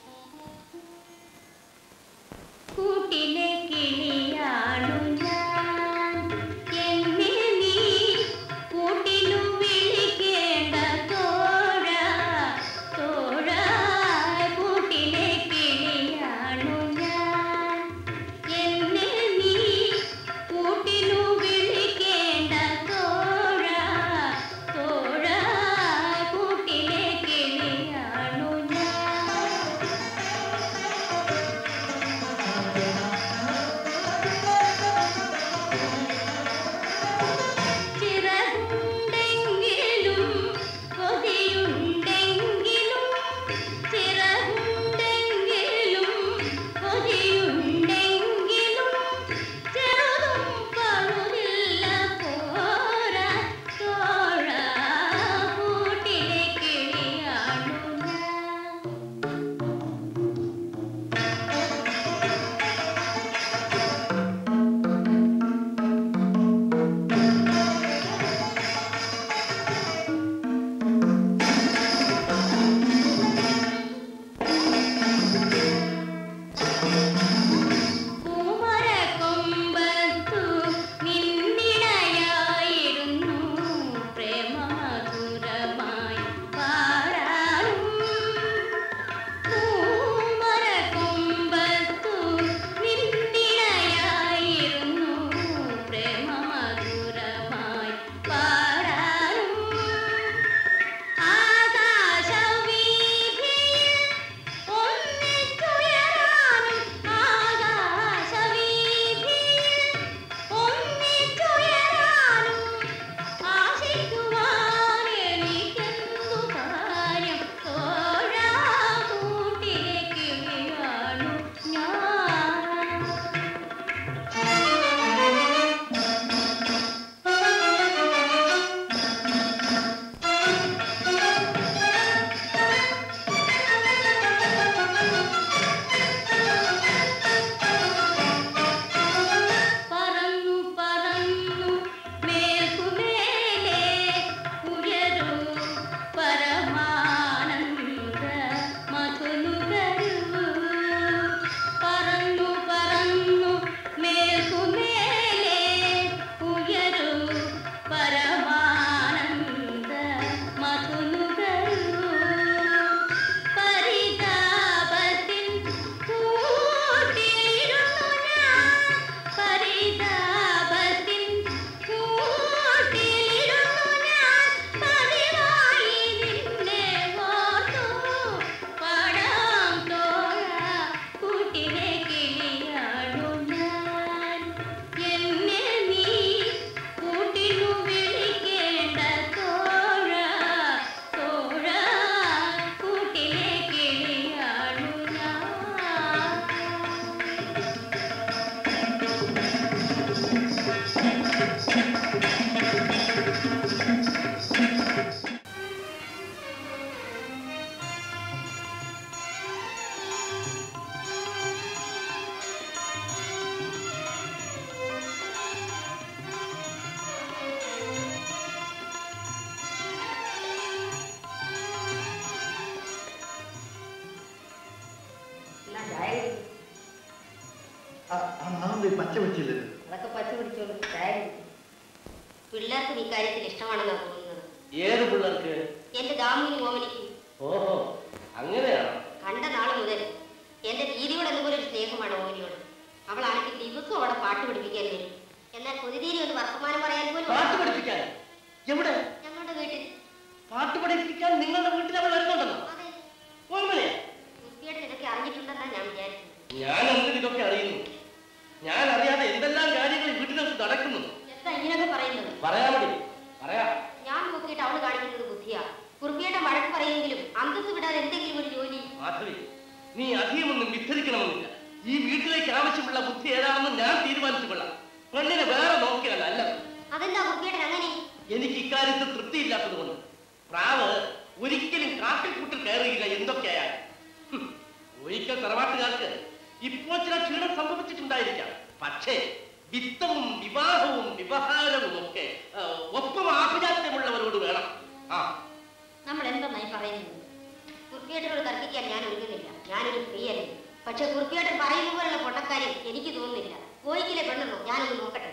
കൂട്ടിലെ കിളിയാണു ഞാൻ എന്നെ നീ കൂട്ടിലു വിളിക്കേണ്ട തോഴ തോഴ കൂട്ടിലെ കിളിയാണു ഞാൻ എന്നെ നീ കൂട്ടിലു വിളിക്കേണ്ട തോഴ തോഴ ഗ്ലാസ്സിൽ പച്ച വെച്ചില്ലല്ലോ അതൊക്കെ പച്ച പിടിച്ചോളൂ ചായ കുടിക്ക്. പിള്ളേർക്കും ഇക്കാര്യത്തിൽ ഇഷ്ടമാണെന്നാണ് തോന്നുന്നത് ഏത് പിള്ളേർക്ക് എന്റെ ദാമുവിന് ഓമനിക്കും ഓഹോ അങ്ങനെയാണോ കണ്ട നാള് മുതൽ എന്റെ ദീദിയോട് അതുപോലെ ഒരു സ്നേഹമാണ് ഓമനിയോട് അവളാണെങ്കിൽ ദിവസവും അവിടെ പാട്ട് പഠിപ്പിക്കാൻ വരും എന്നാൽ കൊതിതീരി ഒന്ന് വർത്തമാനം പറയാൻ പോലും പാട്ട് പഠിപ്പിക്കാൻ എവിടെ ഞങ്ങളുടെ വീട്ടിൽ പാട്ട് പഠിപ്പിക്കാൻ നിങ്ങളുടെ വീട്ടിൽ അവൾ വരുന്നുണ്ടെന്നോ അതെ ഓർമ്മലേ കുട്ടിയുടെ ഇതൊക്കെ അറിഞ്ഞിട്ടുണ്ടെന്നാ ഞാൻ വിചാരിച്ചത് ഞാൻ എന്തിന് ഇതൊക്കെ അറിയുന്നു ഞാൻ അറിയാതെ എന്തെല്ലാം കാര്യങ്ങൾ ഈ വീട്ടിനകത്ത് നടക്കുന്നു എന്താ ഇങ്ങനെയൊക്കെ പറയുന്നത് പറയാ മതി പറയാ ഞാൻ നോക്കിയിട്ട് അവള് കാണിക്കുന്നത് ബുദ്ധിയാ കുറുപ്പിയുടെ വഴക്ക് പറയുമെങ്കിലും അന്തസ് വിടാതെ എന്തെങ്കിലും ഒരു ജോലി മാധവി നീ അധികമൊന്നും വിസ്തരിക്കണമെന്നില്ല ഈ വീട്ടിലേക്ക് ആവശ്യമുള്ള ബുദ്ധി ഏതാണെന്ന് ഞാൻ തീരുമാനിച്ചു കൊള്ളാം പെണ്ണിനെ വേറെ നോക്കിയാൽ നല്ലത് അതെന്താ കുറുപ്പിയുടെ അങ്ങനെ എനിക്ക് ഇക്കാര്യത്തിൽ തൃപ്തിയില്ലാത്തത് കൊണ്ട് പ്രാവ് ഒരിക്കലും കാട്ടിക്കൂട്ടിൽ കയറുകയില്ല എന്തൊക്കെയായാലും ഹും, ഒരിക്കൽ തറവാട്ടുകാർക്ക് ഇപ്പോൾ ചില ക്ഷീണം സംഭവിച്ചിട്ടുണ്ടായിരിക്കാം പക്ഷേ വിത്തവും വിവാഹവും വിവഹാരവും ഒക്കെ ആ, ഒപ്പം ആഭിജാത്യമുള്ളവരോട് വേണം ആ നമ്മൾ എന്തെന്നായി പറയുന്നത് കുറുപ്പിയേട്ടനോട് തർക്കിക്കാൻ ഞാൻ ഒരുങ്ങുന്നില്ല ഞാനൊരു സ്ത്രീയല്ലേ പക്ഷെ കുറുപ്പിയേട്ടൻ പറയുന്ന പോലുള്ള പൊട്ടക്കാര്യം എനിക്ക് തോന്നുന്നില്ല കോയിക്കിലെ പെണ്ണുണ്ടോ ഞാനൊന്ന് നോക്കട്ടെ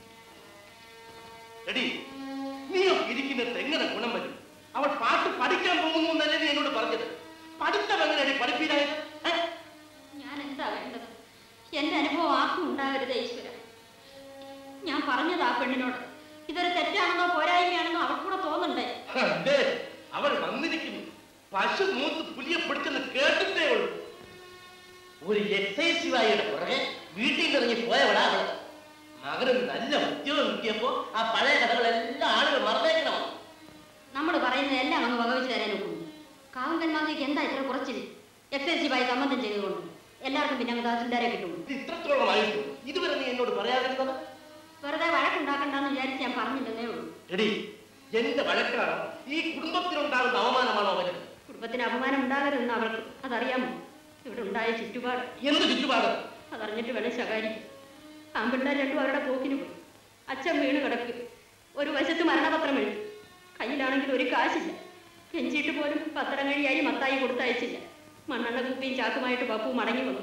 എടി നീയൊക്കെ ഇരിക്കുന്നത് എങ്ങനെ ഗുണം വരും അവൾ പാട്ട് പഠിക്കാൻ പോകുന്നു എന്നല്ലേ നീ എന്നോട് പറഞ്ഞത് പഠിത്തം എങ്ങനെയാണ് പഠിപ്പിനായത് ഏ? ഞാൻ എന്താ വേണ്ടത് എന്റെ അനുഭവം ആർക്കും ഉണ്ടാകരുത് ഈശ്വര ഞാൻ പറഞ്ഞത് ആ പെണ്ണിനോട് ഇതൊരു തെറ്റാണെന്നോ പോരായ്മയാണെന്നോ അവൾക്കൂടെ തോന്നണ്ടേ അതെ അവൾ വന്നിരിക്കുന്നു പശു മൂത്ത് പുലിയെ പിടിച്ചെന്ന് കേട്ടിട്ടേ ഉള്ളൂ ഒരു എക്സൈസീവായുടെ പുറകെ വീട്ടിൽ നിന്ന് ഇറങ്ങി പോയവളാ അവള് മകന് നല്ല ഉദ്യോഗം കിട്ടിയപ്പോ ആ പഴയ കഥകളെല്ലാം ആളുകൾ മറന്നേക്കണം നമ്മൾ പറയുന്നത് എല്ലാം അങ്ങ് വകവെച്ച് തരാൻ ഒക്കും കാവങ്കന്മാർക്ക് എന്താ ഇത്ര കുറച്ചില് എക്സൈസീവായി സംബന്ധം ചെയ്തുകൊണ്ട് എല്ലാവർക്കും പിന്നെ അങ്ങ് തഹസിൽദാരെ കിട്ടും ഇത് ഇത്രത്തോളമായിട്ടു ഇതുവരെ നീ എന്നോട് പറയാതിരുന്നത് വെറുതെ വഴക്കുണ്ടാക്കണ്ടെന്ന് വിചാരിച്ച് ഞാൻ പറഞ്ഞില്ലെന്നേ ഉള്ളൂ എടി എന്റെ വഴക്കാണോ ഈ കുടുംബത്തിനുണ്ടാകുന്ന അവമാനമാണോ അവന് കുടുംബത്തിന് അപമാനം ഉണ്ടാകരുതെന്ന് അവൾക്ക് അതറിയാമോ ഇവിടെ ഉണ്ടായ ചുറ്റുപാട് എന്ത് ചുറ്റുപാട് അതറിഞ്ഞിട്ട് വേണം ശകാരിക്കും ആൺപിള്ളേർ രണ്ടും അവരുടെ പോക്കിന് പോയി അച്ഛൻ വീണ് കിടക്കും ഒരു വശത്ത് മരണപത്രം എഴുതി കയ്യിലാണെങ്കിൽ ഒരു കാശില്ല കെഞ്ചിയിട്ട് പോലും പത്രം കഴിയായി മത്തായി കൊടുത്തയച്ചില്ല മണ്ണെണ്ണ കുപ്പിയും ചാക്കുമായിട്ട് പപ്പു മടങ്ങി വന്നു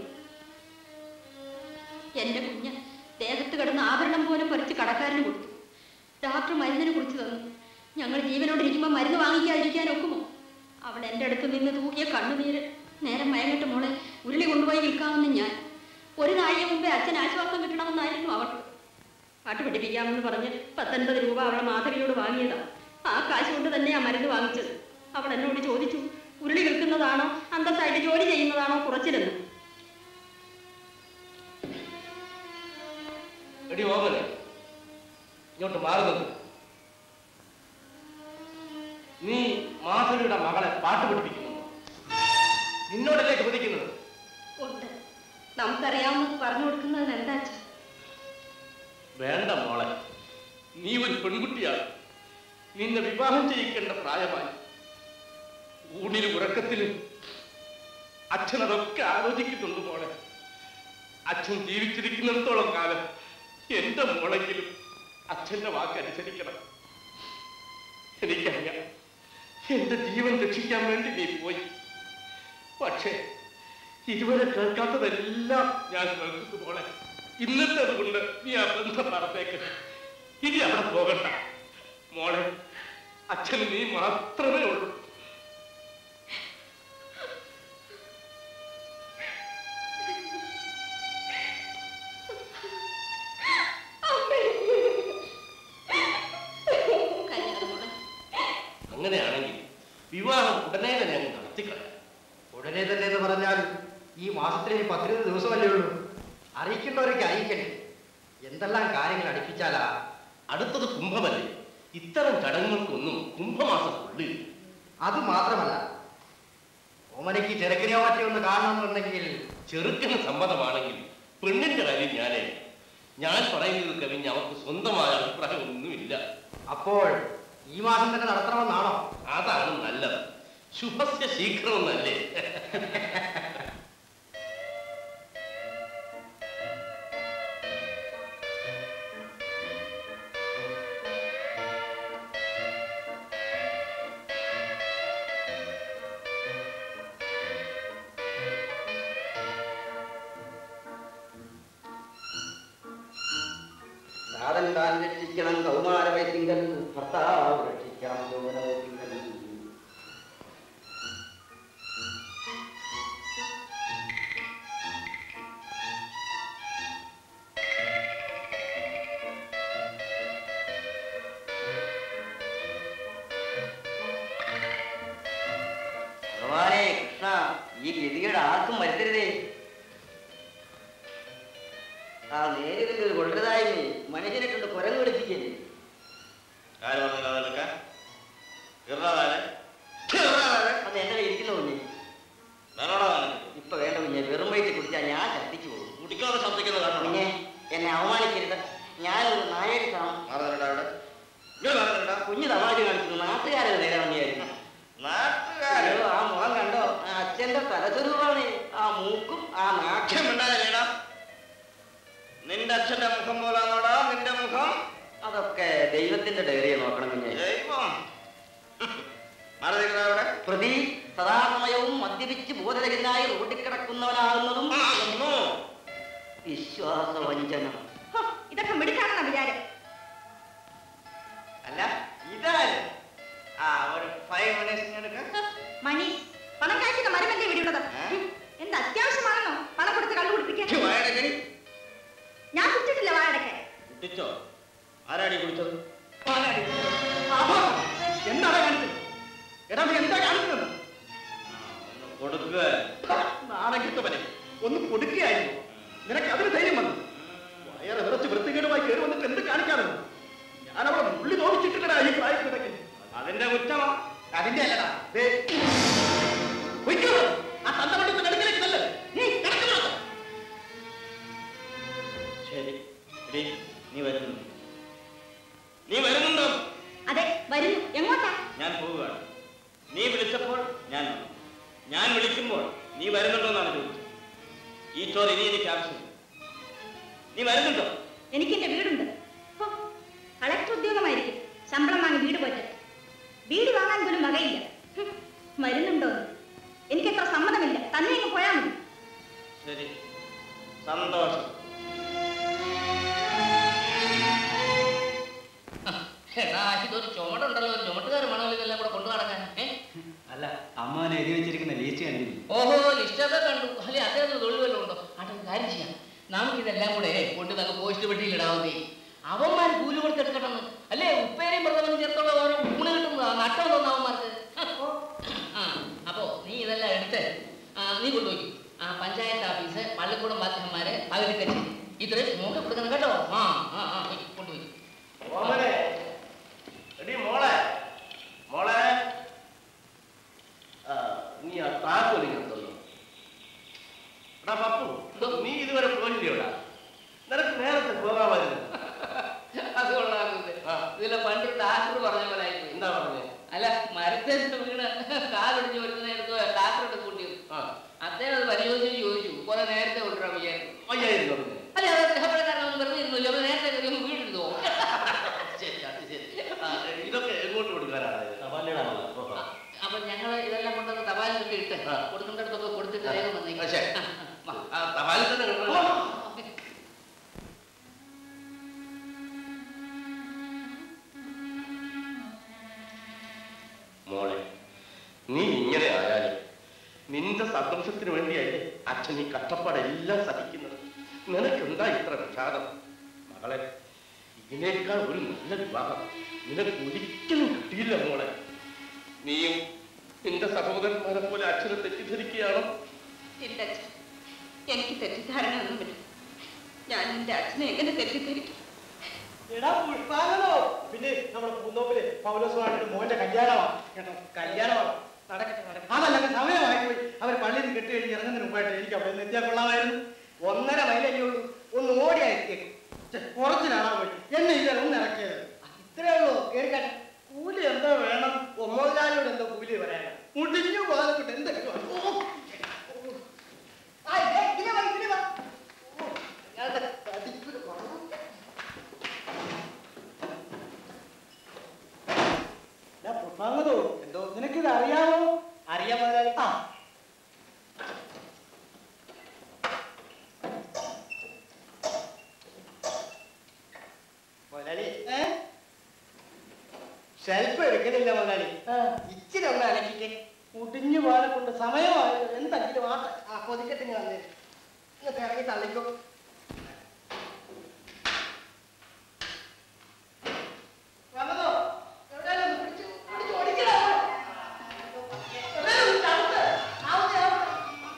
എന്റെ കുഞ്ഞ് ദേഹത്ത് കിടന്ന ആഭരണം പോലും പറിച്ച് കടക്കാരന് കൊടുത്തു ഡോക്ടർ മരുന്നിനെ കുറിച്ച് തന്നു ഞങ്ങൾ ജീവനോടിരിക്കുമ്പോൾ മരുന്ന് വാങ്ങിക്കാതിരിക്കാൻ ഒക്കുമോ അവൾ എൻ്റെ അടുത്ത് നിന്ന് തൂക്കിയ കണ്ണുനീര് നേരം മയങ്ങിട്ട് മോളെ ഉരുളി കൊണ്ടുപോയി വിൽക്കാമെന്ന് ഞാൻ ഒരു നാഴിക മുമ്പേ അച്ഛൻ ആശ്വാസം കിട്ടണമെന്നായിരുന്നു അവൾക്ക് പാട്ട് പഠിപ്പിക്കാമെന്ന് പറഞ്ഞ് പത്തൊൻപത് രൂപ അവളെ മാധവിയോട് വാങ്ങിയതാ ആ കാശ് കൊണ്ട് തന്നെയാ മരുന്ന് വാങ്ങിച്ചത് അവൾ എന്നോട് ചോദിച്ചു ഉരുളി വിൽക്കുന്നതാണോ അന്തസ്സായിട്ട് ജോലി ചെയ്യുന്നതാണോ കുറച്ചിലെന്ന് എടി ഓമനെ ഇങ്ങോട്ട് മാറുന്നത് നീ മാധവിയുടെ മകളെ പാട്ട് പഠിപ്പിക്കുന്നു നിന്നോടല്ലേ ചോദിക്കുന്നത് ഉണ്ട് നമുക്കറിയാവുന്നത് പറഞ്ഞു കൊടുക്കുന്നതിന് എന്താ അച്ഛാ? വേണ്ട മോളെ നീ ഒരു പെൺകുട്ടിയാണ് നിന്നെ വിവാഹം ചെയ്യിക്കേണ്ട പ്രായമായി ഊണിലും ഉറക്കത്തിലും അച്ഛൻ അതൊക്കെ ആലോചിക്കുന്നുണ്ട് മോളെ അച്ഛൻ ജീവിച്ചിരിക്കുന്നിടത്തോളം കാലം എന്റെ മോളെങ്കിലും അച്ഛന്റെ വാക്കനുസരിക്കണം എനിക്കറിയാം എന്റെ ജീവൻ രക്ഷിക്കാൻ വേണ്ടി നീ പോയി പക്ഷേ ഇതുവരെ കേൾക്കാത്തതെല്ലാം ഞാൻ കേൾക്കുന്നു മോളെ ഇന്നത്തെ കൊണ്ട് നീ ആ ബന്ധം നടത്തേക്ക് ഇനി അവിടെ പോകണ്ട മോളെ അച്ഛൻ നീ മാത്രമേ ഉള്ളൂ കല്യാണം മോളെ അങ്ങനെയാണെങ്കിൽ വിവാഹം ഉടനെ തന്നെ അങ്ങ് നടത്തിക്കളയാം ഉടനെ തന്നെ എന്ന് പറഞ്ഞാൽ ഈ മാസത്തിന് പത്തിരുപത് ദിവസമല്ലേ ഉള്ളൂ അറിയിക്കേണ്ടവരൊക്കെ അറിയിക്കണ്ടേ എന്തെല്ലാം കാര്യങ്ങൾ അടുപ്പിച്ചാലാ അടുത്തത് കുംഭമല്ലേ ഇത്തരം ചടങ്ങുകൾക്കൊന്നും കുംഭമാസം കൊള്ളില്ല അത് മാത്രമല്ല ഓമനയ്ക്ക് ചെറുക്കനെയോ മറ്റോ ഒന്ന് കാണണമെന്നുണ്ടെങ്കിൽ ചെറുക്കന് സമ്മതമാണെങ്കിൽ പെണ്ണിന്റെ കാര്യം ഞാനേ ഞാൻ പറയുന്നത് കവിഞ്ഞ് അവർക്ക് സ്വന്തമായ അഭിപ്രായം ഒന്നുമില്ല അപ്പോൾ ഈ മാസം തന്നെ നടത്തണമെന്നാണോ അതാണ് നല്ലത് ശുഭസ്യ ശീഘ്രമെന്നല്ലേ താൻ രക്ഷിക്കണം കൗമാര വയസ്സിങ്കൽ ഭർത്താവ് രക്ഷിക്കണം യൗവന വയസ്സിങ്കൽ ഭഗവാനെ കൃഷ്ണ ഈ ഗതികേട് ആർക്കും വരുത്തരുതേ ആ നേരിന്റെ ഒരു കൊള്ളതായ്മേ മനുഷ്യനെ കൊണ്ട് കുരങ്ങ് പിടിപ്പിക്കല്ലേ ആര് പറഞ്ഞില്ല അതെടുക്കാൻ ഇറാതെ അത് എന്റെ കയ്യിൽ ഇരിക്കുന്ന കുഞ്ഞെ വേണോടാ നിനക്ക് ഇപ്പൊ വേണ്ട കുഞ്ഞെ വെറും വയറ്റിൽ കുടിച്ചാൽ ഞാൻ ഛർദ്ദിച്ചു പോകും കുടിക്കാതെ ശബ്ദിക്കുന്നത് കാണണം കുഞ്ഞെ എന്നെ അവമാനിക്കരുത് ഞാനൊരു നായരി കാണും മാറുന്നുണ്ടാ ഇവിടെ ഇങ്ങനെ മാറുന്നുണ്ടാ കുഞ്ഞു തമാശ കാണിക്കുന്നു നാട്ടുകാരെ നേരെ വന്നിയായിരുന്നു നാട്ടുകാര് അയ്യോ, ആ മുഖം കണ്ടോ ആ അച്ഛന്റെ തലസ്വരൂപമാണ് ആ മൂക്കും ആ നാക്കും അക്ഷമുണ്ടായില്ലേടാ നിന്റെ അച്ഛന്റെ മുഖം പോലാന്നോടാ നിന്റെ മുഖം അതൊക്കെ ദൈവത്തിന്റെ ഡയറിയെ നോക്കണം കുഞ്ഞെ ദൈവം മാറുന്നില്ല അവിടെ പ്രതി സദാസമയവും മദ്യപിച്ച് ബോധരഹിതനായി റോഡിൽ കിടക്കുന്നവനാകുന്നതും ആ, ഒന്നു. വിശ്വാസവഞ്ചന ഹോ, ഇതൊക്കെ മിടുക്കാണെന്ന വിചാരം അല്ല ഇതാര് ആ ഒരു ഫൈവ് മിനിറ്റ്സ് എടുക്കാം മണി പണം കാഴ്ച മരമല്ലേ ഇവിടെ ഉള്ളത് ഏ? എന്ത് അത്യാവശ്യമാണെന്നോ പണം കൊടുത്ത് കള്ളു കുടിപ്പിക്കാൻ വായടക്കടി ഞാൻ കുടിച്ചിട്ടില്ല വാഴടക്കെ കുട്ടിച്ചോ ആരാടി കുടിച്ചത് എന്താണ് കാണിച്ചത് എടാ നീ എന്താ കാണിക്കുന്നത് ഒന്ന് കൊടുക്കുക നാണം കിട്ടവനെ ഒന്ന് കൊടുക്കുകയായിരുന്നു നിനക്ക് അതിന് ധൈര്യം വന്നു വയറ് നിറച്ച് വൃത്തികേടുമായി കയറി വന്നിട്ട് എന്ത് കാണിക്കാറുണ്ട് ഞാൻ അവിടെ ഉള്ളി നോക്കിച്ചിട്ടില്ലടാ ഈ പ്രായത്തിനിടയ്ക്ക് അതിന്റെ കുറ്റമോ അതിന്റെ അല്ലടാ ദേ. പൊയ്ക്കോ. ആ തന്തവണ്ടിയുടെ അടുക്കലേക്ക് ചെല്ല്. നീ കിടക്കുന്നു. ശരി എടി, നീ വരുന്നു നീ വരുന്നുണ്ടോ അതെ വരുന്നു എങ്ങോട്ടാ ഞാൻ പോവുകയാണ് നീ വിളിച്ചപ്പോൾ ഞാൻ വന്നു ഞാൻ വിളിക്കുമ്പോൾ നീ വരുന്നുണ്ടോ എന്നാണ് ചോദിച്ചത് ഈ ചോദ്യം ഇനി എനിക്ക് ആവശ്യമില്ല നീ വരുന്നുണ്ടോ എനിക്ക് എന്റെ വീടുണ്ട് ഹോ, കളക്ടർ ഉദ്യോഗമായിരിക്കും ശമ്പളം വാങ്ങി വീട് പോറ്റത് വീട് വാങ്ങാൻ പോലും വകയില്ല ഹും, വരുന്നുണ്ടോ എനിക്കത്ര സമ്മതമില്ല തന്നെ അങ്ങ് പോയാൽ മതി ശരി സന്തോഷം എടാ ഇതൊരു ചുമടുണ്ടല്ലോ ഒരു ചുമട്ടുകാർ വേണമല്ലോ ഇതെല്ലാം കൂടെ കൊണ്ടു നടക്കാൻ ഏ അല്ല അമ്മാവനെ എഴുതി വെച്ചിരിക്കുന്ന ലീസ്റ്റ് കണ്ടില്ല ഓഹോ ലിസ്റ്റൊക്കെ കണ്ടു അല്ലെ അദ്ദേഹത്തിന് തൊഴിൽ വല്ലതും ഉണ്ടോ ആട്ടെ ഒരു കാര്യം ചെയ്യാം നമുക്ക് ഇതെല്ലാം കൂടെ കൊണ്ട് നമുക്ക് പോസ്റ്റ് പെട്ടിയിലിടാവുന്നേ അവന്മാർ കൂലി കൊടുത്തെടുക്കണമെന്ന് അല്ലേ ഉപ്പേരെയും പ്രഥമനും ചേർത്തുള്ള ഓരോ ഊണ് കിട്ടുന്നതാ നട്ടം തോന്നുന്നു അവന്മാർക്ക് ആ അപ്പോ നീ ഇതെല്ലാം എടുത്ത് ആ, നീ കൊണ്ടുപോയി ആ പഞ്ചായത്ത് ഓഫീസ് പള്ളിക്കൂടം ബാധ്യന്മാര് പകുതി കച്ചേരി ഇത്രയും നോക്കി കൊടുക്കണം കേട്ടോ ആ ആ ആ പോയി, കൊണ്ടുപോയി ഓമനെ എടി മോളെ മോളെ ആ, നീ ആ താക്കോലിങ്ങത്തല്ലോ എടാ പപ്പു നീ ഇതുവരെ പോയില്ലേ ഇവിടെ നിനക്ക് നേരത്തെ പോകാമായിരുന്നു അത് കൊള്ളാകുന്നത് ആ. ഇതിലെ പണ്ട് ഡാക്ടർ പറഞ്ഞ പോലെ ആയിപ്പോയി എന്താ പറഞ്ഞേ അല്ല മരത്തിൽ വീണ് കാലൊടിഞ്ഞ് വരുന്ന നേരത്ത് ഡാക്ടറുടെ കൂട്ടിയത് ആ അദ്ദേഹം അത് പരിശോധിച്ച് ചോദിച്ചു കുറെ നേരത്തെ കൊണ്ടുവരാൻ വിചാരിച്ചു വയ്യായിരുന്നു പിന്നെ അല്ല അത് ഗൃഹപ്രകാരം വെറുതെ ഇരുന്നില്ല അപ്പൊ നേരത്തെ കയറി വീടെടുത്തോ ശരി അത് ശരി ആ, ഇതൊക്കെ എങ്ങോട്ട് കൊടുക്കാനാണ് ഇത്? ഓഹോ. അപ്പൊ ഞങ്ങൾ ഇതെല്ലാം കൊണ്ടൊന്ന് തപാലിലൊക്കെ ഇട്ട് ആ. കൊടുക്കേണ്ടടുത്തൊക്കെ കൊടുത്തിട്ട് വേഗം ആ, വന്നേക്കാം ശരി. വാ. ആ തപാലിൽ തന്നെ കിട്ടണം. മോളെ നീ ഇങ്ങനെ ആയാലും നിന്റെ സന്തോഷത്തിന് വേണ്ടിയല്ലേ അച്ഛൻ ഈ കഷ്ടപ്പാടെല്ലാം സഹിക്കുന്നത് നിനക്കെന്താ ഇത്ര വിഷാദം മകളെ ഇതിനേക്കാൾ ഒരു നല്ല വിവാഹം നിനക്ക് ഒരിക്കലും കിട്ടിയില്ല മോളെ നീയും നിന്റെ സഹോദരന്മാരെ പോലെ അച്ഛനെ തെറ്റിദ്ധരിക്കുകയാണോ ഇല്ല അച്ഛൻ എനിക്ക് തെറ്റിദ്ധാരണയൊന്നുമില്ല ഞാൻ എന്റെ അച്ഛനെ എങ്ങനെ തെറ്റിദ്ധരിക്കും എടാ പുഷ്പാലനോ പിന്നെ നമ്മുടെ പൂന്തോപ്പിലെ പൗലോസുമായിട്ട് മോന്റെ കല്യാണമാ കേട്ടോ കല്യാണമാണ് നടക്കട്ടെ നടക്കട്ടെ അതല്ല സമയമായി പോയി അവർ പള്ളിയിൽ നിന്ന് കെട്ടി കഴിഞ്ഞ് ഇറങ്ങുന്നതിന് മുമ്പായിട്ട് എനിക്ക് അവിടെ നിന്ന് എത്തിയാൽ കൊള്ളാമായിരുന്നു ഒന്നര മൈലല്ലേ ഉള്ളൂ ഒന്ന് ഓടിയാ എത്തിയേക്കും ഛെ, കുറച്ചിലാണോ പോയി എന്നെ ഇല്ല ഒന്ന് ഇറക്കിയത് ഇത്രേ ഉള്ളൂ കേൾക്കട്ടെ കൂലി എന്തോ വേണം ഒമ്മോദാലിയോട് എന്തോ കൂലി പറയാനാ മുടിഞ്ഞു പോകാതെ എന്തൊക്കെ ആ ഇതേ, ഇതിലേ വാ, ഇതിലേ വാ. ഓ, ഇയാളുടെ തടിപ്പൊരു കുറവ്. എടാ, പുഷ്പാങ്കതോ എന്തോ നിനക്കിത് അറിയാമോ അറിയാൻ മുതലാളി ആ മുതലാളി വേഗതയില്ല മുതലാളി ഇച്ചിരി ഒന്ന് അലക്കിക്കേ മുടിഞ്ഞു പോകാനെ കൊണ്ട് സമയമായി എന്തെങ്കിലും ആട്ടെ ആ കൊതിക്കട്ടിങ് വന്നേ എന്നിട്ട് ഇറങ്ങി തള്ളിക്കോ വന്നതോ എവിടെയാലും ഒന്ന് പിടിച്ചു പിടിച്ചു ഓടിക്കലാ എവിടെയാലും ഒന്ന് ചവിട്ട്. ആവട്ടെ, ആവട്ടെ.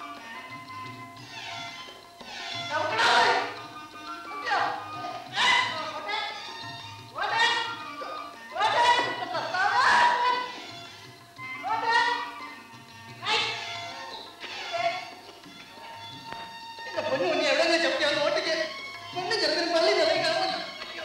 ചവിട്ടടാ പോയി. ചവിട്ടിയോ? ഏ? ഓട്ടെ. ഓട്ടെ. ഓട്ടെ. ഓട്ടെ. ഐ. എന്റെ പൊന്നു കുഞ്ഞെ എവിടെ ചവിട്ടിയാന്ന് ഓട്ടിക്ക് പൊന്നു ചെറുക്കിന് പള്ളി നിറയെ കാണുമല്ലോ അയ്യോ.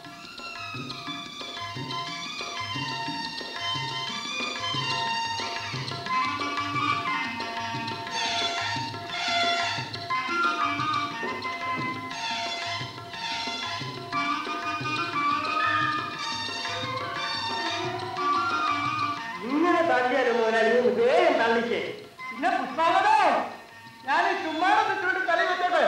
ഇങ്ങനെ തള്ളിയാലും മുതലാളി ഒന്ന് വേഗം തള്ളിക്കേ പിന്നെ പുഷ്പാവനോ ഞാൻ ചുമ്മാതെ നിന്നോട് കളി വെച്ചോട്ടെ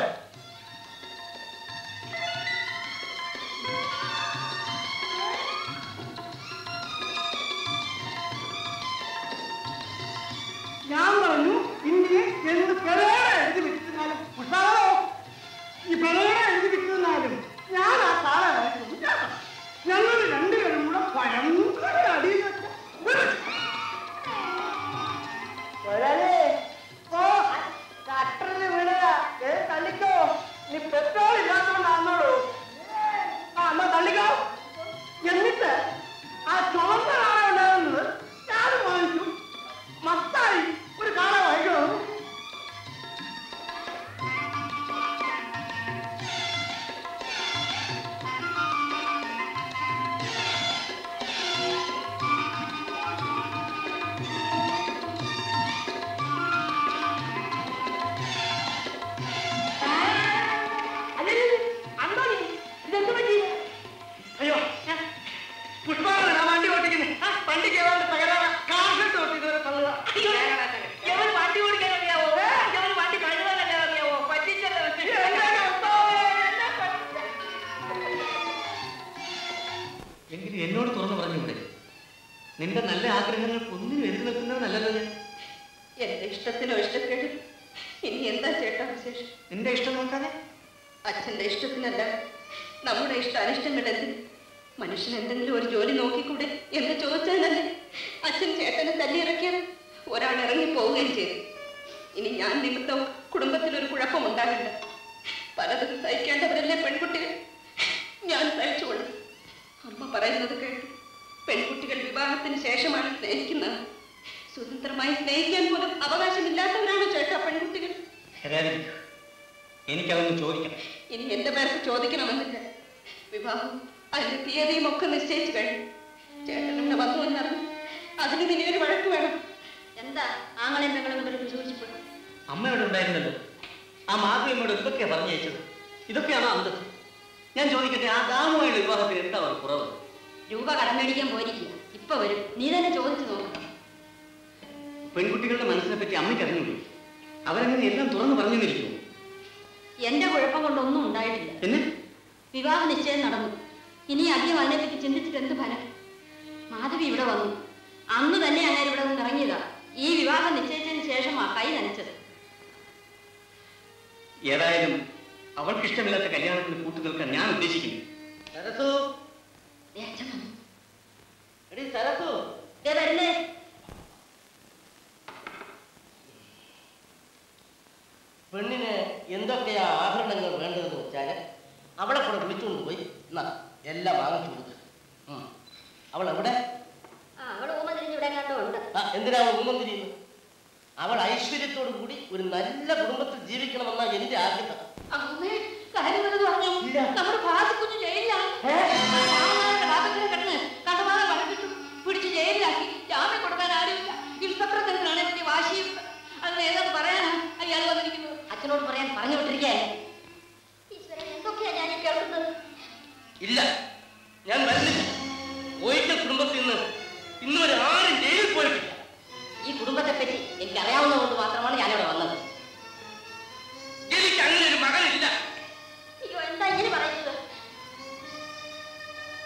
ഞാൻ പറഞ്ഞു ഇനി എന്ത് പെരേടെ എഴുതി വിറ്റിരുന്നാലും പുഷ്പാവനോ ഈ പെരേടെ എഴുതി വിറ്റിരുന്നാലും ഞാൻ ആ കാളെ ഞങ്ങൾ രണ്ടുപേരും കൂടെ ഭയങ്കര അടിയിൽ ഓ കട്ടറിന് വീണതാ ഏ തള്ളിക്കോ നീ പെട്രോൾ ഇല്ലാത്തതുകൊണ്ടാണോളൂ ആ എന്നാ തള്ളിക്കോ എന്നിട്ട് ആ ചുവന്ന കാള ഉണ്ടാകുന്നത് ഞാൻ വാങ്ങിച്ചു മത്തായി ഒരു കാള വാങ്ങിക്കണോ അയ്യോ പുഷ്പാണ് ഞാൻ വണ്ടി ഓട്ടിക്കുന്നത് വണ്ടിക്ക് ഏതാണ്ട് തകരാറ് കാർഷെട്ട് ഓട്ടി ഇതുവരെ തള്ളുക ഇവന് വണ്ടി ഓടിക്കാൻ അറിയാവോ ഇവന് വണ്ടി കഴുകാനല്ലേ അറിയാവോ പറ്റിച്ചല്ലോ എങ്കിലും എന്നോട് തുറന്നു പറഞ്ഞൂടെ നിന്റെ നല്ല ആഗ്രഹങ്ങൾക്ക് ഒന്നിനും എതിര് നിൽക്കുന്നവനല്ലല്ലോ ഞാൻ എന്റെ ഇഷ്ടത്തിനോ ഇഷ്ടക്കേടും ഇനി എന്താ ചേട്ടാ വിശേഷം നിന്റെ ഇഷ്ടം നോക്കാതെ അച്ഛന്റെ ഇഷ്ടത്തിനല്ല നമ്മുടെ ഇഷ്ട അനിഷ്ടങ്ങൾ എന്തിന് മനുഷ്യൻ എന്തെങ്കിലും ഒരു ജോലി നോക്കിക്കൂടെ എന്ന് ചോദിച്ചാലല്ലേ അച്ഛൻ ചേട്ടനെ തല്ലിയിറക്കിയത് ഒരാൾ ഇറങ്ങി പോവുകയും ചെയ്തു ഇനി ഞാൻ നിമിത്തം കുടുംബത്തിൽ ഒരു കുഴപ്പം ഉണ്ടാകില്ല പലതും സഹിക്കേണ്ടവരല്ലേ പെൺകുട്ടികൾ ഞാൻ സഹിച്ചുകൊള്ളു അമ്മ പറയുന്നത് കേട്ടു പെൺകുട്ടികൾ വിവാഹത്തിന് ശേഷമാണ് സ്നേഹിക്കുന്നത് സ്വതന്ത്രമായി സ്നേഹിക്കാൻ പോലും അവകാശമില്ലാത്തവരാണ് ചേട്ടാ പെൺകുട്ടികൾ വരാതിരിക്കൂ എനിക്കതൊന്ന് ചോദിക്കണം ഇനി എന്റെ പേർക്ക് ചോദിക്കണമെന്നില്ല വിവാഹം അതിന്റെ തീയതിയും ഒക്കെ നിശ്ചയിച്ചു കഴിഞ്ഞു ചേട്ടനെന്നെ വന്നു എന്നറിഞ്ഞു അതിന് ഇനി ഒരു വഴക്ക് വേണം എന്താ ആങ്ങളെയും പെങ്ങളും തമ്മിൽ സൂചിച്ചപ്പോൾ അമ്മയോട് ഉണ്ടായിരുന്നല്ലോ ആ മാധവിയമ്മയോട് എന്തൊക്കെയാ പറഞ്ഞയച്ചത് ഇതൊക്കെയാണോ അന്തസ് ഞാൻ ചോദിക്കട്ടെ ആ ദാമുമായുള്ള വിവാഹത്തിന് എന്താ ഒരു കുറവ് രൂപ കടം മേടിക്കാൻ പോയിരിക്കുക ഇപ്പൊ വരും നീ തന്നെ ചോദിച്ചു നോക്കണം പെൺകുട്ടികളുടെ മനസ്സിനെ പറ്റി അമ്മയ്ക്ക് അറിഞ്ഞൂടി അവരങ്ങനെ എല്ലാം തുറന്നു പറഞ്ഞു നിൽക്കുന്നു എന്റെ കുഴപ്പം കൊണ്ടൊന്നും ഉണ്ടായിട്ടില്ല പിന്നെ വിവാഹ നിശ്ചയം നടന്നു ഇനി അധികം അതിനെപ്പറ്റി ചിന്തിച്ചിട്ട് എന്ത് ഫലം മാധവി ഇവിടെ വന്നു അന്ന് തന്നെ അങ്ങനെ ഇവിടെ നിന്ന് ഇറങ്ങിയതാ ഈ വിവാഹം നിശ്ചയിച്ചതിന് ശേഷമാ കൈ നനച്ചത് ഏതായാലും അവൾക്കിഷ്ടമില്ലാത്ത കല്യാണത്തിന് കൂട്ടു നിൽക്കാൻ ഞാൻ ഉദ്ദേശിക്കുന്നു സരസു ദേ അച്ഛൻ വന്നു. എടി സരസു ദേ വരുന്നേ പെണ്ണിന് എന്തൊക്കെയാ ആഭരണങ്ങൾ വേണ്ടതെന്ന് വെച്ചാൽ അവളെ കൂടെ വിളിച്ചുകൊണ്ട് പോയി എന്നാ എല്ലാം വാങ്ങിച്ചു കൊടുക്കുക അവൾ എവിടെ ആ അവൾ ഊമ തിരിഞ്ഞ് ഇവിടെ കണ്ടോ ഉണ്ട് ആ, എന്തിനാ അവൾ ഊമം തിരിയുന്നത് അവൾ ഐശ്വര്യത്തോടു കൂടി ഒരു നല്ല കുടുംബത്തിൽ ജീവിക്കണമെന്നാ എന്റെ ആഗ്രഹം അമ്മേ കാര്യം വല്ലതും അറിഞ്ഞോ നമ്മുടെ ഭാസിക്കുഞ്ഞ് ജയിലിലാണ് പാവങ്ങളുടെ ഭാഗത്തിനെ കിടന്ന് കണ്ടമാനം വഴക്കിട്ടു പിടിച്ച് ജയിലിലാക്കി ജാമ്യം കൊടുക്കാൻ ആരുമില്ല ഇൻസ്പെക്ടർ തരത്തിലാണ് വലിയ വാശിയും അതിന് ഏതാണ്ട് പറയാനാ അയാൾ വന്നിരിക്കുന്നത് അച്ഛനോട് പറയാൻ പറഞ്ഞു വിട്ടിരിക്കേ എന്തൊക്കെയാ ഞാൻ ഈ കേൾക്കുന്നത് ഇല്ല ഞാൻ വരുന്നില്ല കോയിക്കൽ കുടുംബത്തിൽ നിന്ന് ഇന്ന് വരെ ആരും ജയിലിൽ പോയിട്ടില്ല ഈ കുടുംബത്തെ പറ്റി എനിക്ക് അറിയാവുന്നത് കൊണ്ട് മാത്രമാണ് ഞാനിവിടെ വന്നത് എനിക്ക് അങ്ങനെ ഒരു മകനില്ല അയ്യോ എന്താ ഇങ്ങനെ പറയുന്നത്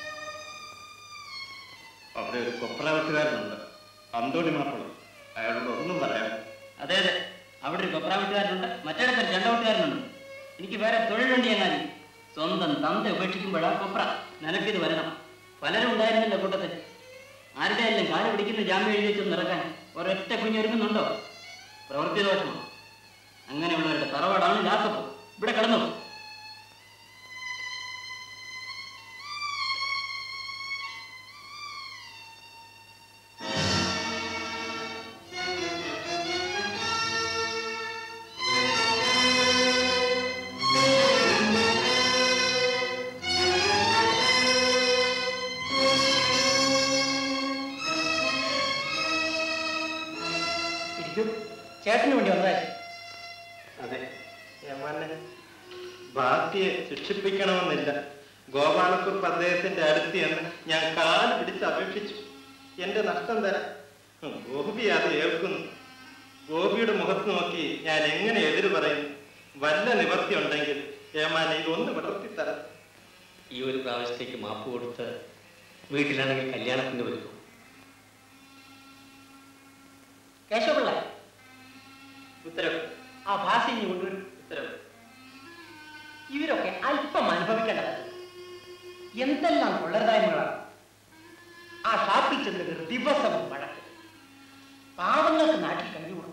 അതെ അതെ അവിടെ ഒരു കൊപ്ര വീട്ടുകാരനുണ്ട് മറ്റേടത്ത് ഒരു ചെണ്ട വീട്ടുകാരനുണ്ട് എനിക്ക് വേറെ തൊഴിലുണ്ട് എന്നാൽ സ്വന്തം തന്ത ഉപേക്ഷിക്കുമ്പോഴാ കൊപ്ര നിനക്കിത് വരണം പലരും ഉണ്ടായിരുന്നില്ല കൂട്ടത്തിൽ ആരുടെ എല്ലാം കാല് പിടിക്കുന്ന ജാമ്യം എഴുതി വെച്ചൊന്ന് ഇറക്കാൻ ഒരൊറ്റ കുഞ്ഞൊരുങ്ങുന്നുണ്ടോ പ്രവൃത്തി ദോഷമാണ് അങ്ങനെയുള്ളവരുടെ തറവാടാണ് ലാസപ്പ് ഇവിടെ കിടന്നു ഇരിക്കും ചേട്ടന് വേണ്ടി വന്നതായി അതെ യമാനെ ബാക്കിയെ ശിക്ഷിപ്പിക്കണമെന്നില്ല ഗോപാലക്കുറുപ്പ് അദ്ദേഹത്തിന്റെ അടുത്ത് എന്ന് ഞാൻ കാല് പിടിച്ച് അപേക്ഷിച്ചു എന്റെ നഷ്ടം തരാം ഉം, ഗോപി അത് ഏൽക്കുന്നു ഗോപിയുടെ മുഖത്ത് നോക്കി ഞാൻ എങ്ങനെ എതിര് പറയും വല്ല നിവർത്തി ഉണ്ടെങ്കിൽ ഏമാനെ ഇതൊന്ന് വിടർത്തി തരാം ഈ ഒരു പ്രാവശ്യത്തേക്ക് മാപ്പ് കൊടുത്ത് വീട്ടിലാണെങ്കിൽ കല്യാണത്തിന് ഒരുക്കും കേശവപിള്ള ഉത്തരവ് ആ ഭാഷ ഇനി കൊണ്ടുവരും ഉത്തരവ് ഇവരൊക്കെ അല്പം അനുഭവിക്കേണ്ടത് എന്തെല്ലാം കൊള്ളരുതായ്മകളാണ് ആ ഷാപ്പിൽ ചെന്നിട്ട് ദിവസവും വഴക്ക് പാവങ്ങൾക്ക് നാട്ടിൽ കഴിഞ്ഞുകൂടും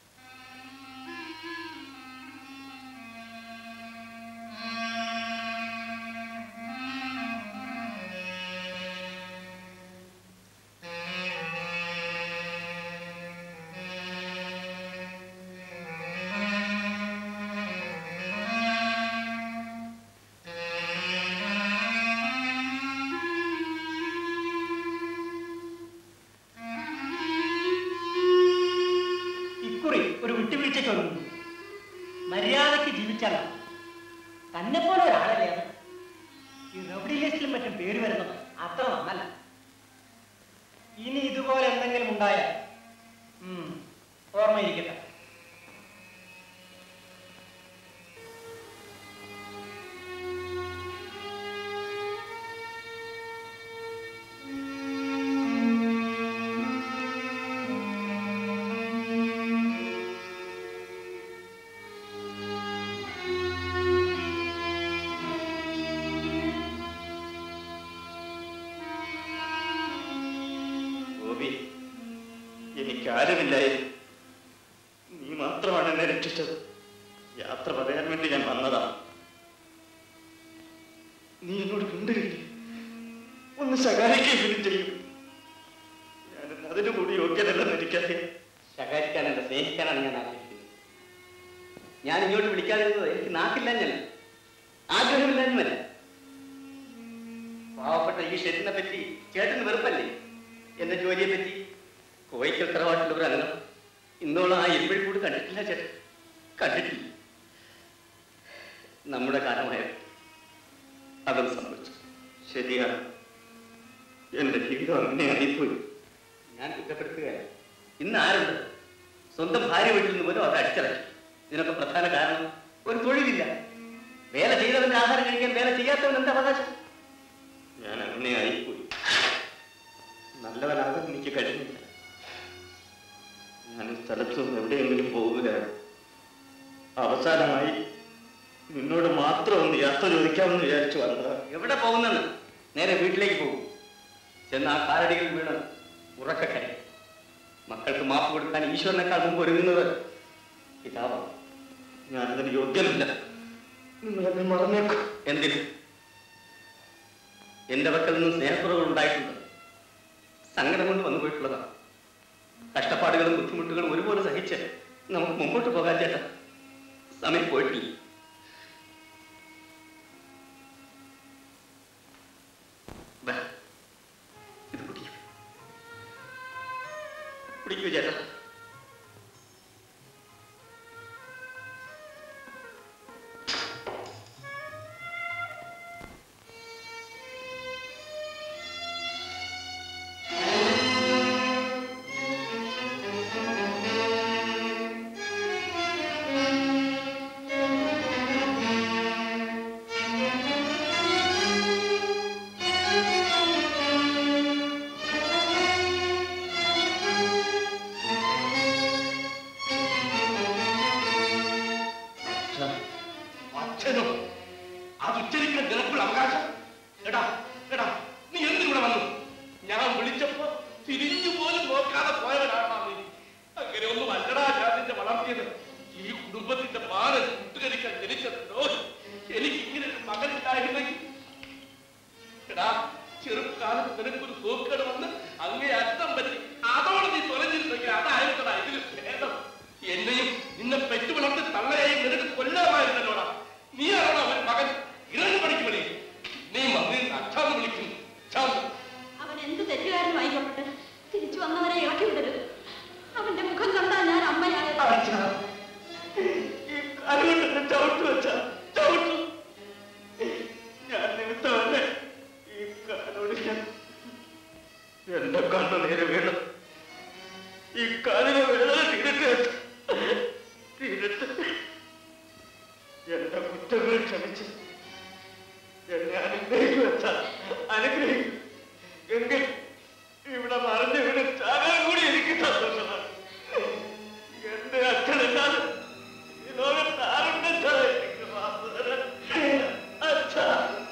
ഇക്കുറി ഒരു വിട്ടുവീഴ്ചയ്ക്ക് ഒരുങ്ങുന്നു മര്യാദയ്ക്ക് ജീവിച്ചാലാണ് തന്നെ പോലെ ഒരാളല്ലേ അത് ഈ റബഡി ലിസ്റ്റിലും മറ്റും പേര് വരുന്നത് അത്ര നന്നല്ല ഇനി ഇതുപോലെ എന്തെങ്കിലും ഉണ്ടായാൽ ഉം, ഓർമ്മയിരിക്കട്ടെ ഗോപി എനിക്കാരുമില്ലായിരുന്നു നീ മാത്രമാണ് എന്നെ രക്ഷിച്ചത് യാത്ര പറയാൻ വേണ്ടി ഞാൻ വന്നതാണ് നീ എന്നോട് മിണ്ടരുത് ഒന്ന് സഹായിക്കുകയും ചെയ്യും ഞാൻ അതിനു കൂടി യോഗ്യനല്ലെന്ന് എനിക്കറിയാം ശകാരിക്കാനല്ല സ്നേഹിക്കാനാണ് ഞാൻ ആഗ്രഹിക്കുന്നത് ഞാൻ ഇങ്ങോട്ട് വിളിക്കാതിരുന്നത് എനിക്ക് നാക്കില്ലാഞ്ഞല്ല ആഗ്രഹമില്ലാഞ്ഞല്ല പാവപ്പെട്ട ഈ ഷെറ്റിനെ പറ്റി ചേട്ടന് വെറുപ്പല്ലേ എന്റെ ജോലിയെ പറ്റി കോയിക്കൽ തറവാട്ടിലുള്ള ഒരു അംഗം ഇന്നോളം ആ ഇരുമ്പഴി കൂടി കണ്ടിട്ടില്ല ചേട്ടൻ കണ്ടിട്ടില്ല നമ്മുടെ കാലമായ അതും സംഭവിച്ചു ശരിയാണ് എന്റെ ജീവിതം അങ്ങനെ ആയിപ്പോയി ഞാൻ കുറ്റപ്പെടുത്തുകയല്ല ഇന്ന് ആരുണ്ട് സ്വന്തം ഭാര്യ വീട്ടിൽ നിന്ന് പോലും അത് അടിച്ചിറക്കി ഇതിനൊക്കെ പ്രധാന കാരണം ഒരു തൊഴിലില്ല വേല ചെയ്തവന്റെ ആഹാരം കഴിക്കാൻ വേല ചെയ്യാത്തവൻ എന്താ അവകാശം ഞാൻ അങ്ങനെ ആയിപ്പോയി നല്ലവനാകാൻ എനിക്ക് കഴിഞ്ഞില്ല ഞാൻ ഈ സ്ഥലത്ത് നിന്ന് എവിടെയെങ്കിലും പോവുകയാണ് അവസാനമായി നിന്നോട് മാത്രം ഒന്ന് യാത്ര ചോദിക്കാമെന്ന് വിചാരിച്ചു വന്നതാണ് എവിടെ പോകുന്നെന്ന് നേരെ വീട്ടിലേക്ക് പോകും ചെന്ന് ആ കാലടികൾ വീണ് ഉറക്കക്കരെ മക്കൾക്ക് മാപ്പ് കൊടുക്കാൻ ഈശ്വരനേക്കാൾ മുമ്പ് ഒരുങ്ങുന്നത് പിതാവാണ് ഞാനതിന് യോഗ്യനല്ല നിങ്ങൾ എന്നെ മറന്നേക്കും എന്തിന് എന്റെ പക്കൽ നിന്നും സ്നേഹക്കുറവുകൾ ഉണ്ടായിട്ടുണ്ട് സങ്കടം കൊണ്ട് വന്നു പോയിട്ടുള്ളതാണ് കഷ്ടപ്പാടുകളും ബുദ്ധിമുട്ടുകളും ഒരുപോലെ സഹിച്ച് നമുക്ക് മുമ്പോട്ട് പോകാൻ ചേട്ടാ സമയം പോയിട്ടില്ല ദാ, ഇത് കുടിക്കൂ കുടിക്കൂ ചേട്ടാ ആ നിനക്കൊരു അവകാശം എടാ എടാ നീ എന്തിവിടെ വന്നു ഞാൻ വിളിച്ചപ്പോ തിരിഞ്ഞു പോലും നോക്കാതെ പോയവനാണോ നീ അങ്ങനെ ഒന്നും അല്ലടാ ഞാൻ നിന്നെ വളർത്തിയത് ഈ കുടുംബത്തിന്റെ മാന കൂട്ടുകരിക്കാൻ ജനിച്ചതോ എനിക്ക് ഇങ്ങനെ ഒരു മകനില്ലായിരുന്നെങ്കിൽ എടാ ചെറുപ്പകാലത്ത് നിനക്കൊരു സൂക്കേട് വന്ന് അങ്ങേ അറ്റം പറ്റി അതോടെ നീ തൊലഞ്ഞിരുന്നെങ്കിൽ അതായിരുന്നടാ ഇതിന് ഭേദം എന്നെയും നിന്നെ പെറ്റു വളർത്തി തള്ളയെയും നിനക്ക് കൊല്ലാമായിരുന്നല്ലോടാ നീ ആണോ അവൻ മകൻ ഇറങ്ങി പഠിക്കുമണി നീ മതി അച്ഛാന്ന് വിളിക്കുന്നു അച്ഛാന്ന് അവൻ എന്ത് തെറ്റുകാരനും ആയിക്കോട്ടെ തിരിച്ചു വന്നവരെ ഇറക്കി വിടരുത് അവന്റെ മുഖം കണ്ടാ ഞാൻ അമ്മയായത് അതുകൊണ്ട് ചവിട്ടു വെച്ച ചവിട്ടു ഞാൻ നിമിത്തമല്ലേ ഈ കാലോട് ഞാൻ എന്റെ കണ്ണു നേരെ വീണു ഈ കാലിന് വേദന തീരട്ടെ തീരട്ടെ എന്റെ കുറ്റങ്ങൾ ക്ഷമിച്ച് എന്നെ അനുഗ്രഹിക്കും വെച്ച അനുഗ്രഹിക്കും എങ്കിൽ ഇവിടെ മറിഞ്ഞ് ഇവിടെ ചാകാൻ കൂടി എനിക്ക് സന്തോഷമാണ് എന്റെ അച്ഛനല്ലാതെ ഈ ലോകത്ത് ആരുണ്ടോ എനിക്ക് മാപ്പ് തരാൻ അച്ഛാ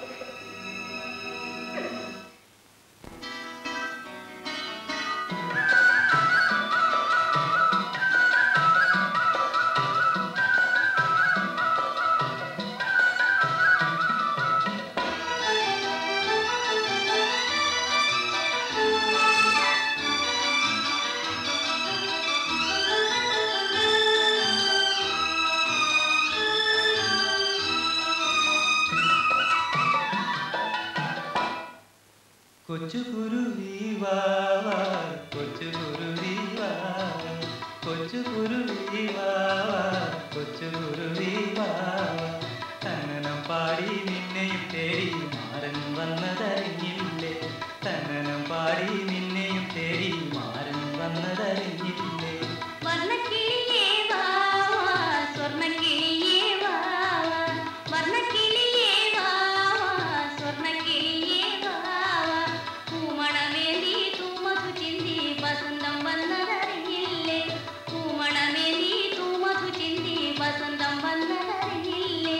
കൊച്ചു കുരുവി വാവാ കൊച്ചു കുരുവി വാവാ കൊച്ചു കുരുവി വാവാ കൊച്ചു കുരുവി വാവാ തന്നനം പാടി നിന്നെയും തേടി മാറൻ വന്നതറിഞ്ഞില്ലേ തന്നനം പാടി നിന്നെയും തേടി മാറൻ വന്നതറിഞ്ഞില്ലേ വർണ്ണക്കിളിയേ വാവാ സ്വർണ്ണക്കിളിയേ വാവാ വർണ്ണക്കിളിയേ വാവാ സ്വർണ്ണക്കിളിയേ വാവാ പൂമണമേന്തി തൂമധു ചിന്തി വസന്തം വന്നതറിഞ്ഞില്ലേ പൂമണമേന്തി തൂമധു ചിന്തി വസന്തം വന്നതറിഞ്ഞില്ലേ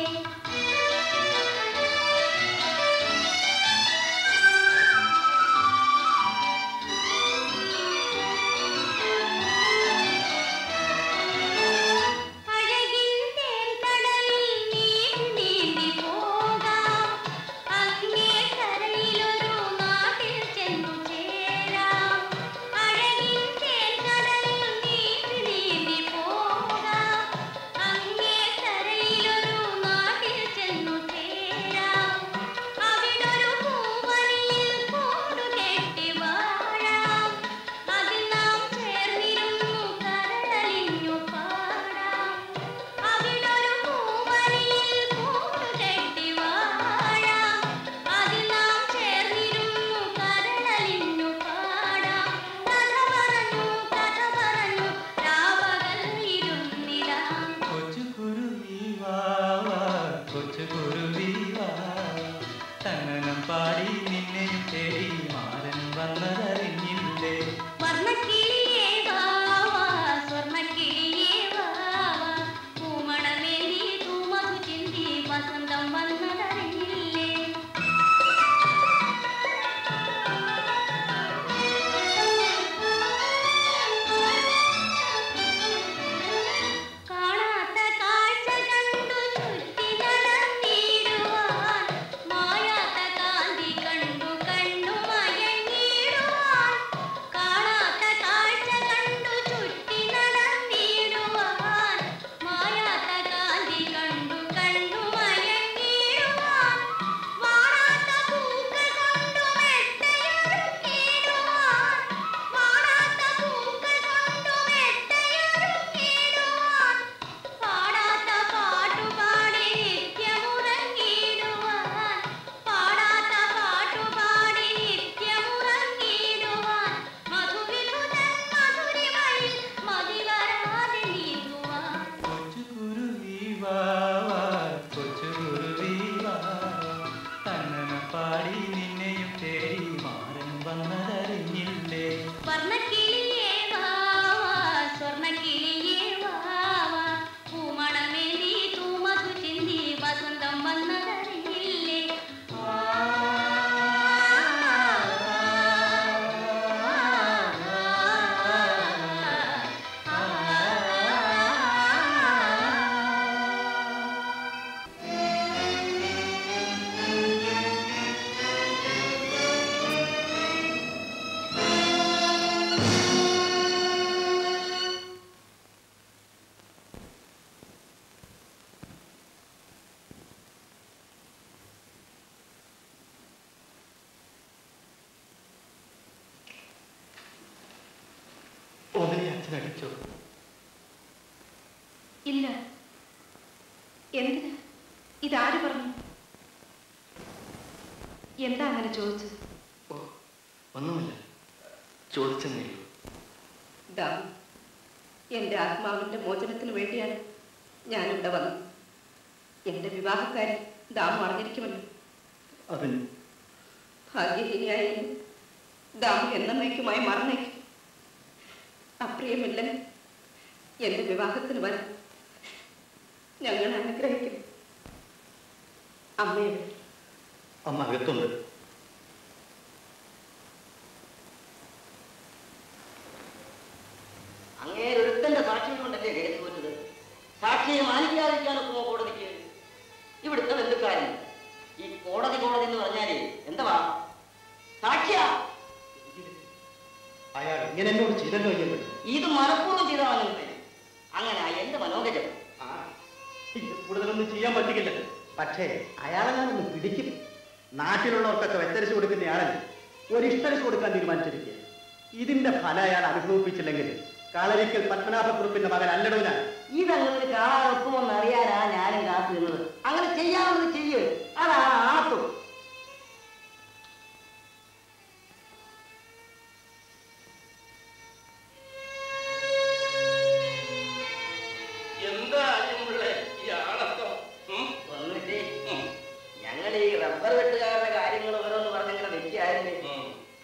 അഴകിൻ തേൻകടലിൽ നീന്തി നീന്തി പോകാം അങ്ങേ കരയിലൊരു നാട്ടിൽ ചെന്നു ചേരാം അഴകിൻ തേൻകടലിൽ നീന്തി നീന്തി പോകാം അങ്ങേ കരയിലൊരു നാട്ടിൽ ചെന്നു ചേരാം അവിടൊരു പൂവനിയിൽ കൂടു കെട്ടി വാഴാം അതിൽ നാം ചേർന്നിരുന്നു കരളലിഞ്ഞു പാടാം അവിടൊരു പൂവനിയിൽ കൂടു കെട്ടി വാഴാം അതിൽ നാം ചേർന്നിരുന്നു കരളലിഞ്ഞു പാടാം കഥ പറഞ്ഞു കഥ പറഞ്ഞു രാവകൽ ഇരുന്നിടാം കൊച്ചു കുരുവി വാവാ കൊച്ചു കുരുവി വാവാ തന്നനം പാടി നിന്നെയും തേടി മാറൻ വന്നതറിഞ്ഞില്ലേ വർണ്ണക്കിളിയേ വാവാ സ്വർണ്ണക്കിളിയേ വാവാ പൂമണമേന്തി തൂമധു ചിന്തി വസന്തം വന്നതറിഞ്ഞില്ലേ കാണാത്ത കാഴ്ച കണ്ടു ചുറ്റി നടന്നിടുവാൻ മായാത്ത കാന്തി കണ്ടു കണ്ടു മയങ്ങിടുവാൻ കാണാത്ത കാഴ്ച കണ്ടു ചുറ്റി നടന്നിടുവാൻ മായാത്ത കാന്തി കണ്ടു കണ്ടു മയങ്ങിടുവാൻ വാടാത്ത പൂക്കൾ കൊണ്ടു മെത്തയൊരുക്കിടുവാൻ വാടാത്ത പൂക്കൾ കൊണ്ടു മെത്തയൊരുക്കിടുവാൻ പാടാത്ത പാട്ടുപാടി നിത്യമുറങ്ങിടുവാൻ പാടാത്ത പാട്ടുപാടി നിത്യമുറങ്ങിടുവാൻ മധുവിനുതൻ മധുരിമയിൽ മതിവരാതെ നീങ്ങുവാൻ കൊച്ചു കുരുവി വാവാ കൊച്ചു കുരുവി വാവാ തന്നനം പാടി നിന്നെയും തേടി മാറൻ വന്നതറിഞ്ഞില്ലേ വർണ്ണക്കിളിയേ വാവാ സ്വർണ്ണക്കിളിയേ വാവാ പൂമണമേന്തി തൂമധു ചിന്തി വസന്തം വന്നതറിഞ്ഞില്ലേ ആ അച്ഛനടിച്ചോ ഇല്ല എന്തിന് ഇതാര് പറഞ്ഞു എന്താ അങ്ങനെ ചോദിച്ചത് ഒന്നുമില്ല ചോദിച്ചെന്നേ ഉള്ളൂ. ദാമു എൻ്റെ ആത്മാവിൻ്റെ മോചനത്തിന് വേണ്ടിയാണ് ഞാനിവിടെ വന്നത് എൻ്റെ വിവാഹക്കാരി ദാമു അറിഞ്ഞിരിക്കുമല്ലോ അതിന് ഭാഗ്യഹീനിയായാലും ദാമു എന്നേക്കുമായി മറന്നേക്കും അപ്രിയമില്ല എൻ്റെ വിവാഹത്തിന് വരാം ഞങ്ങൾ അനുഗ്രഹിക്കുന്നു അമ്മയുടെ അമ്മ അകത്തുണ്ട് അങ്ങേരൊരുത്തന്റെ സാക്ഷ്യം കൊണ്ടല്ലേ കേസ് തോറ്റത് സാക്ഷിയെ മാനിക്കാതിരിക്കാനൊക്കെ കോടതിക്ക് ഇവിടുത്തെ ബന്ധുക്കാരൻ ഈ കോടതി കോടതി എന്ന് പറഞ്ഞാലേ എന്തുവാ സാക്ഷിയാ അയാൾ ഇങ്ങനെ എന്നോട് ചെയ്തല്ലോ അയ്യല്ലോ ഇത് മനഃപൂർവ്വം ചെയ്തതാണെന്ന് അങ്ങനെ എന്റെ മനോഗജം ഇത് കൂടുതലൊന്നും ചെയ്യാൻ പറ്റില്ല പക്ഷേ അയാളെ ഞാനൊന്ന് പിടിക്കും നാട്ടിലുള്ളവർക്കൊക്കെ വെച്ചരിച്ചു കൊടുക്കുന്നയാളല്ലേ ഒരു ഇഷ്ടരിച്ചു കൊടുക്കാൻ തീരുമാനിച്ചിരിക്കുക ഇതിന്റെ ഫലം അയാൾ അനുഭവിപ്പിച്ചില്ലെങ്കിൽ കളരിക്കൽ പത്മനാഭക്കുറുപ്പിന്റെ മകൻ അല്ലടോ ഞാൻ ഇതങ്ങനെ കാണാൻ ഒക്കുമെന്ന് അറിയാനാ ഞാനും കാത്തു നിന്നത് അങ്ങനെ ചെയ്യാവുന്നത് ചെയ്യ് അതാണ് ആണത്വം എന്താ അയ്യമ്പിള്ളേ ഈ ആണത്തം ഉം? വന്നിട്ടേ ഞങ്ങൾ ഈ റബ്ബർ വെട്ടുകാരുടെ കാര്യങ്ങൾ ഓരോന്ന് പറഞ്ഞിങ്ങനെ വെക്കായിരുന്നേ ഉം.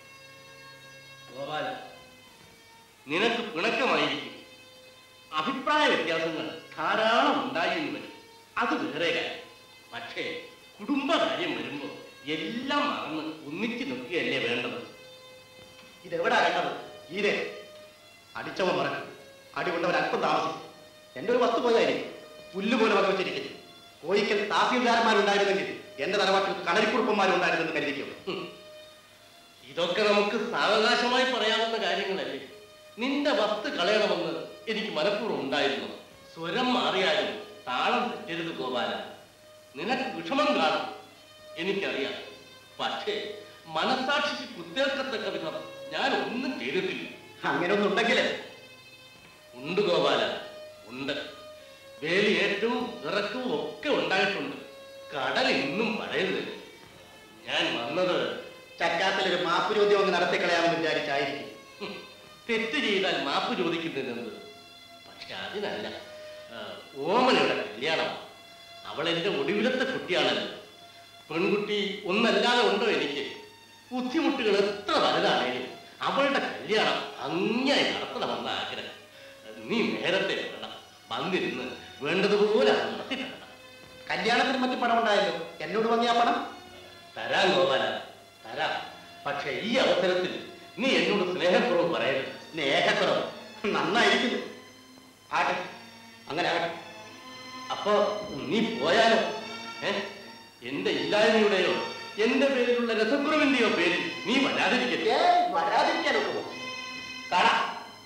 ഗോപാല നിനക്ക് പിണക്കമായിരിക്കും അഭിപ്രായ വ്യത്യാസങ്ങൾ ധാരാളം ഉണ്ടായിരുന്നു വരും അത് വേറെ കാര്യം പക്ഷേ കുടുംബകാര്യം വരുമ്പോൾ എല്ലാം മറന്ന് ഒന്നിച്ചു നിൽക്കുകയല്ലേ വേണ്ടത് ഇതെവിടാ കണ്ടത് ഈരെ അടിച്ചവൻ മറക്കും അടി കൊണ്ടവൻ അല്പം താമസിക്കും എന്റെ ഒരു വസ്തു പോയായിരിക്കും പുല്ല് പോലെ വക വെച്ചിരിക്കുന്നു കോയിക്കൽ തഹസീൽദാർമാരുണ്ടായിരുന്നെങ്കിൽ എന്റെ തലവാട്ടിൽ കളരിക്കുറുപ്പന്മാരുണ്ടായിരുന്നെന്ന് കരുതിക്കും ഹും. ഇതൊക്കെ നമുക്ക് സാവകാശമായി പറയാവുന്ന കാര്യങ്ങളല്ലേ നിന്റെ വസ്തു കളയണമെന്ന് എനിക്ക് മനഃപൂർവ്വം ഉണ്ടായിരുന്നു സ്വരം മാറിയാലും താളം തെറ്റരുത് ഗോപാല നിനക്ക് വിഷമം കാണും എനിക്കറിയാം പക്ഷേ മനസാക്ഷിക്ക് കുത്തേൽക്കത്തക്ക വിധം ഞാൻ ഒന്നും ചെയ്തിട്ടില്ല അങ്ങനെ ഒന്നുണ്ടെങ്കിൽ ഉണ്ട് ഗോപാല ഉണ്ട് വേലിയേറ്റവും ഇറക്കവും ഒക്കെ ഉണ്ടായിട്ടുണ്ട് കടൽ ഇന്നും പടയുന്നില്ല ഞാൻ വന്നത് ചക്കാത്തിലൊരു മാപ്പ് ചോദ്യം ഒന്ന് നടത്തിക്കളയാമെന്ന് വിചാരിച്ചായിരിക്കും ഹും, തെറ്റ് ചെയ്താൽ മാപ്പ് ചോദിക്കുന്നതെന്ത് പക്ഷെ അതിനല്ല ആ, ഓമനയുടെ കല്യാണം അവൾ എന്റെ ഒടുവിലത്തെ കുട്ടിയാണല്ലോ പെൺകുട്ടി ഒന്നല്ലാതെ ഉണ്ടോ എനിക്ക് ബുദ്ധിമുട്ടുകൾ എത്ര വലുതാണേലും അവളുടെ കല്യാണം ഭംഗിയായി നടത്തണമെന്ന ആഗ്രഹം നീ നേരത്തെ വേണം വന്നിരുന്ന് വേണ്ടതുപോലെ അത് നടത്തി തരണം കല്യാണത്തിന് മറ്റു പണം ഉണ്ടായല്ലോ എന്നോട് വാങ്ങിയ ആ പണം തരാം ഗോപാല തരാം പക്ഷെ ഈ അവസരത്തിൽ നീ എന്നോട് സ്നേഹക്കുറവ് പറയരുത് സ്നേഹക്കുറവ് നന്നായിരിക്കുന്നു ആട്ടെ അങ്ങനെ ആട്ടെ അപ്പോ നീ പോയാലോ ഏ എന്റെ ഇല്ലായ്മയുടെയോ എന്റെ പേരിലുള്ള രസക്കുറവിന്റെയോ പേരിൽ നീ വരാതിരിക്കരുത് ഏയ്, വരാതിരിക്കാനൊക്കെ കാണാം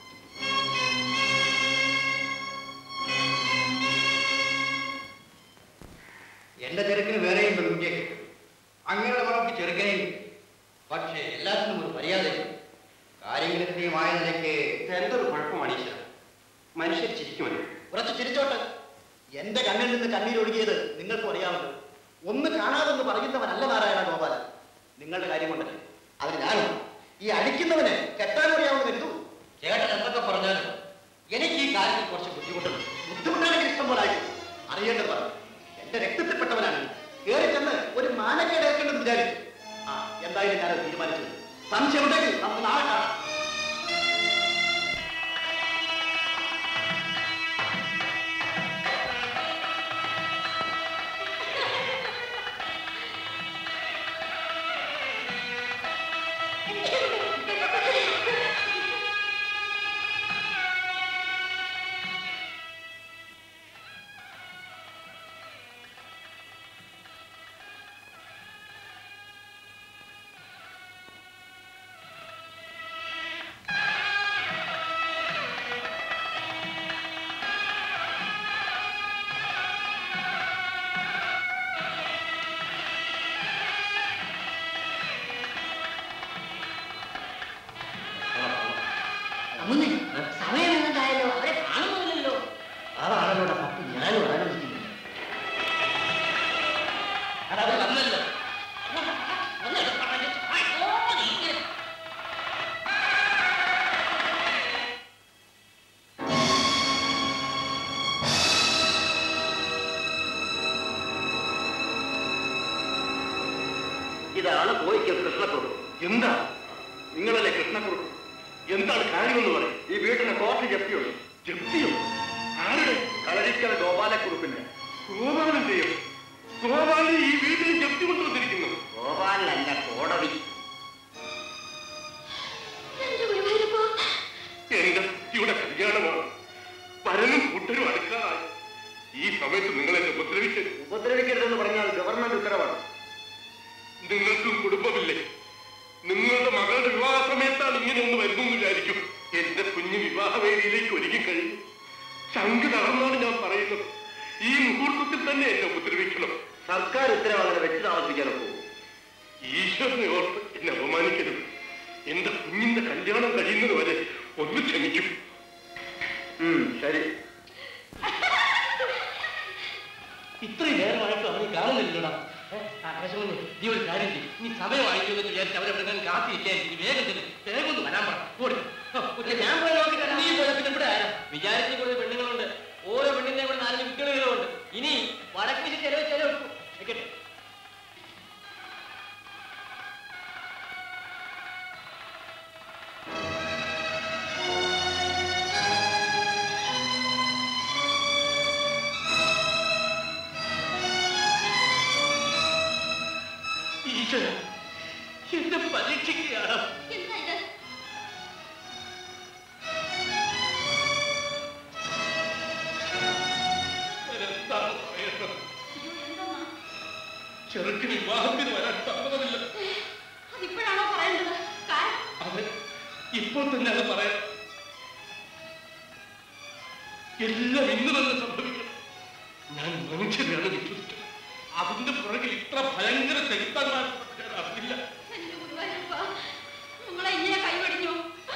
എന്റെ ചെറുക്കിന് വേറെയും പെൺകുട്ടിയെ കിട്ടും അങ്ങനെയുള്ള മണക്ക് ചെറുക്കനെയും കിട്ടും. പക്ഷേ എല്ലാത്തിനും ഒരു മര്യാദയുണ്ട് കാര്യങ്ങളെത്തിയുമായ നിലയ്ക്ക് എന്തൊരു കുഴപ്പമാണ് ഈശ്വര മനുഷ്യർ ചിരിക്കുമല്ലോ കുറച്ച് ചിരിച്ചോട്ടെ എന്റെ കണ്ണിൽ നിന്ന് കണ്ണീരൊഴുകിയത് നിങ്ങൾക്കും അറിയാമല്ലോ ഒന്ന് കാണാതെന്ന് പറയുന്നവനല്ല നാരായണ ഗോപാല നിങ്ങളുടെ കാര്യം കൊണ്ടല്ലേ അതിന് ഞാനും ഈ അടിക്കുന്നവന് കെട്ടാൻ അറിയാമെന്ന് കരുതൂ ചേട്ടൻ എന്തൊക്കെ പറഞ്ഞാലും എനിക്ക് ഈ കാര്യത്തിൽ കുറച്ച് ബുദ്ധിമുട്ടുണ്ട് ബുദ്ധിമുട്ടാണെങ്കിൽ ഇഷ്ടം പോലെ ആയിരിക്കും അറിയേണ്ടത് പറഞ്ഞു എന്റെ രക്തത്തിൽപ്പെട്ടവനാണ് കയറി ചെന്ന് ഒരു മാനക്കേട് ഏൽക്കേണ്ടെന്ന് വിചാരിച്ചു ആ എന്തായാലും ഞാനത് തീരുമാനിച്ചു സംശയം ഉണ്ടെങ്കിൽ നമുക്ക് നാളെ കാണാം ഇതാണ് കോയിക്കൽ കൃഷ്ണക്കുറുപ്പ് എന്താ നിങ്ങളല്ലേ കൃഷ്ണക്കുറുപ്പ് എന്താണ് കാര്യമെന്ന് പറയും ഈ വീട്ടിന് കോർട്ട് ജപ്തിയുണ്ട് ജപ്തിയോ ആരുടെ കളരിക്കൽ ഗോപാലക്കുറുപ്പിന്റെ ഗോപാലന്റെയോ ഗോപാലൻ ഈ വീട്ടിൽ ജപ്തി കൊണ്ടുവന്നിരിക്കുന്നു ഗോപാലനല്ല കോടതി എന്റെ ഗുരുവായൂരപ്പോ എന്റെ കുട്ടിയുടെ കല്യാണമാണ് പരനും കൂട്ടരും അടുക്കാറായി ഈ സമയത്ത് നിങ്ങൾ എന്നെ ഉപദ്രവിക്കരുത് ഉപദ്രവിക്കരുതെന്ന് പറഞ്ഞാൽ ഗവൺമെന്റ് ഉത്തരവാണ് നിങ്ങൾക്കും കുടുംബമില്ലേ നിങ്ങളുടെ മകളുടെ വിവാഹ സമയത്താണ് ഇങ്ങനെ ഒന്ന് വരുന്നെന്ന് വിചാരിക്കും എന്റെ കുഞ്ഞ് വിവാഹവേദിയിലേക്ക് ഒരുങ്ങി കഴിഞ്ഞു ശങ്ക് തളർന്നാണ് ഞാൻ പറയുന്നത് ഈ മുഹൂർത്തത്തിൽ തന്നെ എന്നെ ഉപദ്രവിക്കണം സർക്കാർ ഉത്തരവ് അങ്ങനെ വെച്ച് താമസിക്കാനോ പോകും ഈശ്വരനെ ഓർത്ത് എന്നെ അപമാനിക്കരുത് എന്റെ കുഞ്ഞിന്റെ കല്യാണം കഴിയുന്നത് വരെ ഒന്ന് ക്ഷമിക്കും ശരി ഇത്രയും നേരമായിട്ടും അവനെ കാണുന്നില്ലടാ ആകാശമൊന്നും നീ ഒരു കാര്യം ചെയ്യും നീ സമയമായിരിക്കും എന്ന് വിചാരിച്ച് അവരവിടെ ഞാൻ കാത്തിരിക്കായിരിക്കും നീ വേഗം ചെല്ലും വേഗം ഒന്ന് വരാൻ പറ ഓടി ഓ, ഉച്ച ഞാൻ പോയി നോക്കിട്ട് നീ പോയാ പിന്നെ ഇവിടെ ആരാ വിചാരിച്ചു കൂടുതൽ പെണ്ണുങ്ങളുണ്ട് ഓരോ പെണ്ണിന്റെ കൂടെ നാല് വിക്കലുകളുണ്ട് ഇനി വടക്ക് വെച്ച് ചെലവ് ചെലവ് വെക്കട്ടെ ഈശ്വര എന്നെ പരീക്ഷിക്കുകയാണ് എന്താ ഇത് എന്താണ് പറയേണ്ടത് അയ്യോ എന്താ ചെറുക്കിന് വിവാഹത്തിന് വരാൻ സമ്മതമില്ല അതിപ്പോഴാണോ പറയേണ്ടത് കാരണം അതെ ഇപ്പോൾ തന്നെ അത് പറയാം എല്ലാം ഇന്ന് തന്നെ സംഭവിക്കണം ഞാൻ മനുഷ്യരെയാണ് വിശ്വസിച്ചത് അതിന്റെ പുറകിൽ ഇത്ര ഭയങ്കര ചെലുത്താൻ ഞാൻ അറിയില്ല എന്റെ ഗുരുവായൂരപ്പ നിങ്ങളെ ഇങ്ങനെ കൈവടിഞ്ഞു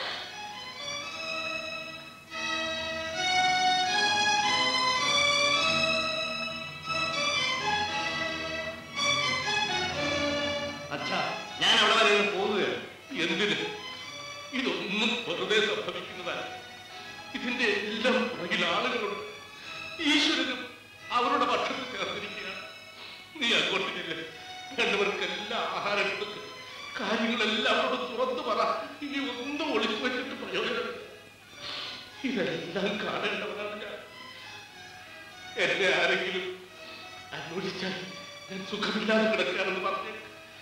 അച്ഛാ ഞാൻ അവിടെ വരെ ഒന്ന് പോവുകയാണ് എന്തിന് ഇതൊന്നും വെറുതെ സംഭവിക്കുന്നതല്ല ഇതിന്റെ എല്ലാം പുറകിൽ ആളുകളുണ്ട് ഈശ്വരനും അവരുടെ പക്ഷത്ത് ചേർന്നിരിക്കുകയാണ് നീ അങ്ങോട്ട് ചെല്ല് വേണ്ടവർക്കെല്ലാം ആഹാരം കൊടുക്ക് കാര്യങ്ങളെല്ലാം അവരോട് തുറന്നു പറ ഇനി ഒന്നും ഒളിച്ചു വെച്ചിട്ട് പ്രയോജനമില്ല ഇതെല്ലാം കാണേണ്ടവരാണ് ഞാൻ എന്നെ ആരെങ്കിലും അന്വേഷിച്ചാൽ ഞാൻ സുഖമില്ലാതെ കിടക്കുകയാണെന്ന് പറഞ്ഞേക്ക്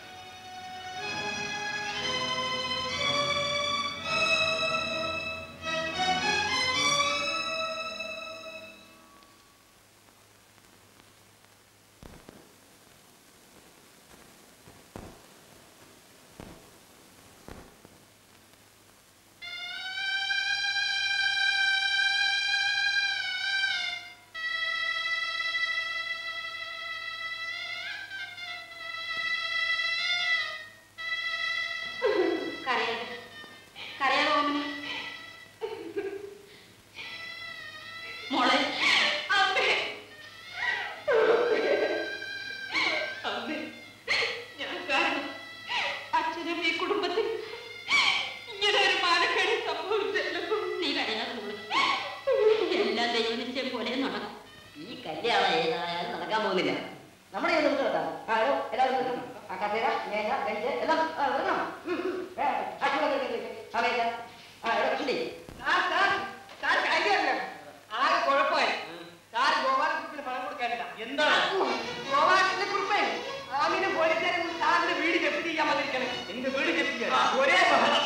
കരയാതെ കരയാതെ ഓമനെ മോളെ അമ്മേ അമ്മേ ഞാൻ കാരണം അച്ഛനും ഈ കുടുംബത്തിൽ ഇങ്ങനെ ഒരു മാനക്കേട് സംഭവിച്ചല്ലോ നീ കരയാതെ മോളെ എല്ലാം ദൈവനിശ്ചയം പോലെ നടക്കും ഈ കല്യാണം ഏതായാലും നടക്കാൻ പോകുന്നില്ല നമ്മുടെ കയ്യിൽ നമുക്ക് കേട്ടോ ആ ഹലോ എല്ലാവരും നിൽക്കണം ആ കസേര മേശ ബെഞ്ച് എല്ലാം ആ, വെക്കണം ഉം, ഉം. ഏ, ആ ചൂടൊക്കെ എടുക്ക്, എടുക്ക്. ആ മേശ ആ എവിടെ കൃഷ്ണി സാർ സാർ സാർ കാര്യമല്ല ആകെ കുഴപ്പമായി സാർ ഗോപാലക്കുറിപ്പിന് പണം കൊടുക്കാനില്ല എന്താണ് ഗോപാലത്തിന്റെ കുറിപ്പേ ആമിനെ പോലീസുകാരും സാറിന്റെ വീട് ജപ്തി ചെയ്യാൻ വന്നിരിക്കണേ എന്റെ വീട് ജപ്തി ചെയ്യാൻ ഒരേ ബഹളം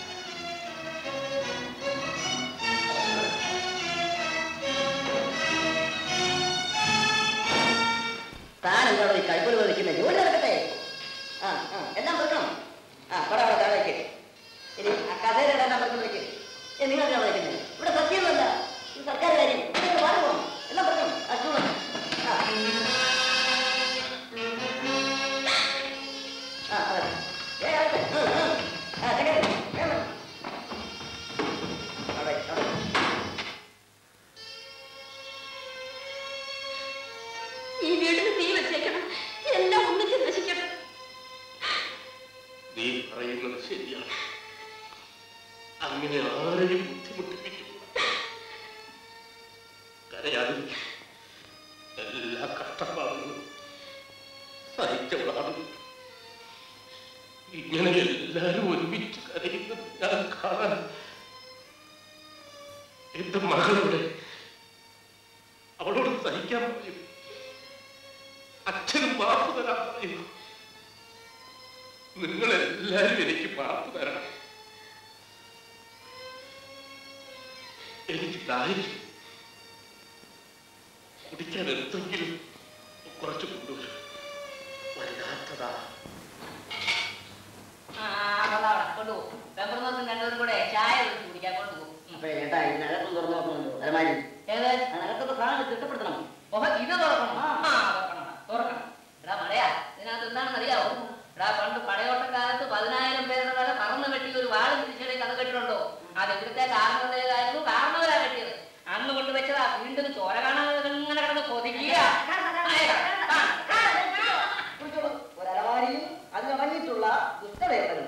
താൻ എന്താണ് ഈ കൈപ്പൊലി നിൽക്കുന്നത് ജോലി നടക്കട്ടെ ആ ആ എല്ലാം വെക്കണം ആ പട അവിടെ താഴെ വെക്ക്. ഇനി ആ കസേര എല്ലാം പറഞ്ഞു വെക്ക് ഏ നിങ്ങൾ എന്താണ് വയ്ക്കുന്നത് ഇവിടെ സത്യമല്ല ഇത് സർക്കാർ കാര്യം ഇതൊക്കെ പാടുമോ എല്ലാം വെക്കണം ആ ചൂട് ആ ആ അതെ ഏ അതെ ഉം, ഉം. ആ സെക്രട്ടറി വേണം അവിടെ അവിടെ ഈ വീടിന് തീ വെച്ചേക്കണം എല്ലാം ഒന്നിച്ച് നശിക്കണം നീ പറയുന്നത് ശരിയാണ് അങ്ങനെ ആരെയും ബുദ്ധിമുട്ടിപ്പിക്കുന്നു കരയാതിരിക്കും എല്ലാ കഷ്ടപ്പാടുകളും സഹിച്ചവളാണ് ഇങ്ങനെ എല്ലാരും ഒരുമിച്ച് കരയുന്നത് ഞാൻ കാണാൻ എന്റെ മകളുടെ അവളോട് സഹിക്കാൻ പറയും അച്ഛനും മാപ്പ് തരാൻ പറയും നിങ്ങളെല്ലാരും എനിക്ക് മാപ്പ് തരണം എനിക്ക് ദാഹിക്കും കുടിക്കാൻ എന്തെങ്കിലും കുറച്ച് കൊണ്ടുവരും വല്ലാത്തതാ ആ കൊള്ളാം കൊണ്ടുപോകും പെമ്പറന്നോസും രണ്ടുപേരും കൂടെ ചായ കുടിച്ച് കുടിക്കാൻ കൊണ്ടുപോകും അപ്പൊ ഏട്ടാ ഇതിനകത്തും തുറന്നു നോക്കുന്നുണ്ടോ അലമാരി ഏത് അതിനകത്തൊക്കെ സാധനം തിട്ടപ്പെടുത്തണം ഓഹോ ഇത് തുറക്കണം ആ തുറക്കണം തുറക്കണം എടാ മഴയാ ഇതിനകത്ത് എന്താണെന്ന് അറിയാവോ എടാ പണ്ട് പടയോട്ടക്കാലത്ത് പതിനായിരം പേരുടെ തല പറന്ന് വെട്ടി ഒരു വാളും തിരിച്ചടി കഥ കേട്ടിട്ടുണ്ടോ അത് ഇവിടുത്തെ കാരണവരായിരുന്നു കാരണവരാ വെട്ടിയത് അന്ന് കൊണ്ട് വെച്ചതാ വീണ്ടും ചോര കാണാതെ ഇങ്ങനെ കിടന്ന് കൊതിക്കുക കുടിച്ചോളൂ. ഒരു അലമാരിയും അതിനടങ്ങിയിട്ടുള്ള ദുഷ്ടവേദനും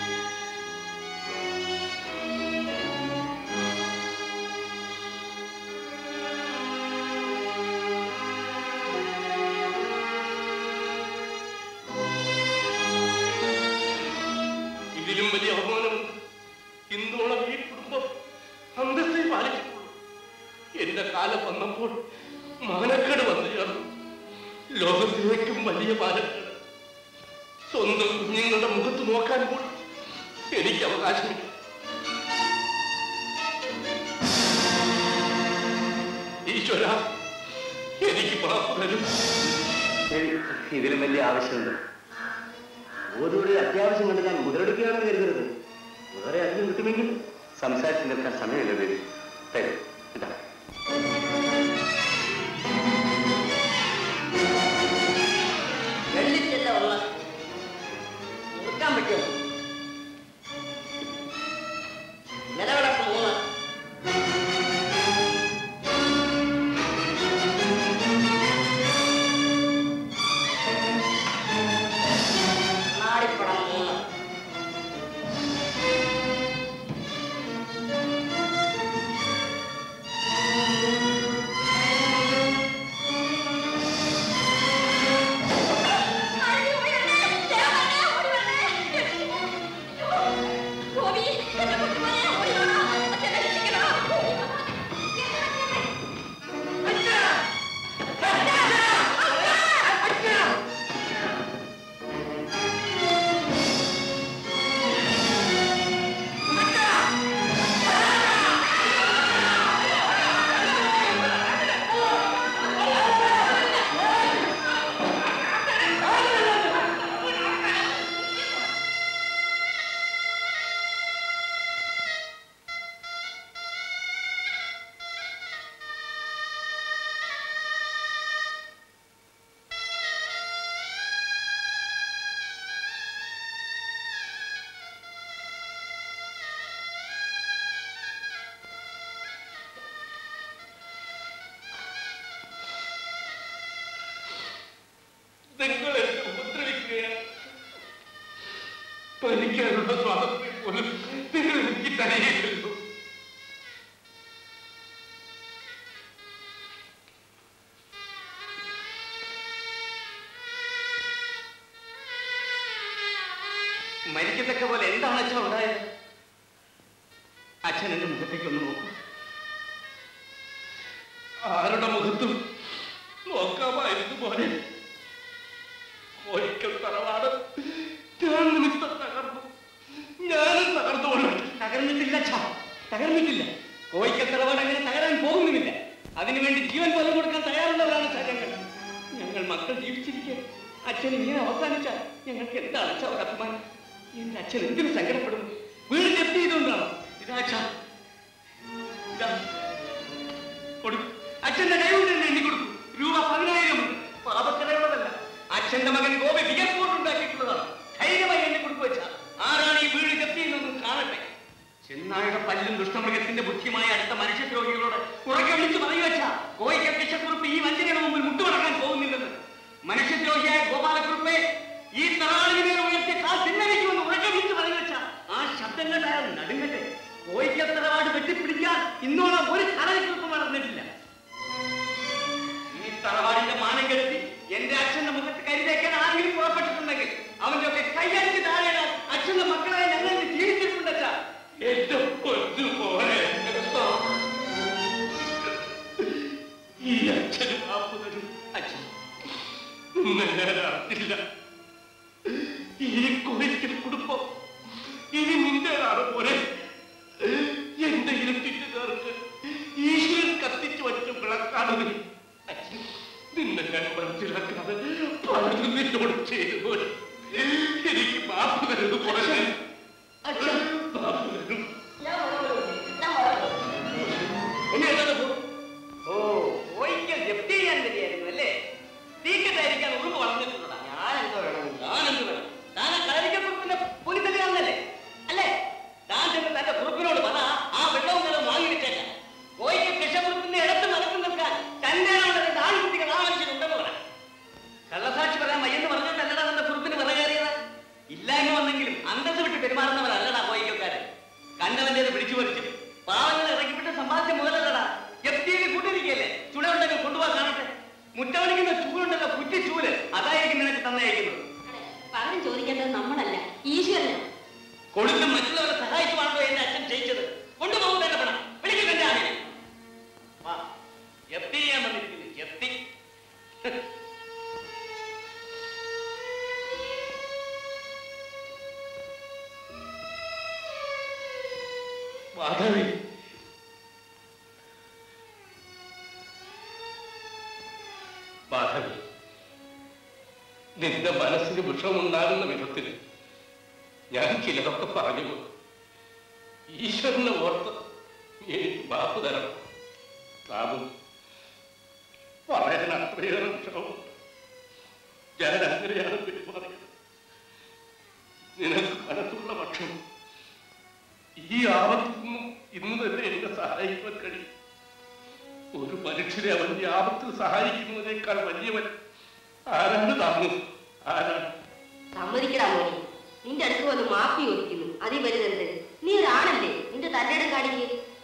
ഇതിലും വലിയ അവമാനമുണ്ട് ഇന്നോളം ഈ കുടുംബം അന്തസ്സിൽ പാലിച്ചിട്ടുള്ളൂ എന്റെ കാലം വന്നപ്പോൾ മാനക്കേട് വന്നു ചേർന്നു ലോകത്തിലേക്കും വലിയ മാനക്കേട് സ്വന്തം കുഞ്ഞുങ്ങളുടെ മുഖത്ത് നോക്കാൻ പോലും എനിക്ക് അവകാശമില്ല ഈശ്വര എനിക്ക് മാപ്പ് തരും ശരി ഇതിലും വലിയ ആവശ്യമുണ്ട് ഓരോരു അത്യാവശ്യം കണ്ട് ഞാൻ മുതലെടുക്കുകയാണെന്ന് കരുതരുത് വളരെ അധികം കിട്ടുമെങ്കിൽ സംസാരിച്ച് നിൽക്കാൻ സമയമില്ല പേര് തരും ഇതാ വെള്ളിച്ചെല്ല ഒന്ന് മുറുക്കാൻ പറ്റുമോ നിലവിളക്ക് മൂന്ന് കണ്ണാടിപ്പടം മൂന്ന് നിങ്ങൾ എന്നെ ഉപദ്രവിക്കുകയാണ് ഭരിക്കാനുള്ള സ്വാതന്ത്ര്യം പോലും നിങ്ങൾ എനിക്ക് തരയില്ലല്ലോ മരിക്കത്തക്ക പോലെ എന്താണ് അച്ഛൻ ഉണ്ടായത് അച്ഛൻ എന്റെ മുഖത്തേക്ക് ഒന്ന് നോക്കൂ ആരുടെ മുഖത്തും നോക്കാമായിരുന്നു പോലെ കോഴിക്കൽ തറവാട് ഞാൻ നിമിത്തം തകർന്നു ഞാനും തകർന്നുകൊള്ളട്ടെ തകർന്നിട്ടില്ല അച്ഛാ തകർന്നിട്ടില്ല കോഴിക്കൽ തറവാട് അങ്ങനെ തകരാൻ പോകുന്നുമില്ല അതിനുവേണ്ടി ജീവൻ പോലും കൊടുക്കാൻ തയ്യാറുള്ളവരാണ് അച്ഛാ ഞങ്ങൾ ഞങ്ങൾ മക്കൾ ജീവിച്ചിരിക്കെ അച്ഛൻ ഇങ്ങനെ അവസാനിച്ചാൽ ഞങ്ങൾക്ക് എന്താണ് അച്ഛാ ഒരു അഭിമാനം എന്റെ അച്ഛൻ എന്തിനു സങ്കടപ്പെടുന്നു വീട് ജപ്തി ചെയ്തുകൊണ്ടാണോ ഇതാ അച്ഛാ ഇതാ കൊടുക്കും അച്ഛന്റെ കൈ കൊണ്ട് തന്നെ എണ്ണി കൊടുക്കും രൂപ പതിനായിരം ഉണ്ട് പാപക്കരയുള്ളതല്ല അച്ഛന്റെ മകൻ ഗോപി വിജയപൂർവ്വം ഉണ്ടാക്കിയിട്ടുള്ളതാണ് ധൈര്യമായി എന്നെ കൊടുക്കു വെച്ച ആരാണ് ഈ വീട് ജപ്തി ചെയ്യുന്നതെന്ന് കാണട്ടെ ചെന്നായുടെ പല്ലും ദുഷ്ടമൃഗത്തിന്റെ ബുദ്ധിയുമായ അടുത്ത മനുഷ്യദ്രോഹികളോട് ഉറക്കെ വിളിച്ച് പറയുക വെച്ച കോയിക്കൽ കൃഷ്ണക്കുറുപ്പ് ഈ വഞ്ചനയുടെ മുമ്പിൽ മുട്ടുമടക്കാൻ പോകുന്നില്ലെന്ന് മനുഷ്യദ്രോഹിയായ ഗോപാലക്കുറുപ്പെ ഈ തറാളിനെ ഉയർത്തി കാൽ തിന്നരിക്കുമെന്ന് ഉറക്കെ വിളിച്ച് പറയുക വെച്ച ആ ശബ്ദങ്ങളുടെ അയാൾ നടുങ്ങട്ടെ കോയിക്കൽ തറവാട് വെട്ടിപ്പിടിക്കാൻ ഇന്നോളം ഒരു കടലിക്കുറിപ്പ് നടന്നിട്ടില്ല നിന്നെ ഞാൻ അറിഞ്ഞില്ല ഈ കോയിക്കൽ കുടുംബം ഇനി നിന്റേതാണ് പോലെ എന്റെ ഇരുട്ടിട്ടുകാർക്ക് ഈശ്വരൻ കത്തിച്ചു വച്ച വിളക്കാണ് നീ നിന്നെ ഞാൻ മനസ്സിലാക്കാതെ പലതും നിന്നോട് ചെയ്തു പോയി എനിക്ക് മാപ്പ് തരുന്നു പോലെ മാപ്പ് തരും ഓ കോയിക്കൽ ജപ്തി ചെയ്യാൻ വരികയായിരുന്നു അല്ലേ തീക്കത്തായിരിക്കാൻ ഉറുമ്പ് വളർന്നിട്ടുള്ളതാ ഞാൻ എന്തോ വേണം ഞാനെന്ത് വേണം താൻ ആ കളരിക്കക്കുറിപ്പിന്റെ പുലിത്തലിയാണെന്നല്ലേ അല്ലേ താൻ ചെന്ന് തന്റെ കുറുപ്പിനോട് പറ ആ വെള്ളവും വെള്ളം വാങ്ങി വെച്ചേക്കാം കോയിക്കൽ കൃഷ്ണക്കുറിപ്പിന്റെ ഇടത്ത് മറന്നു നിൽക്കാൻ തന്നെ രണ്ട് ആൺകുട്ടികൾ ആ മനുഷ്യനുണ്ടെന്ന് പറ കള്ളസാക്ഷി പറയാൻ വയ്യെന്ന് പറഞ്ഞോണ്ടല്ലടാ തന്റെ കുറുപ്പിന് വിറകേറിയത് ഇല്ലായ്മ വന്നെങ്കിലും അന്തസ് വിട്ട് പെരുമാറുന്നവരല്ലടാ കോയിക്കക്കാരൻ കണ്ടവന്റേത് പിടിച്ചു പറിച്ചു പാവങ്ങളെ ഇറക്കിവിട്ട് സമ്പാദിച്ച മുതലല്ലടാ എഫ്ഡിയിൽ കൂട്ടിരിക്കല്ലേ ചുടയുണ്ടെങ്കിൽ കൊണ്ടുപോകാൻ കാണട്ടെ മുറ്റമണിക്കുന്ന ചൂലുണ്ടല്ലോ കുറ്റി ചൂല് അതായിരിക്കും നിനക്ക് തന്നയക്കുന്നത് പകരം ചോദിക്കേണ്ടത് നമ്മളല്ല ഈശ്വരനാണ് കൊടുത്തും മറ്റുള്ളവരെ സഹായിക്കുവാണല്ലോ എന്റെ അച്ഛൻ ജയിച്ചത് കൊണ്ടുപോകും തന്നെ പണം വിളിക്കും എന്റെ ആടിനെ വാ എഫ്ഡി ചെയ്യാൻ വന്നിരിക്കുന്നു എഫ്ഡി മാധവി മാധവി നിന്റെ മനസ്സിന് വിഷമുണ്ടാകുന്ന വിധത്തിൽ ഞാൻ ചിലതൊക്കെ പറഞ്ഞു പോയി. ഈശ്വരനെ ഓർത്ത് നീ എനിക്ക് മാപ്പ് തരണം നാമും പറയാൻ അത്രയേറെ വിഷമമുണ്ട് ഞാൻ അങ്ങനെയാണ് പെരുമാറിയത് നിനക്ക് മനസ്സുള്ള പക്ഷം ഈ ആപത്തിൽ നിന്നും ഇന്ന് തന്നെ എന്നെ സഹായിക്കാൻ കഴിയും ഒരു മനുഷ്യരെ അവന്റെ ആപത്തിൽ സഹായിക്കുന്നതിനേക്കാൾ വലിയവൻ ആരാണ് താങ്ങും ആരാണ് സമ്മതിക്കടാ മോനെ നിന്റെ അടുത്ത് വന്ന് മാപ്പി ചോദിക്കുന്നു അതീ വരുന്നുണ്ട് നീ ഒരാണല്ലേ നിന്റെ തന്റെ കാണിക്ക്